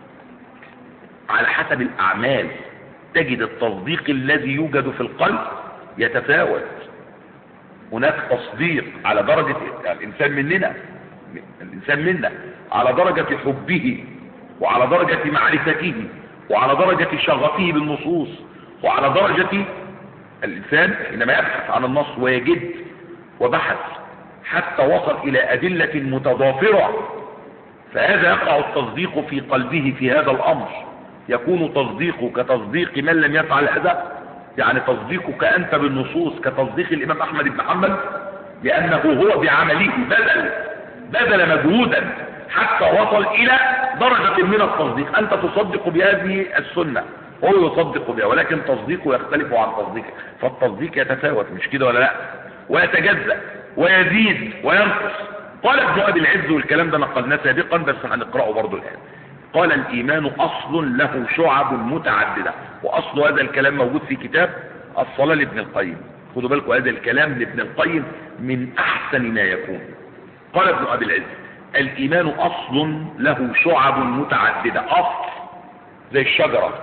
على حسب الاعمال تجد التصديق الذي يوجد في القلب يتفاوت هناك تصديق على درجة الإنسان مننا الإنسان منا على درجة حبه وعلى درجة معرفته وعلى درجة شغفه بالنصوص وعلى درجة الإنسان حينما يبحث عن النص ويجد وبحث حتى وصل إلى أدلة متضافرة فهذا يقع التصديق في قلبه في هذا الأمر يكون تصديقه كتصديق من لم يفعل هذا يعني تصديقك أنت بالنصوص كتصديق الإمام أحمد بن حنبل لأنه هو بعمله بذل بذل مجهودا حتى وصل إلى درجة من التصديق أنت تصدق بهذه السنة هو يصدق بها ولكن تصديقه يختلف عن تصديقك فالتصديق يتفاوت مش كده ولا لا ويتجزأ ويزيد وينقص قال ابن أبي العز والكلام ده نقلناه سابقا بس هنقرأه برضه الآن قال الإيمان أصل له شعب متعددة وأصل هذا الكلام موجود في كتاب الصلاة لابن القيم خدوا بالكم هذا الكلام لابن القيم من أحسن ما يكون قال ابن أبي العز الإيمان أصل له شعب متعددة أصل زي الشجرة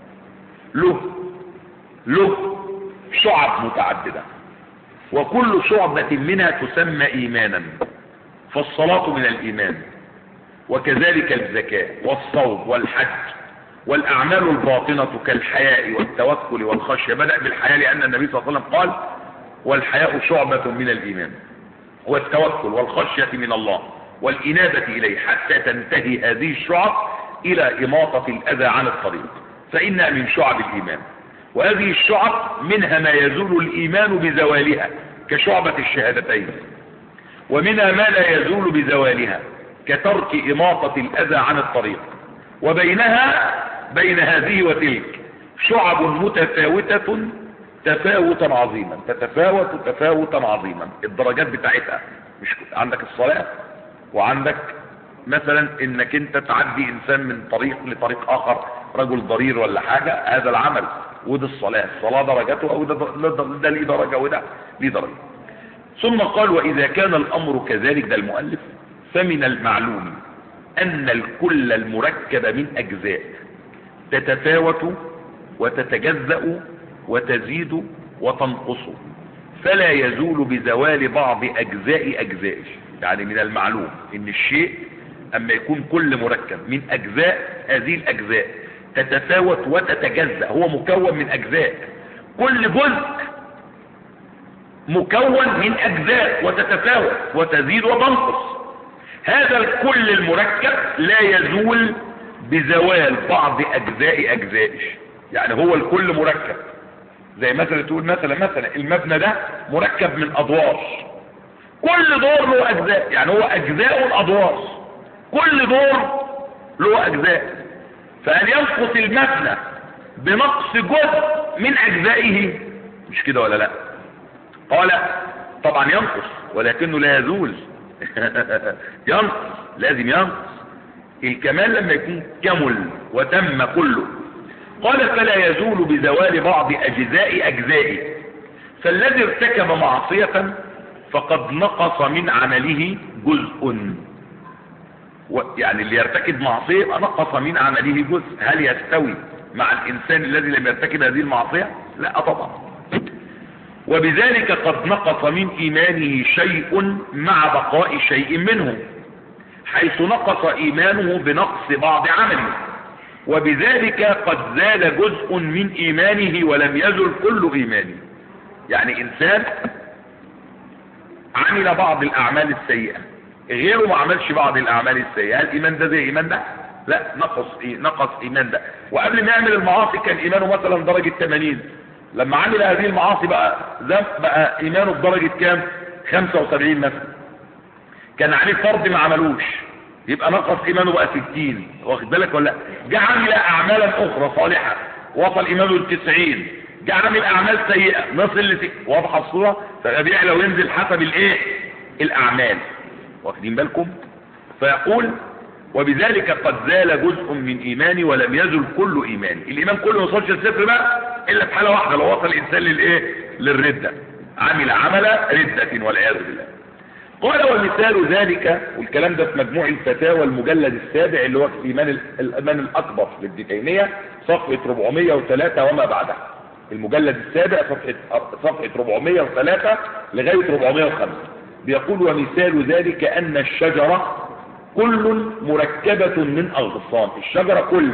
له له شعب متعددة وكل شعبة منها تسمى إيمانا فالصلاة من الإيمان وكذلك الزكاة والصوم والحج والأعمال الباطنة كالحياء والتوكل والخشية بدأ بالحياء لأن النبي صلى الله عليه وسلم قال والحياء شعبة من الإيمان والتوكل والخشية من الله والإنابة إليه حتى تنتهي هذه الشعب إلى إماطة الأذى عن الطريق فإنها من شعب الإيمان وهذه الشعب منها ما يزول الإيمان بزوالها كشعبة الشهادتين ومنها ما لا يزول بزوالها كترك إماطة الأذى عن الطريق وبينها بين هذه وتلك شعب متفاوتة تفاوتا عظيما تتفاوت تفاوتا عظيما الدرجات بتاعتها مش عندك الصلاة وعندك مثلا انك انت تعدي انسان من طريق لطريق اخر رجل ضرير ولا حاجة هذا العمل وده الصلاة الصلاة درجته او ده, ده, ده ليه درجة وده ليه درجة ثم قال واذا كان الامر كذلك ده المؤلف فمن المعلوم ان الكل المركب من اجزاء تتفاوت وتتجزأ وتزيد وتنقص فلا يزول بزوال بعض اجزاء اجزائه يعني من المعلوم ان الشيء اما يكون كل مركب من اجزاء هذه الاجزاء تتفاوت وتتجزأ هو مكون من اجزاء كل جزء مكون من اجزاء وتتفاوت وتزيد وتنقص هذا الكل المركب لا يزول بزوال بعض اجزاء اجزائه يعني هو الكل مركب زي مثلا تقول مثلا مثلا المبنى ده مركب من ادوار كل دور له اجزاء يعني هو اجزاء الادوار كل دور له اجزاء فهل ينقص المبنى بنقص جزء من اجزائه مش كده ولا لا قال طبعا ينقص ولكنه لا يزول ينقص لازم ينقص الكمال لما يكون كمل وتم كله قال فلا يزول بزوال بعض اجزاء اجزائه فالذي ارتكب معصية فقد نقص من عمله جزء و- يعني اللي يرتكب معصية يبقى نقص من عمله جزء هل يستوي مع الانسان الذي لم يرتكب هذه المعصية لا طبعا وبذلك قد نقص من ايمانه شيء مع بقاء شيء منه حيث نقص ايمانه بنقص بعض عمله وبذلك قد زال جزء من ايمانه ولم يزل كل ايمانه يعني انسان عمل بعض الاعمال السيئة غيره ما عملش بعض الاعمال السيئة هل ايمان ده زي ايمان ده لا نقص إيه؟ نقص ايمان ده وقبل ما يعمل المعاصي كان ايمانه مثلا درجة 80 لما عمل هذه المعاصي بقى زم بقى ايمانه بدرجة كام 75 مثلا كان عليه فرض ما عملوش يبقى نقص ايمانه بقى 60 واخد بالك ولا لا؟ جه عمل اعمالا اخرى صالحة وصل ايمانه ل 90 جه عمل اعمال سيئة نصل ل واضحة الصورة فيبقى بيعلى وينزل حسب الايه الاعمال واخدين بالكم فيقول وبذلك قد زال جزء من ايماني ولم يزل كل ايماني الايمان كله ما وصلش للصفر بقى الا في حاله واحده لو وصل الانسان للايه للرده عمل عمل رده والعياذ بالله قال ومثال ذلك والكلام ده في مجموع الفتاوى المجلد السابع اللي هو في الايمان ال- الايمان الاكبر لابن تيميه صفحه 403 وما بعدها المجلد السابع صفحه صفحه 403 لغايه 405 بيقول ومثال ذلك ان الشجره كل مركبة من أغصان الشجرة كل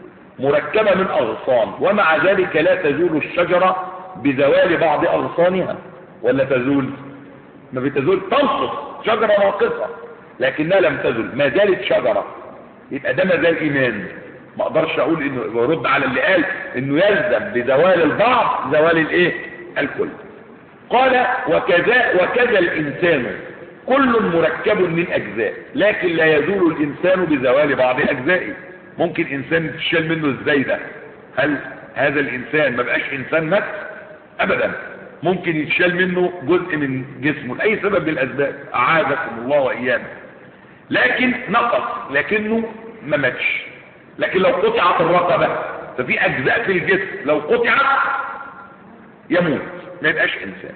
مركبة من أغصان ومع ذلك لا تزول الشجرة بزوال بعض أغصانها ولا تزول ما بتزول تنقص شجرة ناقصة لكنها لم تزل ما زالت شجرة يبقى ده ما زال إيمان ما اقدرش اقول انه يرد على اللي قال انه يلزم بزوال البعض زوال الايه الكل قال وكذا وكذا الانسان كل مركب من اجزاء لكن لا يزول الانسان بزوال بعض اجزائه ممكن انسان تشال منه ازاي ده هل هذا الانسان ما بقاش انسان نفس ابدا ممكن يتشال منه جزء من جسمه لاي سبب من الاسباب اعاذكم الله وايانا لكن نقص لكنه ما ماتش لكن لو قطعت الرقبه ففي اجزاء في الجسم لو قطعت يموت ما يبقاش انسان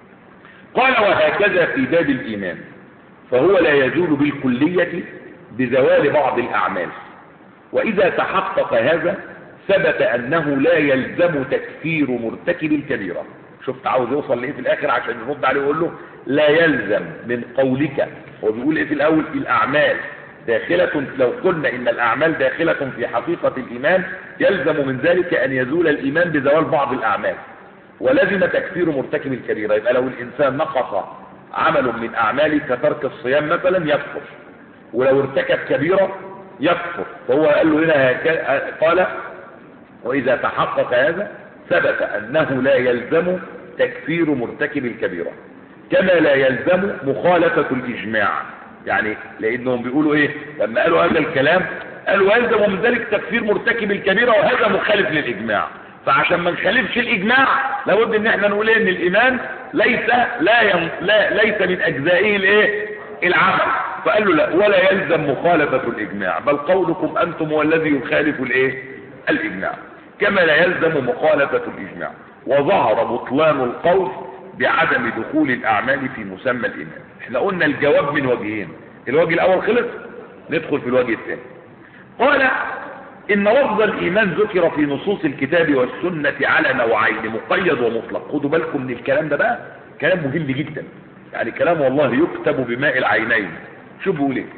قال وهكذا في باب الايمان فهو لا يزول بالكلية بزوال بعض الاعمال واذا تحقق هذا ثبت انه لا يلزم تكفير مرتكب الكبيرة شفت عاوز يوصل لايه في الاخر عشان يرد عليه ويقول له لا يلزم من قولك هو بيقول ايه في الاول الاعمال داخلة لو قلنا ان الاعمال داخلة في حقيقة الايمان يلزم من ذلك ان يزول الايمان بزوال بعض الاعمال ولزم تكفير مرتكب الكبيرة يبقى لو الانسان نقص عمل من اعماله كترك الصيام مثلا يكفر ولو ارتكب كبيرة يكفر فهو قال له هنا هكا- قال واذا تحقق هذا ثبت انه لا يلزم تكفير مرتكب الكبيرة كما لا يلزم مخالفة الاجماع يعني لانهم بيقولوا ايه لما قالوا هذا الكلام قالوا يلزم من ذلك تكفير مرتكب الكبيرة وهذا مخالف للاجماع فعشان ما نخالفش الاجماع لابد ان احنا نقول إيه ان الايمان ليس لا, ين... لا ليس من اجزائه الايه العمل فقال له لا ولا يلزم مخالفة الاجماع بل قولكم انتم هو الذي يخالف الايه الاجماع كما لا يلزم مخالفة الاجماع وظهر بطلان القول بعدم دخول الاعمال في مسمى الايمان احنا قلنا الجواب من وجهين الوجه الاول خلص ندخل في الوجه الثاني قال ان لفظ الايمان ذكر في نصوص الكتاب والسنة على نوعين مقيد ومطلق خدوا بالكم من الكلام ده بقى كلام مهم جدا يعني كلام والله يكتب بماء العينين شوف بيقول ايه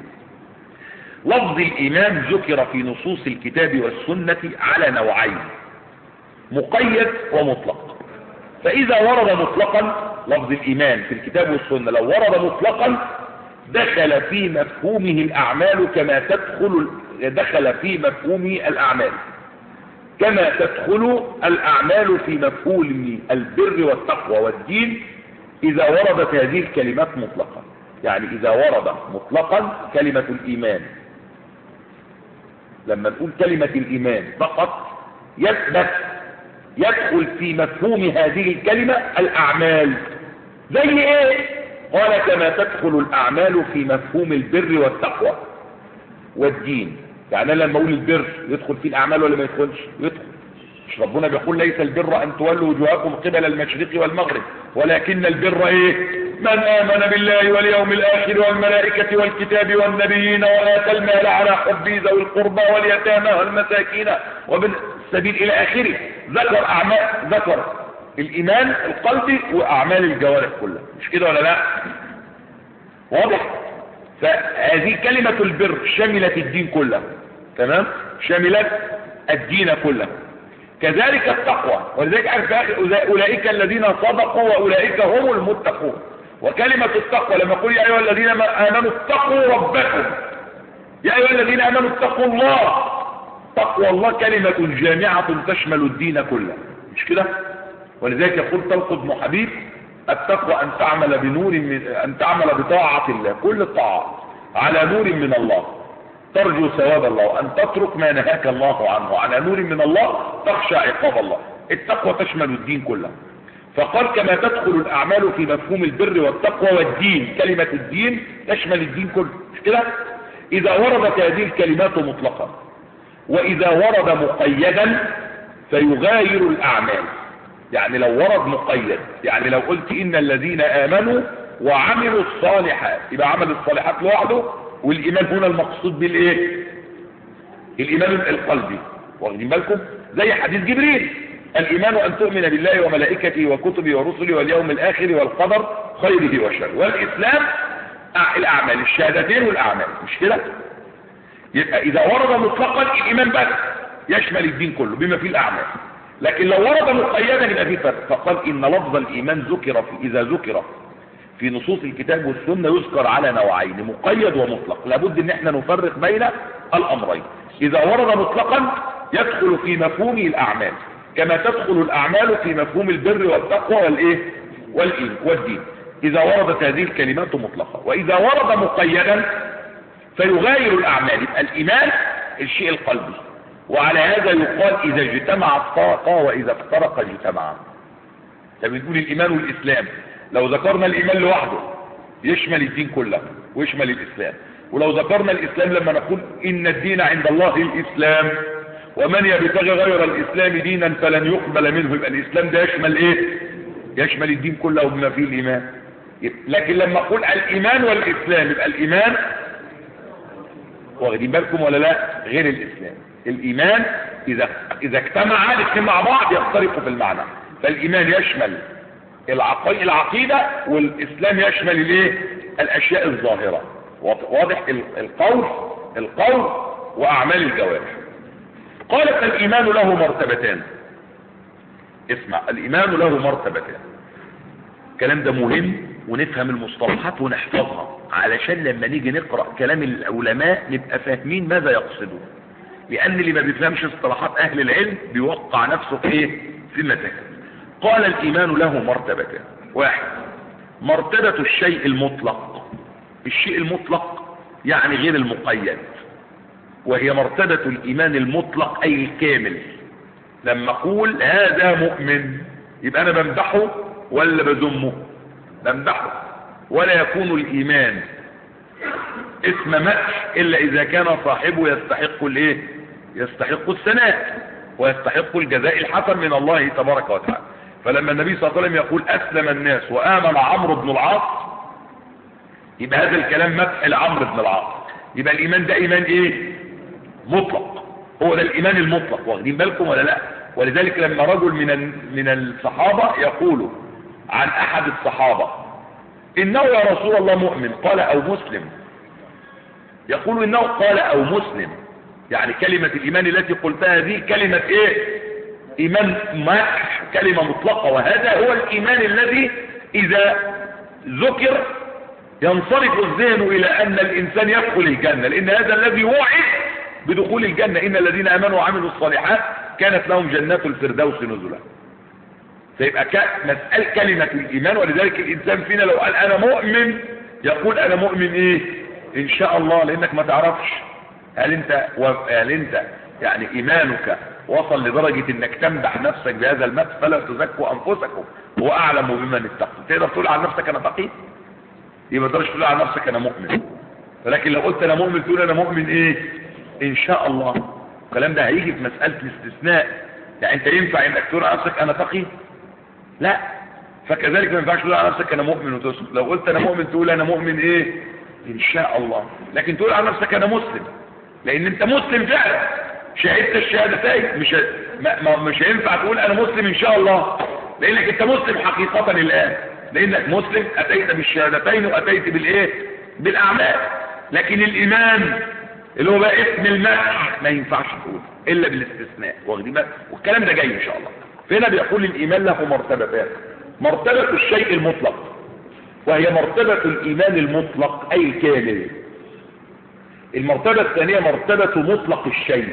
لفظ الايمان ذكر في نصوص الكتاب والسنة على نوعين مقيد ومطلق فاذا ورد مطلقا لفظ الايمان في الكتاب والسنة لو ورد مطلقا دخل في مفهومه الأعمال كما تدخل دخل في مفهومه الأعمال كما تدخل الأعمال في مفهوم البر والتقوى والدين إذا وردت هذه الكلمات مطلقا يعني إذا ورد مطلقا كلمة الإيمان لما نقول كلمة الإيمان فقط يثبت يدخل في مفهوم هذه الكلمة الأعمال زي إيه؟ قال كما تدخل الأعمال في مفهوم البر والتقوى والدين يعني أنا لما أقول البر يدخل فيه الأعمال ولا ما يدخلش يدخل مش ربنا بيقول ليس البر أن تولوا وجوهكم قبل المشرق والمغرب ولكن البر إيه من آمن بالله واليوم الآخر والملائكة والكتاب والنبيين وآتى المال على حبه ذوي القربى واليتامى والمساكين وابن السبيل إلى آخره ذكر أعمال ذكر الإيمان القلبي وأعمال الجوارح كلها مش كده ولا لا واضح فهذه كلمة البر شملت الدين كله تمام شملت الدين كله كذلك التقوى ولذلك عارف أولئك الذين صدقوا وأولئك هم المتقون وكلمة التقوى لما يقول يا أيها الذين آمنوا اتقوا ربكم يا أيها الذين آمنوا اتقوا الله تقوى الله كلمة جامعة تشمل الدين كله مش كده ولذلك يقول طلق بن حبيب التقوى أن تعمل بنور من أن تعمل بطاعة الله كل الطاعات على نور من الله ترجو ثواب الله وأن تترك ما نهاك الله عنه على نور من الله تخشى عقاب الله التقوى تشمل الدين كله فقال كما تدخل الأعمال في مفهوم البر والتقوى والدين كلمة الدين تشمل الدين كله مش كده إذا وردت هذه الكلمات مطلقا وإذا ورد مقيدا فيغاير الأعمال يعني لو ورد مقيد يعني لو قلت إن الذين آمنوا وعملوا الصالحات يبقى عمل الصالحات لوحده والإيمان هنا المقصود بالإيه الإيمان القلبي واخدين بالكم زي حديث جبريل الإيمان أن تؤمن بالله وملائكته وكتبه ورسله واليوم الآخر والقدر خيره وشره والإسلام الأعمال الشهادتين والأعمال مش كده يبقى إذا ورد مطلقا الإيمان بس يشمل الدين كله بما فيه الأعمال لكن لو ورد مقيدا يبقى فيه فرق فقال إن لفظ الإيمان ذكر في إذا ذكر في نصوص الكتاب والسنة يذكر على نوعين مقيد ومطلق لابد ان احنا نفرق بين الامرين اذا ورد مطلقا يدخل في مفهومه الاعمال كما تدخل الاعمال في مفهوم البر والتقوى والايه والإيه والدين اذا وردت هذه الكلمات مطلقة واذا ورد مقيدا فيغاير الاعمال يبقى الايمان الشيء القلبي وعلى هذا يقال اذا اجتمع الطاقة واذا افترق اجتمعا فبنقول الايمان والاسلام لو ذكرنا الايمان لوحده يشمل الدين كله ويشمل الاسلام ولو ذكرنا الاسلام لما نقول ان الدين عند الله الاسلام ومن يبتغي غير الاسلام دينا فلن يقبل منه يبقى الاسلام ده يشمل ايه يشمل الدين كله بما فيه الايمان لكن لما اقول الايمان والاسلام يبقى الايمان واخدين بالكم ولا لا غير الاسلام الايمان اذا اذا اجتمع الاثنين مع بعض يفترقوا في المعنى فالايمان يشمل العقيدة, العقيدة والاسلام يشمل الايه الاشياء الظاهرة واضح القول القول واعمال الجوارح قال فالايمان له مرتبتان اسمع الايمان له مرتبتان الكلام ده مهم ونفهم المصطلحات ونحفظها علشان لما نيجي نقرأ كلام العلماء نبقى فاهمين ماذا يقصدون لان اللي ما بيفهمش اصطلاحات اهل العلم بيوقع نفسه في ايه في متاهه قال الايمان له مرتبتان واحد مرتبة الشيء المطلق الشيء المطلق يعني غير المقيد وهي مرتبة الايمان المطلق اي الكامل لما اقول هذا مؤمن يبقى انا بمدحه ولا بذمه بمدحه ولا يكون الايمان اسم مدح الا اذا كان صاحبه يستحق الايه يستحق الثناء ويستحق الجزاء الحسن من الله تبارك وتعالى فلما النبي صلى الله عليه وسلم يقول اسلم الناس وامن عمرو بن العاص يبقى هذا الكلام مدح لعمرو بن العاص يبقى الايمان ده ايمان ايه مطلق هو ده الايمان المطلق واخدين بالكم ولا لا ولذلك لما رجل من من الصحابه يقول عن احد الصحابه انه يا رسول الله مؤمن قال او مسلم يقول انه قال او مسلم يعني كلمة الايمان التي قلتها دي كلمة ايه ايمان مدح كلمة مطلقة وهذا هو الايمان الذي اذا ذكر ينصرف الذهن الى ان الانسان يدخل الجنة لان هذا الذي وعد بدخول الجنة ان الذين امنوا وعملوا الصالحات كانت لهم جنات الفردوس نزلا فيبقى مسألة كلمة الايمان ولذلك الانسان فينا لو قال انا مؤمن يقول انا مؤمن ايه ان شاء الله لانك ما تعرفش هل انت و... هل انت يعني ايمانك وصل لدرجة انك تمدح نفسك بهذا المدح فلا تزكوا انفسكم هو اعلم بمن اتقى تقدر تقول عن نفسك انا تقي يبقى تقدرش تقول عن نفسك انا مؤمن ولكن لو قلت انا مؤمن تقول انا مؤمن ايه ان شاء الله الكلام ده هيجي في مسألة الاستثناء يعني انت ينفع انك تقول عن نفسك انا تقي لا فكذلك ما ينفعش تقول عن نفسك انا مؤمن وتسلم لو قلت انا مؤمن تقول انا مؤمن ايه ان شاء الله لكن تقول عن نفسك انا مسلم لان انت مسلم فعلا شهدت الشهادتين مش ما ما مش هينفع تقول انا مسلم ان شاء الله لانك انت مسلم حقيقة الان لانك مسلم اتيت بالشهادتين واتيت بالايه بالاعمال لكن الايمان اللي هو بقى اسم المدح ما ينفعش تقول الا بالاستثناء واخدين بالك والكلام ده جاي ان شاء الله فهنا بيقول الايمان له مرتبتان مرتبة الشيء المطلق وهي مرتبة الايمان المطلق اي الكامل المرتبة الثانية مرتبة مطلق الشيء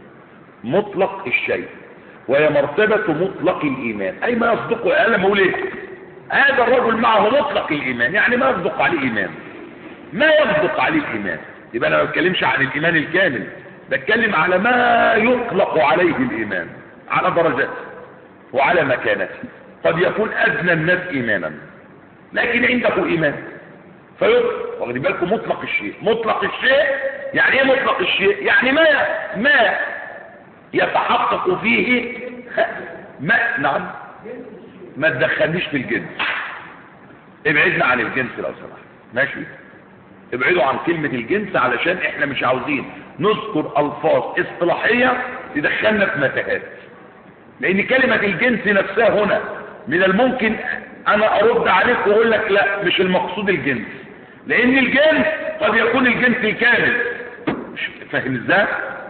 مطلق الشيء وهي مرتبة مطلق الايمان اي ما يصدقه انا بقول ايه هذا الرجل معه مطلق الايمان يعني ما يصدق عليه ايمان ما يصدق عليه الايمان يبقى انا ما بتكلمش عن الايمان الكامل بتكلم على ما يطلق عليه الايمان على درجاته وعلى مكانته قد يكون ادنى الناس ايمانا لكن عنده ايمان فيطلق واخدين بالكم مطلق الشيء مطلق الشيء يعني ايه مطلق الشيء يعني ما ما يتحقق فيه ما نعم ما تدخلنيش في الجنس ابعدنا عن الجنس لو سمحت ماشي ابعدوا عن كلمة الجنس علشان احنا مش عاوزين نذكر الفاظ اصطلاحية تدخلنا في متاهات لان كلمة الجنس نفسها هنا من الممكن انا ارد عليك واقول لك لا مش المقصود الجنس لان الجنس قد يكون الجنس الكامل مش فاهم ازاي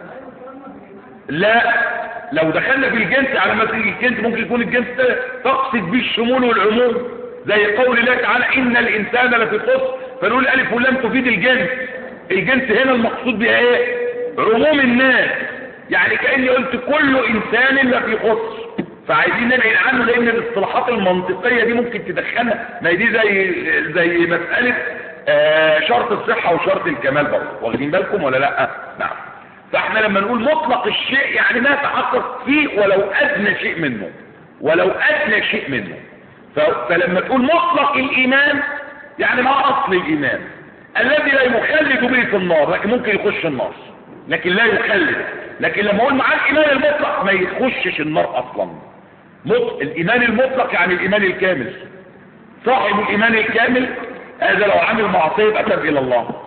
لا لو دخلنا في الجنس على ما تيجي الجنس ممكن يكون الجنس تقصد به الشمول والعموم زي قول الله تعالى ان الانسان لفي خسر فنقول الف ولام تفيد الجنس الجنس هنا المقصود بها ايه عموم الناس يعني كاني قلت كل انسان لفي خسر فعايزين نبعد عنه لان الاصطلاحات المنطقيه دي ممكن تدخلنا ما هي دي زي زي مساله آه شرط الصحه وشرط الكمال برضه واخدين بالكم ولا لا نعم فاحنا لما نقول مطلق الشيء يعني ما تحقق فيه ولو ادنى شيء منه ولو ادنى شيء منه فلما تقول مطلق الايمان يعني ما اصل الايمان الذي لا يخلد به في النار لكن ممكن يخش النار لكن لا يخلد لكن لما اقول معاه الايمان المطلق ما يخشش النار اصلا مط... الايمان المطلق يعني الايمان الكامل صاحب الايمان الكامل هذا لو عمل معصيه يبقى تاب الى الله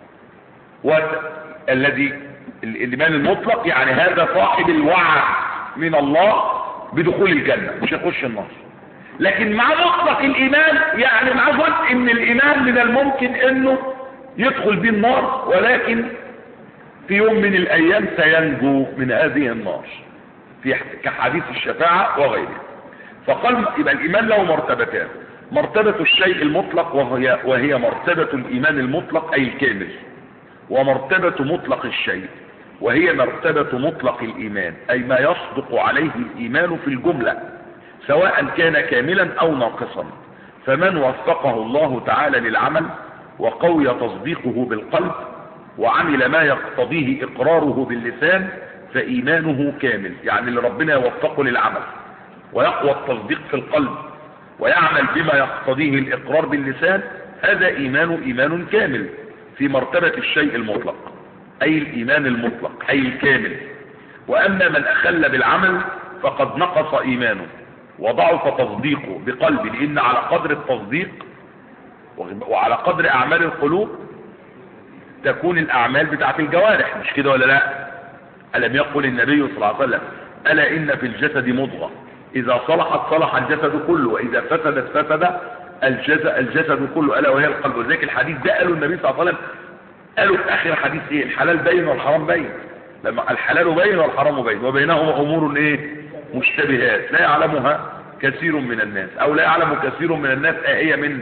والذي الايمان المطلق يعني هذا صاحب الوعد من الله بدخول الجنه مش هيخش النار لكن مع مطلق الايمان يعني مع جزء من الايمان من الممكن انه يدخل به النار ولكن في يوم من الايام سينجو من هذه النار في كحديث الشفاعة وغيره فقال يبقى الايمان له مرتبتان مرتبة الشيء المطلق وهي, وهي مرتبة الايمان المطلق اي الكامل ومرتبة مطلق الشيء وهي مرتبة مطلق الايمان اي ما يصدق عليه الايمان في الجملة سواء كان كاملا او ناقصا فمن وفقه الله تعالى للعمل وقوي تصديقه بالقلب وعمل ما يقتضيه اقراره باللسان فايمانه كامل يعني اللي ربنا يوفقه للعمل ويقوى التصديق في القلب ويعمل بما يقتضيه الاقرار باللسان هذا ايمان ايمان كامل في مرتبة الشيء المطلق اي الايمان المطلق اي الكامل واما من اخل بالعمل فقد نقص ايمانه وضعف تصديقه بقلبه لان على قدر التصديق وعلى قدر اعمال القلوب تكون الاعمال بتاعت الجوارح مش كده ولا لا الم يقل النبي صلى الله عليه وسلم الا ان في الجسد مضغة اذا صلحت صلح الجسد كله واذا فسدت فسد الجسد, الجسد كله الا وهي القلب وذلك الحديث ده قاله النبي صلى الله عليه وسلم قالوا في اخر الحديث ايه الحلال بين والحرام بين لما الحلال بين والحرام بين وبينهما امور ايه مشتبهات لا يعلمها كثير من الناس او لا يعلم كثير من الناس ايه من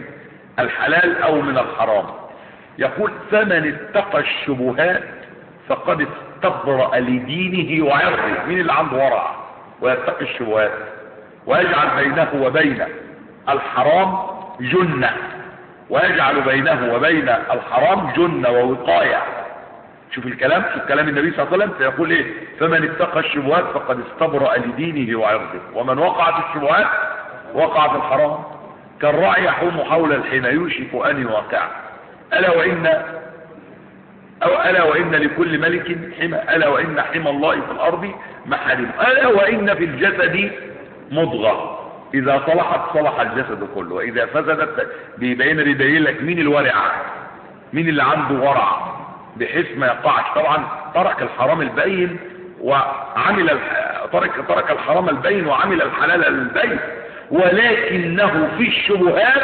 الحلال او من الحرام يقول فمن اتقى الشبهات فقد استبرأ لدينه وعرضه مين اللي عنده ورع ويتقي الشبهات ويجعل بينه وبين الحرام جنة ويجعل بينه وبين الحرام جنة ووقاية شوف الكلام شوف كلام النبي صلى الله عليه وسلم فيقول ايه فمن اتقى الشبهات فقد استبرأ لدينه وعرضه ومن وقع في الشبهات وقع في الحرام كالراعي يحوم حول الحين يوشك ان يواقع الا وان او الا وان لكل ملك حمى الا وان حمى الله في الارض محارم الا وان في الجسد مضغه اذا صلحت صلح الجسد كله واذا فسدت بيبين يبين لك مين الورع مين اللي عنده ورع بحيث ما يقعش طبعا ترك الحرام البين وعمل الح- ترك ترك الحرام البين وعمل الحلال البين ولكنه في الشبهات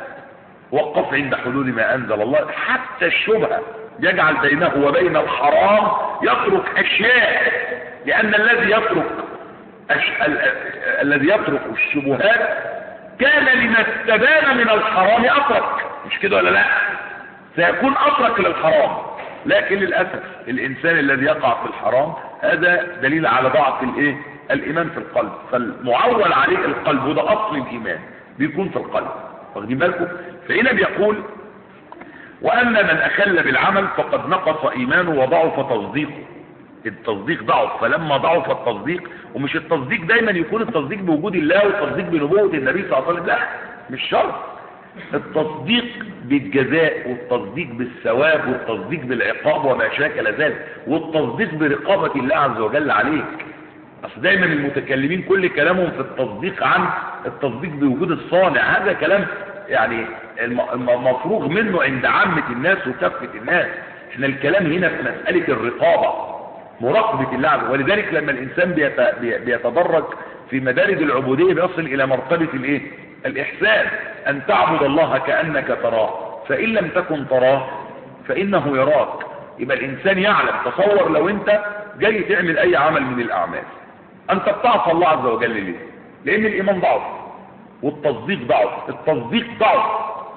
وقف عند حدود ما انزل الله حتى الشبهه يجعل بينه وبين الحرام يترك اشياء لان الذي يترك أش... ال... ال- الذي يترك الشبهات كان لما استبان من الحرام اترك مش كده ولا لا سيكون اترك للحرام لكن للاسف الانسان الذي يقع في الحرام هذا دليل على ضعف الايه الايمان في القلب فالمعول عليه القلب وده اصل الايمان بيكون في القلب واخدين بالكم فهنا بيقول واما من اخل بالعمل فقد نقص ايمانه وضعف تصديقه التصديق ضعف فلما ضعف التصديق ومش التصديق دايما يكون التصديق بوجود الله والتصديق بنبوة النبي صلى الله عليه وسلم لا مش شرط التصديق بالجزاء والتصديق بالثواب والتصديق بالعقاب وما شاكل ذلك والتصديق برقابة الله عز وجل عليك اصل دايما المتكلمين كل كلامهم في التصديق عن التصديق بوجود الصانع هذا كلام يعني الم- الم- مفروغ منه عند عامة الناس وكافة الناس احنا الكلام هنا في مسألة الرقابة مراقبة الله عز وجل ولذلك لما الانسان بيت- بي- بيتدرج في مدارج العبودية بيصل الى مرتبة الايه الاحسان ان تعبد الله كأنك تراه فان لم تكن تراه فانه يراك يبقى الانسان يعلم تصور لو انت جاي تعمل اي عمل من الاعمال انت بتعصى الله عز وجل ليه لان الايمان ضعف والتصديق ضعف التصديق ضعف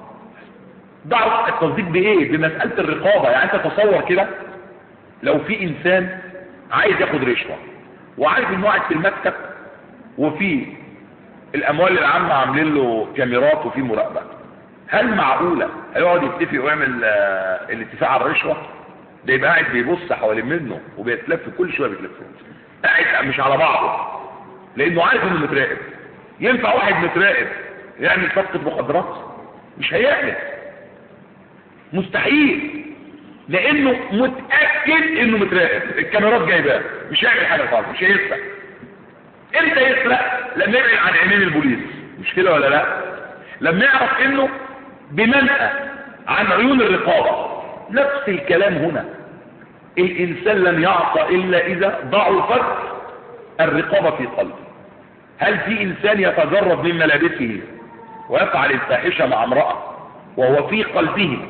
ضعف التصديق بايه بمسألة الرقابة يعني انت تصور كده لو في انسان عايز ياخد رشوة وعارف انه قاعد في المكتب وفي الاموال العامة عاملين له كاميرات وفي مراقبة هل معقولة هيقعد يتفق ويعمل آه، الاتفاق على الرشوة ده يبقى قاعد بيبص حوالين منه وبيتلف كل شوية بيتلف قاعد مش على بعضه لانه عارف انه متراقب ينفع واحد متراقب يعمل صفقة مخدرات مش هيعمل مستحيل لانه متاكد انه متراقب الكاميرات جايباه مش هيعمل حاجه خالص مش هيسرق امتى يسرق لما يبعد عن عينين البوليس مش كده ولا لا لما يعرف انه بمنأى عن عيون الرقابه نفس الكلام هنا الانسان لن يعصى الا اذا ضعفت الرقابه في قلبه هل في انسان يتجرد من ملابسه ويفعل الفاحشه مع امراه وهو في قلبه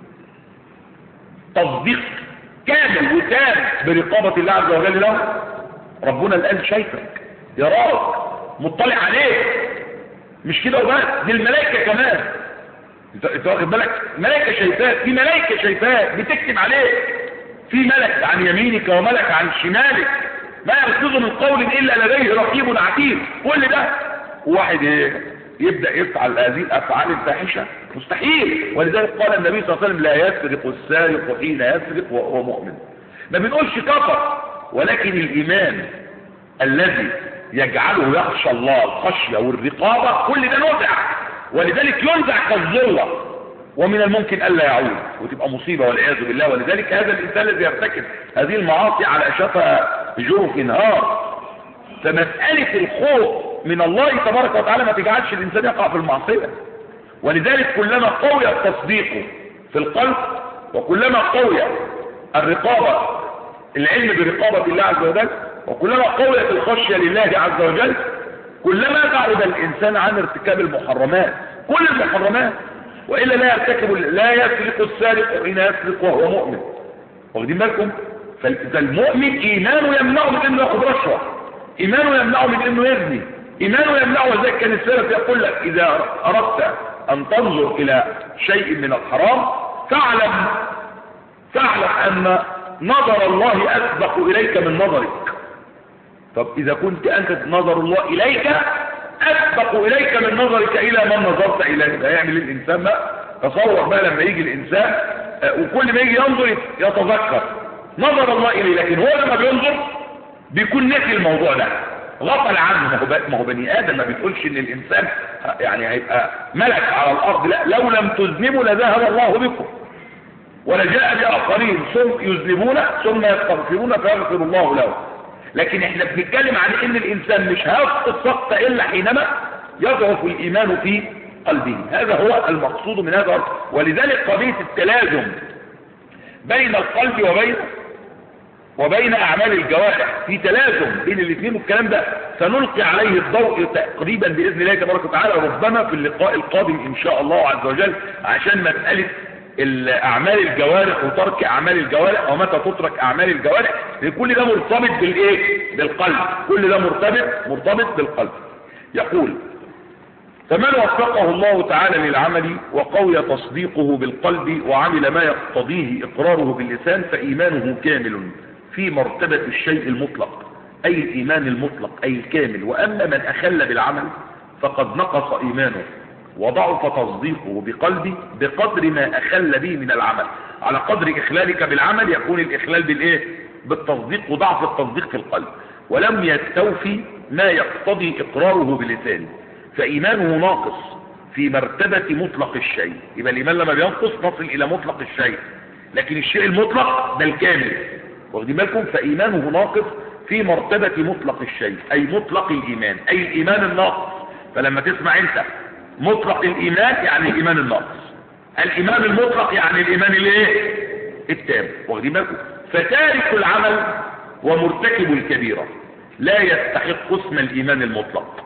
تصديق كامل وتام برقابة الله عز وجل له ربنا الآن شايفك يراك مطلع عليك مش كده وبس دي الملائكة كمان انت انت واخد بالك ملائكة شايفاك في ملائكة شايفاك بتكتب عليك في ملك عن يمينك وملك عن شمالك ما يلفظ من قول الا لديه رقيب عتيد كل ده واحد ايه يبدأ يفعل هذه الافعال الفاحشة مستحيل ولذلك قال النبي صلى الله عليه وسلم لا يسرق السارق حين يسرق وهو مؤمن ما بنقولش كفر ولكن الايمان الذي يجعله يخشى الله الخشية والرقابة كل ده نزع ولذلك ينزع كالظلة ومن الممكن ألا يعود وتبقى مصيبة والعياذ بالله ولذلك هذا الإنسان الذي يرتكب هذه المعاصي على شفا جرف نهار فمسألة الخوف من الله تبارك وتعالى ما تجعلش الإنسان يقع في المعصية ولذلك كلما قوي التصديق في القلب وكلما قوي الرقابة العلم برقابة الله عز وجل وكلما قويت الخشية لله عز وجل كلما بعد الإنسان عن ارتكاب المحرمات كل المحرمات وإلا لا يرتكب لا يسرق السارق حين يسرق وهو مؤمن واخدين بالكم فالمؤمن إيمانه يمنعه من إنه ياخد رشوة إيمانه يمنعه من إنه يزني إيمانه يمنعه وذلك كان السلف يقول لك إذا أردت أن تنظر إلى شيء من الحرام فاعلم فاعلم أن نظر الله أسبق إليك من نظرك طب إذا كنت أنت نظر الله إليك أسبق إليك من نظرك إلى من نظرت إليه هيعمل الإنسان بقى تصور بقى لما يجي الإنسان وكل ما يجي ينظر يتذكر نظر الله إليه لكن هو لما بينظر بيكون نسي الموضوع ده غفل عنه ما هو بني ادم ما بتقولش ان الانسان يعني هيبقى ملك على الارض لا لو لم تذنبوا لذهب الله بكم ولجاء باخرين ثم يذنبون ثم يستغفرون فيغفر الله لهم لكن احنا بنتكلم عن ان الانسان مش هيسقط سقطه الا حينما يضعف الايمان في قلبه هذا هو المقصود من هذا ولذلك قضيه التلازم بين القلب وبين وبين اعمال الجوارح في تلازم بين الاثنين والكلام ده سنلقي عليه الضوء تقريبا باذن الله تبارك وتعالى ربما في اللقاء القادم ان شاء الله عز وجل عشان مساله اعمال الجوارح وترك اعمال الجوارح ومتى تترك اعمال الجوارح كل ده مرتبط بالايه بالقلب كل ده مرتبط مرتبط بالقلب يقول فمن وفقه الله تعالى للعمل وقوي تصديقه بالقلب وعمل ما يقتضيه اقراره باللسان فايمانه كامل في مرتبة الشيء المطلق أي الإيمان المطلق أي الكامل وأما من أخل بالعمل فقد نقص إيمانه وضعف تصديقه بقلبه بقدر ما أخل به من العمل على قدر إخلالك بالعمل يكون الإخلال بالإيه؟ بالتصديق وضعف التصديق في القلب ولم يستوفي ما يقتضي إقراره بلسانه فإيمانه ناقص في مرتبة مطلق الشيء يبقى الإيمان لما بينقص نصل إلى مطلق الشيء لكن الشيء المطلق ده الكامل واخدين بالكم فايمانه ناقص في مرتبة مطلق الشيء اي مطلق الايمان اي الايمان الناقص فلما تسمع انت مطلق الايمان يعني الايمان الناقص الايمان المطلق يعني الايمان الايه التام واخدين بالكم فتارك العمل ومرتكب الكبيرة لا يستحق اسم الايمان المطلق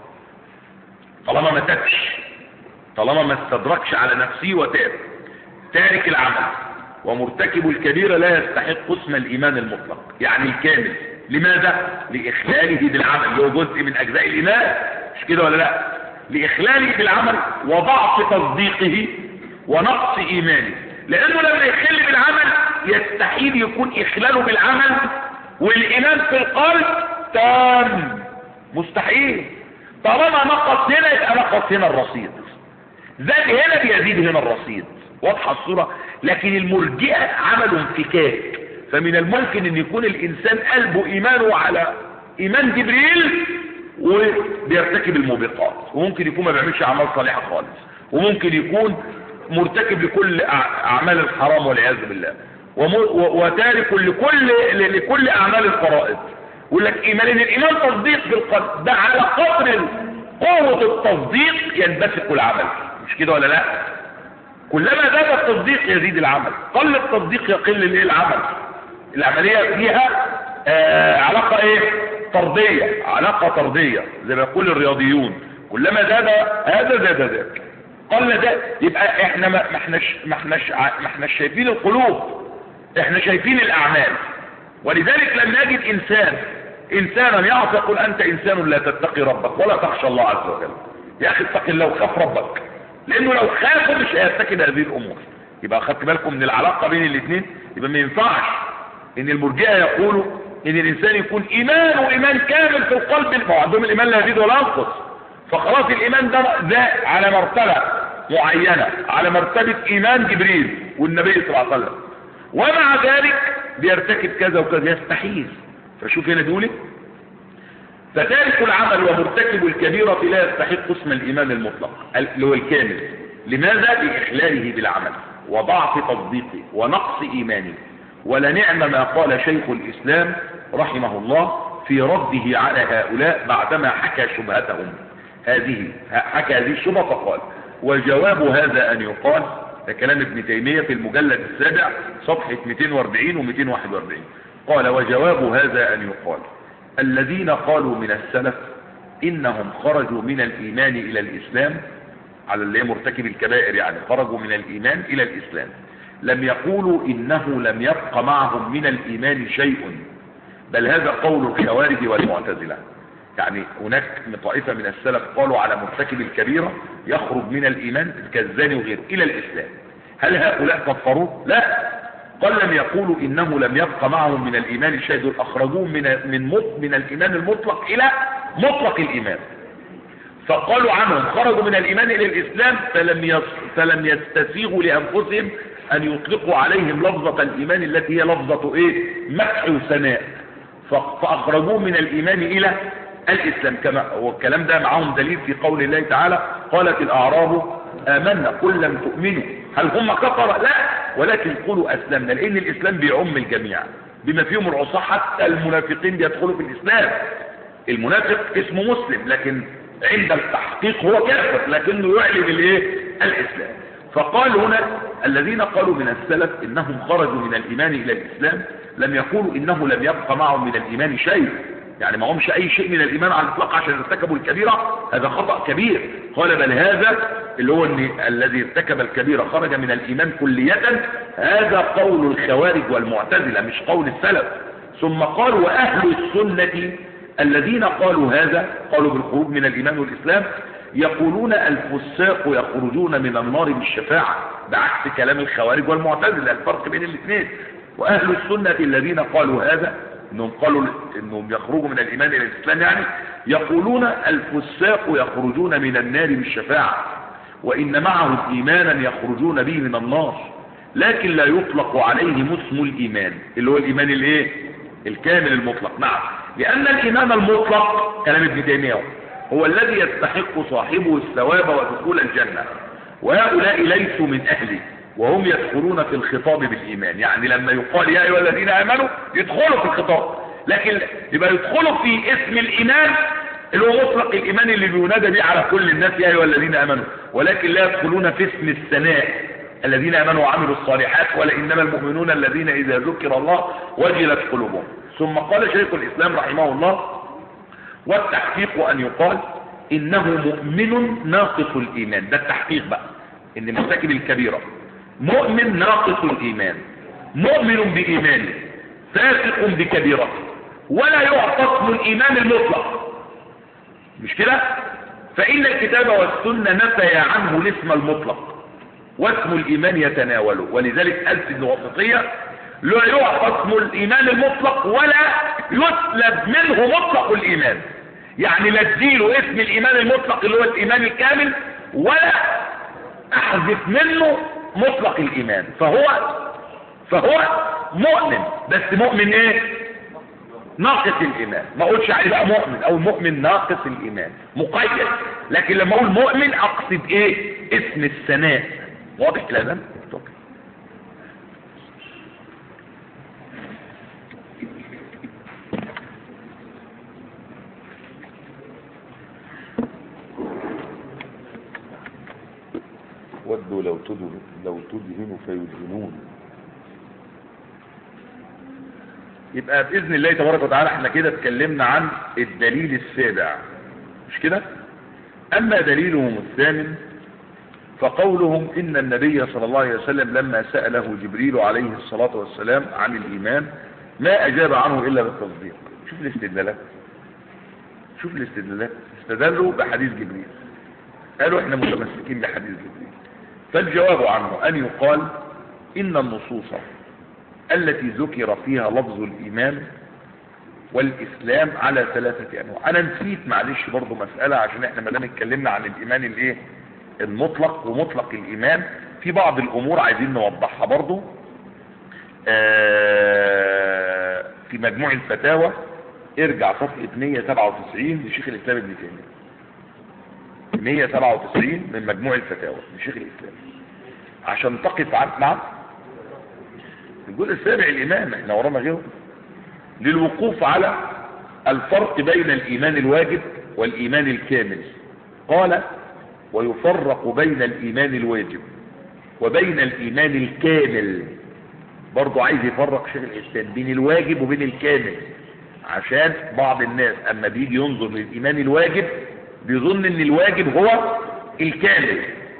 طالما ما تبش طالما ما استدركش على نفسه وتاب تارك العمل ومرتكب الكبيرة لا يستحق اسم الإيمان المطلق يعني الكامل لماذا؟ لإخلاله بالعمل اللي هو جزء من أجزاء الإيمان مش كده ولا لا؟ لإخلاله بالعمل وضعف تصديقه ونقص إيمانه لأنه لما يخل بالعمل يستحيل يكون إخلاله بالعمل والإيمان في القلب تام مستحيل طالما نقص هنا يبقى نقص هنا الرصيد زاد هنا بيزيد هنا الرصيد واضحه الصوره لكن المرجئه عملوا انفكاك فمن الممكن ان يكون الانسان قلبه ايمانه على ايمان جبريل وبيرتكب الموبقات وممكن يكون ما بيعملش اعمال صالحه خالص وممكن يكون مرتكب لكل اعمال الحرام والعياذ بالله وتارك لكل لكل اعمال الفرائض يقول لك ايمان ان الايمان تصديق بالقلب ده على قدر قوه التصديق ينبثق العمل مش كده ولا لا كلما زاد التصديق يزيد العمل قل التصديق يقل الايه العمل العمليه فيها آه علاقه ايه طرديه علاقه طرديه زي ما يقول الرياضيون كلما زاد هذا زاد ذاك قل ده يبقى احنا ما احناش ما احناش ما احناش شايفين القلوب احنا شايفين الاعمال ولذلك لما يجد انسان انسانا يعصي يقول انت انسان لا تتقي ربك ولا تخشى الله عز وجل يا اخي اتق الله وخاف ربك لانه لو خافوا مش هيرتكب هذه الامور يبقى خدت بالكم من العلاقه بين الاثنين يبقى ما ينفعش ان المرجئه يقولوا ان الانسان يكون ايمانه ايمان كامل في القلب ما عندهم الايمان لا يزيد ولا ينقص فخلاص الايمان ده ده على مرتبه معينه على مرتبه ايمان جبريل والنبي صلى الله عليه وسلم ومع ذلك بيرتكب كذا وكذا يستحيل فشوف هنا بيقول فتارك العمل ومرتكب الكبيرة لا يستحق اسم الإيمان المطلق اللي هو الكامل لماذا؟ لإخلاله بالعمل وضعف تصديقه ونقص إيمانه ولنعم ما قال شيخ الإسلام رحمه الله في رده على هؤلاء بعدما حكى شبهتهم هذه حكى هذه الشبهة فقال وجواب هذا أن يقال ده كلام ابن تيمية في المجلد السابع صفحة 240 و 241 قال وجواب هذا أن يقال الذين قالوا من السلف إنهم خرجوا من الإيمان إلى الإسلام على اللي مرتكب الكبائر يعني خرجوا من الإيمان إلى الإسلام لم يقولوا إنه لم يبق معهم من الإيمان شيء بل هذا قول الخوارج والمعتزلة يعني هناك طائفة من السلف قالوا على مرتكب الكبيرة يخرج من الإيمان كالزاني وغيره إلى الإسلام هل هؤلاء كفروه؟ لا قال لم يقولوا إنه لم يبق معهم من الإيمان شيء دول أخرجوه من من مط من الإيمان المطلق إلى مطلق الإيمان فقالوا عنهم خرجوا من الإيمان إلى الإسلام فلم يص... فلم يستسيغوا لأنفسهم أن يطلقوا عليهم لفظة الإيمان التي هي لفظة إيه؟ مدح وثناء ف... فأخرجوه من الإيمان إلى الإسلام كما والكلام ده معهم دليل في قول الله تعالى قالت الأعراب آمنا قل لم تؤمنوا هل هم كفر لا ولكن قولوا أسلمنا لأن الإسلام بيعم الجميع بما فيهم العصاة حتى المنافقين بيدخلوا في الإسلام المنافق اسمه مسلم لكن عند التحقيق هو كافر لكنه يعلن الايه الاسلام فقال هنا الذين قالوا من السلف انهم خرجوا من الايمان الى الاسلام لم يقولوا انه لم يبقى معهم من الايمان شيء يعني ما همش اي شيء من الايمان على الاطلاق عشان ارتكبوا الكبيرة هذا خطأ كبير قال بل هذا اللي هو ان الذي ارتكب الكبيرة خرج من الايمان كلية هذا قول الخوارج والمعتزلة مش قول السلف ثم قال واهل السنة الذين قالوا هذا قالوا بالخروج من الإيمان والإسلام يقولون الفساق يخرجون من النار بالشفاعة بعكس كلام الخوارج والمعتزلة الفرق بين الاثنين وأهل السنة الذين قالوا هذا انهم قالوا انهم يخرجوا من الايمان الى الاسلام يعني يقولون الفساق يخرجون من النار بالشفاعة وان معهم ايمانا يخرجون به من النار لكن لا يطلق عليهم اسم الايمان اللي هو الايمان الايه الكامل المطلق نعم لأن الإيمان المطلق كلام ابن تيمية هو الذي يستحق صاحبه الثواب ودخول الجنة وهؤلاء ليسوا من أهله وهم يدخلون في الخطاب بالإيمان يعني لما يقال يا أيها الذين آمنوا يدخلوا في الخطاب لكن يبقى يدخلوا في اسم الإيمان اللي هو مطلق الإيمان اللي بينادى به على كل الناس يا أيها الذين آمنوا ولكن لا يدخلون في اسم الثناء الذين آمنوا وعملوا الصالحات ولإنما المؤمنون الذين إذا ذكر الله وجلت قلوبهم ثم قال شيخ الإسلام رحمه الله والتحقيق أن يقال إنه مؤمن ناقص الإيمان ده التحقيق بقى إن مرتكب الكبيرة مؤمن ناقص الإيمان مؤمن بإيمانه فاسق بكبيرته ولا يعطى اسم الإيمان المطلق مش كده فإن الكتاب والسنة نفي عنه الاسم المطلق واسم الإيمان يتناوله ولذلك ألف الوسطية لا يعطى اسم الإيمان المطلق ولا يسلب منه مطلق الإيمان يعني لا تديله اسم الإيمان المطلق اللي هو الإيمان الكامل ولا أحذف منه مطلق الإيمان فهو فهو مؤمن بس مؤمن ايه ناقص الايمان ما اقولش عليه بقى مؤمن او مؤمن ناقص الايمان مقيد لكن لما اقول مؤمن اقصد ايه اسم الثناء واضح كلام ودوا لو تدهن لو تدهن فيدهنون يبقى بإذن الله تبارك وتعالى احنا كده اتكلمنا عن الدليل السابع مش كده أما دليلهم الثامن فقولهم إن النبي صلى الله عليه وسلم لما سأله جبريل عليه الصلاة والسلام عن الإيمان ما أجاب عنه إلا بالتصديق شوف الاستدلالات شوف الاستدلالات استدلوا بحديث جبريل قالوا احنا متمسكين بحديث جبريل فالجواب عنه أن يقال إن النصوص التي ذكر فيها لفظ الإيمان والإسلام على ثلاثة أنواع أنا نسيت معلش برضو مسألة عشان احنا ما دام اتكلمنا عن الإيمان الإيه المطلق ومطلق الإيمان في بعض الأمور عايزين نوضحها برضو آه في مجموع الفتاوى ارجع صفحة 197 لشيخ الإسلام ابن تيمية 197 من مجموع الفتاوى لشيخ الإسلام عشان تقف عن نعم الجزء السابع الإمام احنا ورانا غيره للوقوف على الفرق بين الإيمان الواجب والإيمان الكامل قال ويفرق بين الإيمان الواجب وبين الإيمان الكامل برضو عايز يفرق شيخ الإسلام بين الواجب وبين الكامل عشان بعض الناس أما بيجي ينظر للإيمان الواجب بيظن ان الواجب هو الكامل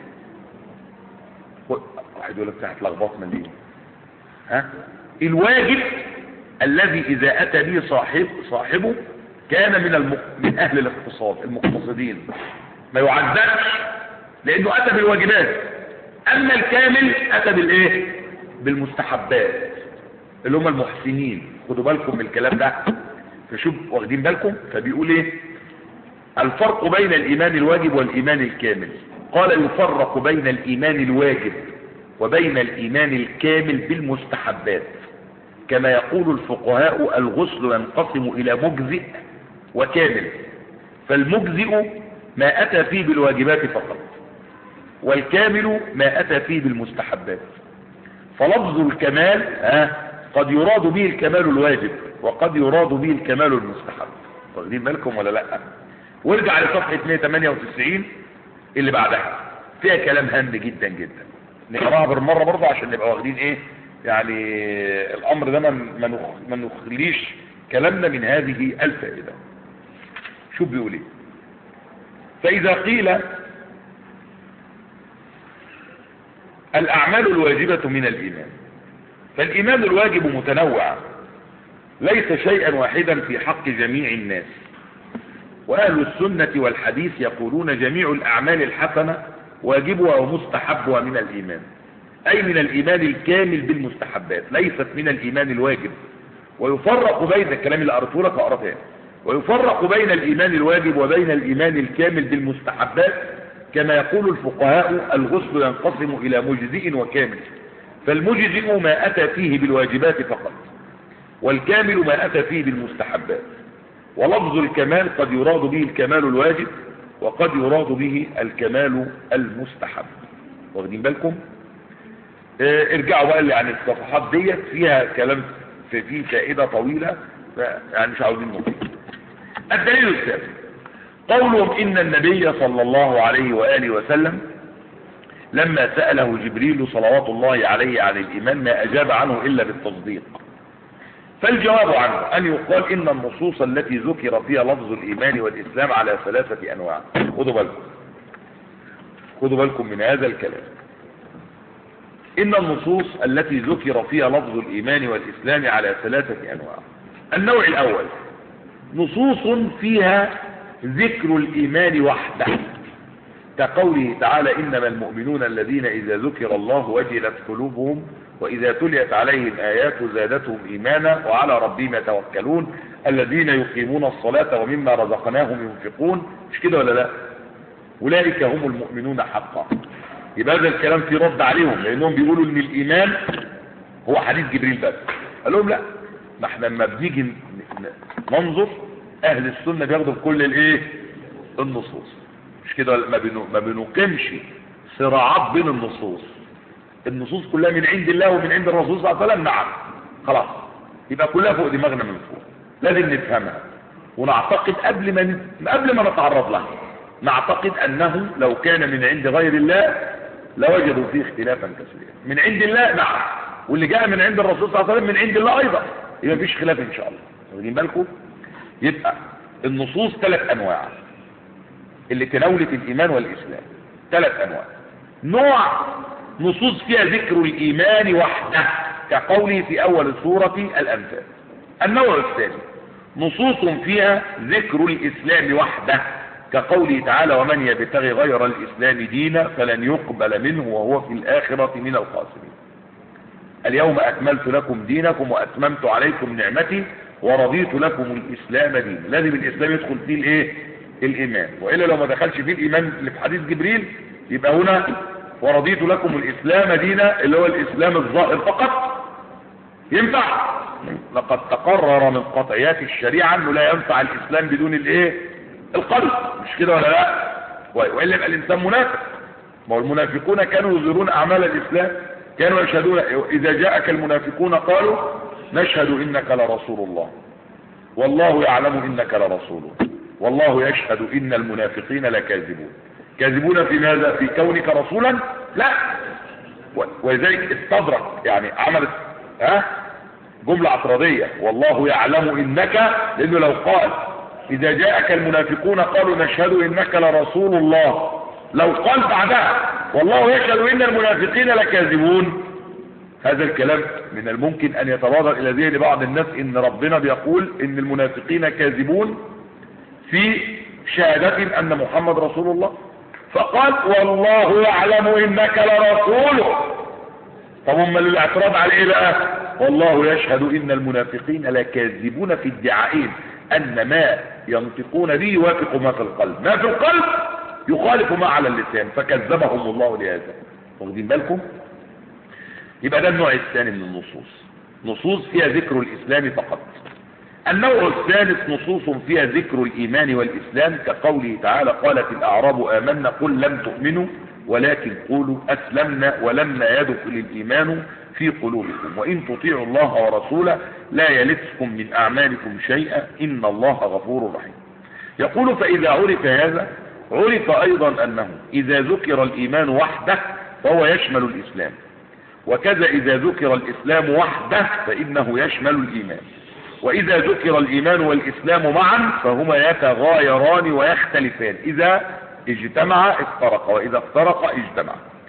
واحد يقول لك تحت لخبطنا ليه ها الواجب الذي اذا اتى به صاحب صاحبه كان من الم... من اهل الاقتصاد المقتصدين ما يعذبش لانه اتى بالواجبات اما الكامل اتى بالايه بالمستحبات اللي هم المحسنين خدوا بالكم من الكلام ده فشوف واخدين بالكم فبيقول ايه الفرق بين الايمان الواجب والايمان الكامل قال يفرق بين الايمان الواجب وبين الايمان الكامل بالمستحبات كما يقول الفقهاء الغسل ينقسم الى مجزئ وكامل فالمجزئ ما اتى فيه بالواجبات فقط والكامل ما اتى فيه بالمستحبات فلفظ الكمال ها قد يراد به الكمال الواجب وقد يراد به الكمال المستحب واخدين بالكم ولا لا وارجع لصفحه 198 اللي بعدها فيها كلام هام جدا جدا نقراها بالمره برضه عشان نبقى واخدين ايه يعني الامر ده ما نخليش كلامنا من هذه الفائده شوف بيقول ايه فاذا قيل الاعمال الواجبه من الايمان فالايمان الواجب متنوع ليس شيئا واحدا في حق جميع الناس واهل السنه والحديث يقولون جميع الاعمال الحسنه واجبها ومستحبها من الايمان اي من الايمان الكامل بالمستحبات ليست من الايمان الواجب ويفرق بين الكلام اللي قرأته لك وقرأ تاني ويفرق بين الايمان الواجب وبين الايمان الكامل بالمستحبات كما يقول الفقهاء الغسل ينقسم الى مجزئ وكامل فالمجزئ ما اتى فيه بالواجبات فقط والكامل ما اتى فيه بالمستحبات ولفظ الكمال قد يراد به الكمال الواجب وقد يراد به الكمال المستحب واخدين بالكم اه ارجعوا بقى يعني الصفحات ديت فيها كلام في فيه فائده طويله يعني مش عاوزين نطيل الدليل الثالث قولهم ان النبي صلى الله عليه واله وسلم لما ساله جبريل صلوات الله عليه عن الايمان ما اجاب عنه الا بالتصديق فالجواب عنه ان يقال ان النصوص التي ذكر فيها لفظ الايمان والاسلام على ثلاثه انواع خدوا بالكم خدوا بالكم من هذا الكلام ان النصوص التي ذكر فيها لفظ الايمان والاسلام على ثلاثه انواع النوع الاول نصوص فيها ذكر الايمان وحده كقوله تعالى انما المؤمنون الذين اذا ذكر الله وجلت قلوبهم واذا تليت عليهم ايات زادتهم ايمانا وعلى ربهم يتوكلون الذين يقيمون الصلاة ومما رزقناهم ينفقون مش كده ولا لا اولئك هم المؤمنون حقا يبقى هذا الكلام في رد عليهم لانهم بيقولوا ان الايمان هو حديث جبريل بس قال لهم لا ما احنا لما بنيجي ننظر اهل السنه بياخدوا بكل الايه النصوص مش كده ما بنو ما بنقيمش صراعات بين النصوص النصوص كلها من عند الله ومن عند الرسول صلى الله عليه وسلم نعم خلاص يبقى كلها فوق دماغنا من فوق لازم نفهمها ونعتقد قبل ما ن... قبل ما نتعرض لها نعتقد انه لو كان من عند غير الله لوجدوا فيه اختلافا كثيرا من عند الله نعم واللي جاء من عند الرسول صلى الله عليه وسلم من عند الله ايضا يبقى مفيش خلاف ان شاء الله واخدين بالكم يبقى النصوص ثلاث انواع اللي تناولت الايمان والاسلام ثلاث انواع نوع نصوص فيها ذكر الايمان وحده كقوله في اول سورة الانفال النوع الثاني نصوص فيها ذكر الاسلام وحده كقوله تعالى ومن يبتغي غير الاسلام دينا فلن يقبل منه وهو في الاخرة من الخاسرين اليوم اكملت لكم دينكم واتممت عليكم نعمتي ورضيت لكم الاسلام دينا لازم الاسلام يدخل فيه الايه الايمان والا لو ما دخلش فيه الايمان اللي في حديث جبريل يبقى هنا ورضيت لكم الاسلام دينا اللي هو الاسلام الظاهر فقط ينفع لقد تقرر من قطعيات الشريعة انه لا ينفع الاسلام بدون الايه القلب مش كده ولا لا والا يبقى الانسان منافق ما هو المنافقون كانوا يظهرون اعمال الاسلام كانوا يشهدون اذا جاءك المنافقون قالوا نشهد انك لرسول الله والله يعلم انك لرسوله والله يشهد ان المنافقين لكاذبون كاذبون في ماذا في كونك رسولا لا ولذلك استدرك يعني عملت ها جملة اعتراضية والله يعلم انك لانه لو قال اذا جاءك المنافقون قالوا نشهد انك لرسول الله لو قال بعدها والله يشهد ان المنافقين لكاذبون هذا الكلام من الممكن ان يتبادر الى ذهن بعض الناس ان ربنا بيقول ان المنافقين كاذبون في شهادة أن محمد رسول الله فقال والله يعلم إنك لرسوله طب هم الاعتراض على ايه بقى والله يشهد ان المنافقين لكاذبون في ادعائهم ان ما ينطقون به يوافق ما في القلب ما في القلب يخالف ما على اللسان فكذبهم الله لهذا واخدين بالكم يبقى ده النوع الثاني من النصوص نصوص فيها ذكر الاسلام فقط النوع الثالث نصوص فيها ذكر الايمان والاسلام كقوله تعالى قالت الاعراب امنا قل لم تؤمنوا ولكن قولوا اسلمنا ولما يدخل الايمان في قلوبكم وان تطيعوا الله ورسوله لا يلتكم من اعمالكم شيئا ان الله غفور رحيم يقول فاذا عرف هذا عرف ايضا انه اذا ذكر الايمان وحده فهو يشمل الاسلام وكذا اذا ذكر الاسلام وحده فانه يشمل الايمان واذا ذكر الايمان والاسلام معا فهما يتغايران ويختلفان اذا اجتمع افترق واذا افترق اجتمع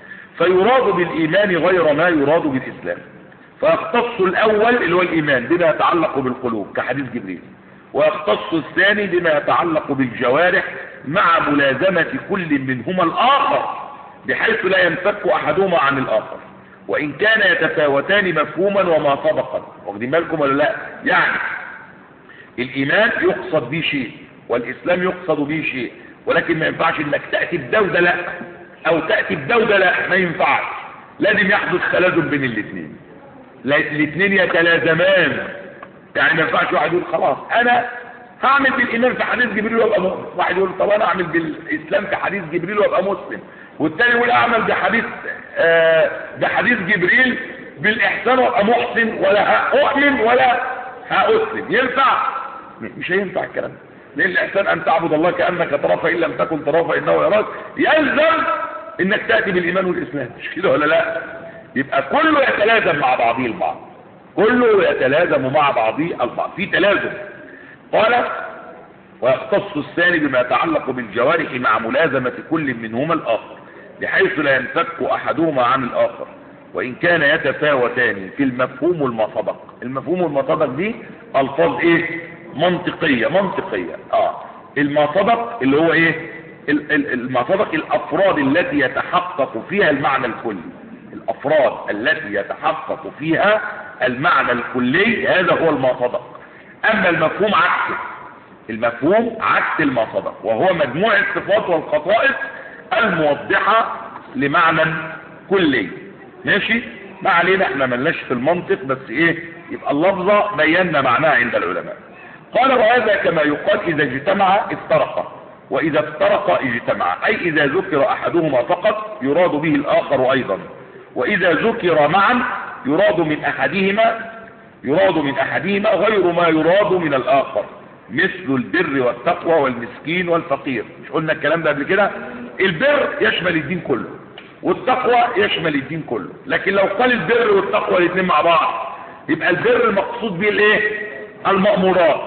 فيراد بالايمان غير ما يراد بالاسلام فيختص الاول اللي هو الايمان بما يتعلق بالقلوب كحديث جبريل ويختص الثاني بما يتعلق بالجوارح مع ملازمة كل منهما الاخر بحيث لا ينفك احدهما عن الاخر وان كان يتفاوتان مفهوما وما سبقا واخدين بالكم ولا لا يعني الايمان يقصد به شيء والاسلام يقصد به شيء ولكن ما ينفعش انك تأتي بدودة لا او تأتي بدودة لا ما ينفعش لازم يحدث تلازم بين الاثنين الاثنين يتلازمان يعني ما ينفعش واحد يقول خلاص انا هعمل بالايمان في حديث جبريل وابقى مؤمن واحد يقول طب انا اعمل بالاسلام في حديث جبريل وابقى مسلم والتاني يقول اعمل بحديث آه بحديث جبريل بالاحسان وابقى محسن ولا هؤمن ولا هاسلم ينفع مش هينفع الكلام ده لان الاحسان ان تعبد الله كانك تراه فان لم تكن تراه فانه يراك يلزم انك تاتي بالايمان والاسلام مش كده ولا لا يبقى كله يتلازم مع بعضه البعض كله يتلازم مع بعضه البعض في تلازم قال ويختص الثاني بما يتعلق بالجوارح مع ملازمة كل منهما الآخر بحيث لا ينفك أحدهما عن الآخر وإن كان يتفاوتان في المفهوم والمطبق المفهوم والمطبق دي ألفاظ إيه منطقية منطقية اه المطبق اللي هو ايه المطبق الافراد التي يتحقق فيها المعنى الكلي الافراد التي يتحقق فيها المعنى الكلي هذا هو المطبق اما المفهوم عكسه المفهوم عكس المطبق وهو مجموع الصفات والخصائص الموضحة لمعنى كلي ماشي ما علينا احنا ملناش في المنطق بس ايه يبقى اللفظة بينا معناها عند العلماء قال وهذا كما يقال إذا اجتمع افترق وإذا افترق اجتمع أي إذا ذكر أحدهما فقط يراد به الآخر أيضا وإذا ذكر معا يراد من أحدهما يراد من أحدهما غير ما يراد من الآخر مثل البر والتقوى والمسكين والفقير مش قلنا الكلام ده قبل كده البر يشمل الدين كله والتقوى يشمل الدين كله لكن لو قال البر والتقوى الاثنين مع بعض يبقى البر المقصود به الايه المأمورات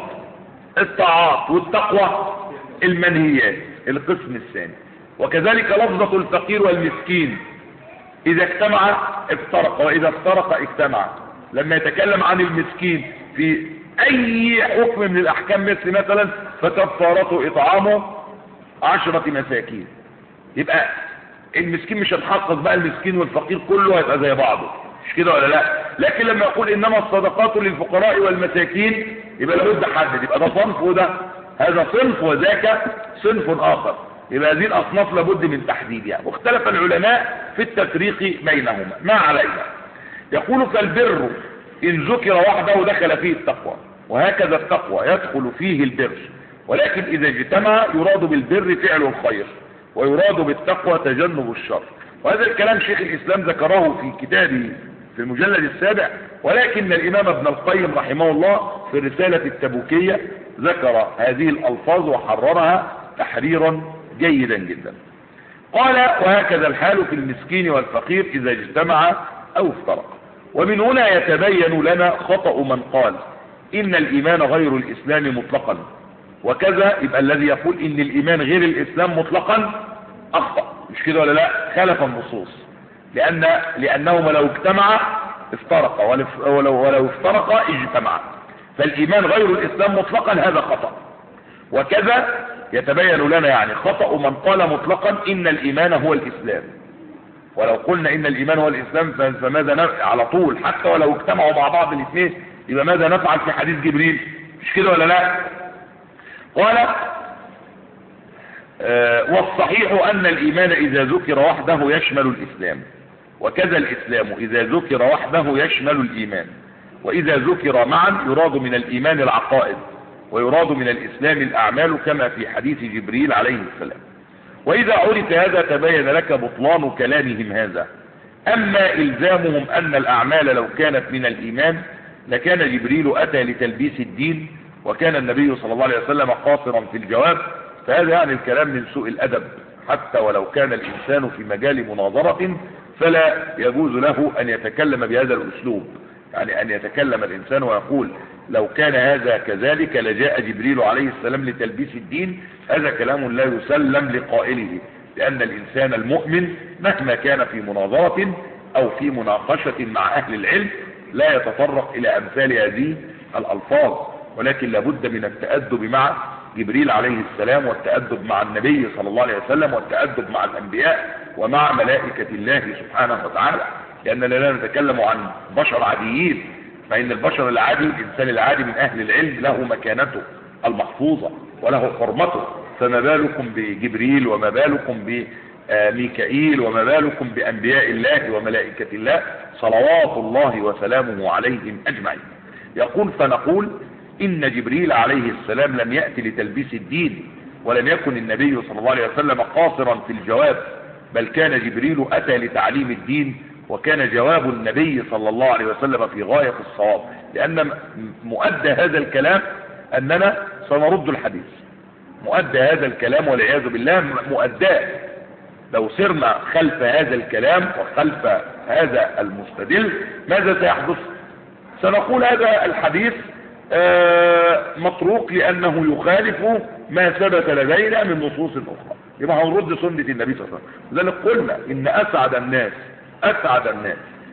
الطاعات والتقوى المنهيات القسم الثاني وكذلك لفظة الفقير والمسكين إذا اجتمع افترق وإذا افترق اجتمع لما يتكلم عن المسكين في أي حكم من الأحكام مثل مثلا فكفارته إطعامه عشرة مساكين يبقى المسكين مش هنحقق بقى المسكين والفقير كله هيبقى زي بعضه مش كده ولا لا لكن لما يقول انما الصدقات للفقراء والمساكين يبقى لابد حدد يبقى ده صنف وده هذا صنف وذاك صنف اخر يبقى هذه الاصناف لابد من تحديدها واختلف العلماء في التفريق بينهما ما علينا يقول فالبر ان ذكر وحده دخل فيه التقوى وهكذا التقوى يدخل فيه البر ولكن اذا اجتمع يراد بالبر فعل الخير ويراد بالتقوى تجنب الشر وهذا الكلام شيخ الاسلام ذكره في كتابه في المجلد السابع ولكن الامام ابن القيم رحمه الله في الرسالة التبوكية ذكر هذه الالفاظ وحررها تحريرا جيدا جدا قال وهكذا الحال في المسكين والفقير اذا اجتمع او افترق ومن هنا يتبين لنا خطأ من قال ان الايمان غير الاسلام مطلقا وكذا يبقى الذي يقول ان الايمان غير الاسلام مطلقا اخطأ مش كده ولا لا خلف النصوص لان لانهما لو اجتمع افترق ولو, ولو افترق اجتمع فالايمان غير الاسلام مطلقا هذا خطأ وكذا يتبين لنا يعني خطأ من قال مطلقا إن الإيمان هو الإسلام ولو قلنا إن الإيمان هو الإسلام فماذا نفعل على طول حتى ولو اجتمعوا مع بعض الاثنين يبقى ماذا نفعل في حديث جبريل مش كده ولا لا قال آه والصحيح أن الإيمان إذا ذكر وحده يشمل الإسلام وكذا الإسلام إذا ذكر وحده يشمل الإيمان وإذا ذكر معا يراد من الإيمان العقائد ويراد من الإسلام الأعمال كما في حديث جبريل عليه السلام وإذا عرف هذا تبين لك بطلان كلامهم هذا أما إلزامهم أن الأعمال لو كانت من الإيمان لكان جبريل أتى لتلبيس الدين وكان النبي صلى الله عليه وسلم قاصرا في الجواب فهذا يعني الكلام من سوء الأدب حتى ولو كان الإنسان في مجال مناظرة فلا يجوز له أن يتكلم بهذا الأسلوب يعني أن يتكلم الإنسان ويقول لو كان هذا كذلك لجاء جبريل عليه السلام لتلبيس الدين هذا كلام لا يسلم لقائله لأن الإنسان المؤمن مهما كان في مناظرة أو في مناقشة مع أهل العلم لا يتطرق إلى أمثال هذه الألفاظ ولكن لابد من التأدب مع جبريل عليه السلام والتأدب مع النبي صلى الله عليه وسلم والتأدب مع الأنبياء ومع ملائكة الله سبحانه وتعالى لأننا لا نتكلم عن بشر عاديين فإن البشر العادي الإنسان العادي من أهل العلم له مكانته المحفوظة وله حرمته فما بالكم بجبريل وما بالكم بميكائيل وما بالكم بأنبياء الله وملائكة الله صلوات الله وسلامه عليهم أجمعين يقول فنقول إن جبريل عليه السلام لم يأتي لتلبيس الدين ولم يكن النبي صلى الله عليه وسلم قاصرا في الجواب بل كان جبريل أتى لتعليم الدين وكان جواب النبي صلى الله عليه وسلم في غاية الصواب لأن مؤدى هذا الكلام أننا سنرد الحديث مؤدى هذا الكلام والعياذ بالله مؤداه لو سرنا خلف هذا الكلام وخلف هذا المستدل ماذا سيحدث سنقول هذا الحديث مطروق لأنه يخالف ما ثبت لدينا من نصوص أخرى يبقى هنرد سنة النبي صلى الله عليه وسلم لذلك قلنا إن أسعد الناس أسعد الناس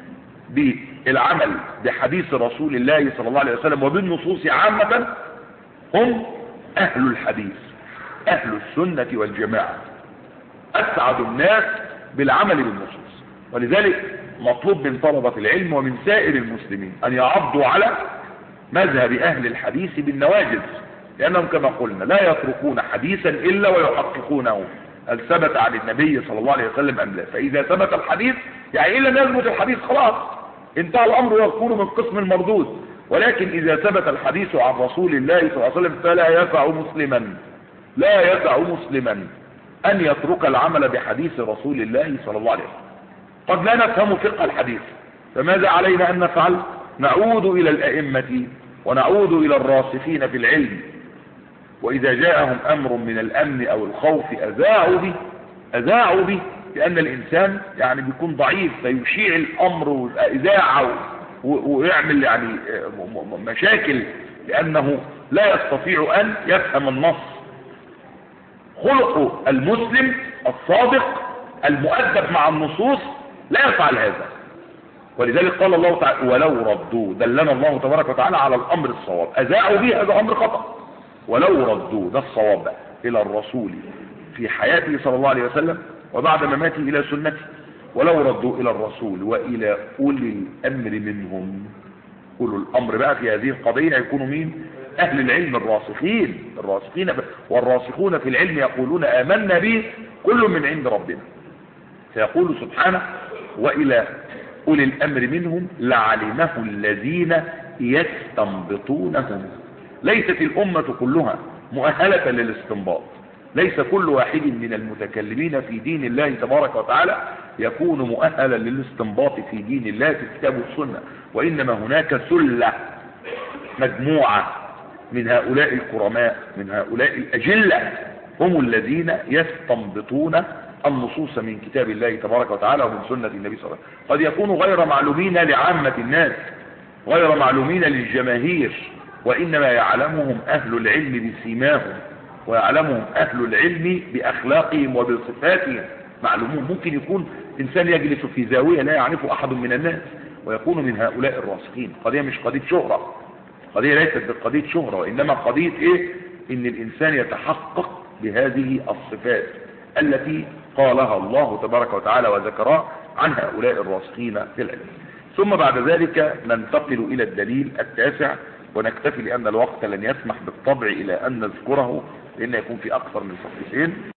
بالعمل بحديث رسول الله صلى الله عليه وسلم وبالنصوص عامة هم أهل الحديث أهل السنة والجماعة أسعد الناس بالعمل بالنصوص ولذلك مطلوب من طلبة العلم ومن سائر المسلمين أن يعضوا على مذهب أهل الحديث بالنواجذ لأنهم كما قلنا لا يتركون حديثا إلا ويحققونه هل ثبت عن النبي صلى الله عليه وسلم أم لا فإذا ثبت الحديث يعني إلا يثبت الحديث خلاص انتهى الأمر ويكون من قسم المردود ولكن إذا ثبت الحديث عن رسول الله صلى الله عليه وسلم فلا يسع مسلما لا يسع مسلما أن يترك العمل بحديث رسول الله صلى الله عليه وسلم قد لا نفهم فقه الحديث فماذا علينا أن نفعل نعود إلى الأئمة ونعود إلى الراسخين في العلم وإذا جاءهم أمر من الأمن أو الخوف أذاعوا به أذاعوا به لأن الإنسان يعني بيكون ضعيف فيشيع الأمر وإذاعة ويعمل يعني مشاكل لأنه لا يستطيع أن يفهم النص خلق المسلم الصادق المؤدب مع النصوص لا يفعل هذا ولذلك قال الله تعالى ولو ردوا دلنا الله تبارك وتعالى على الأمر الصواب أذاعوا به هذا أمر خطأ ولو ردوا ده الصواب إلى الرسول في حياته صلى الله عليه وسلم وبعد مماته إلى سنته ولو ردوا إلى الرسول وإلى أولي الأمر منهم أولو الأمر بقى في هذه القضية يكونوا مين أهل العلم الراسخين الراسخين والراسخون في العلم يقولون آمنا به كل من عند ربنا فيقول سبحانه وإلى أولي الأمر منهم لعلمه الذين يستنبطونه ليست الأمة كلها مؤهلة للاستنباط ليس كل واحد من المتكلمين في دين الله تبارك وتعالى يكون مؤهلا للاستنباط في دين الله في الكتاب والسنة وإنما هناك سلة مجموعة من هؤلاء الكرماء من هؤلاء الأجلة هم الذين يستنبطون النصوص من كتاب الله تبارك وتعالى ومن سنة النبي صلى الله عليه وسلم قد يكونوا غير معلومين لعامة الناس غير معلومين للجماهير وإنما يعلمهم أهل العلم بسيماهم ويعلمهم أهل العلم بأخلاقهم وبصفاتهم معلومون ممكن يكون إنسان يجلس في زاوية لا يعرف أحد من الناس ويكون من هؤلاء الراسخين قضية مش قضية شهرة قضية ليست بقضية شهرة وإنما قضية إيه ان الانسان يتحقق بهذه الصفات التي قالها الله تبارك وتعالى وذكرها عن هؤلاء الراسخين في العلم ثم بعد ذلك ننتقل الى الدليل التاسع ونكتفي لان الوقت لن يسمح بالطبع الى ان نذكره لان يكون في اكثر من صفحتين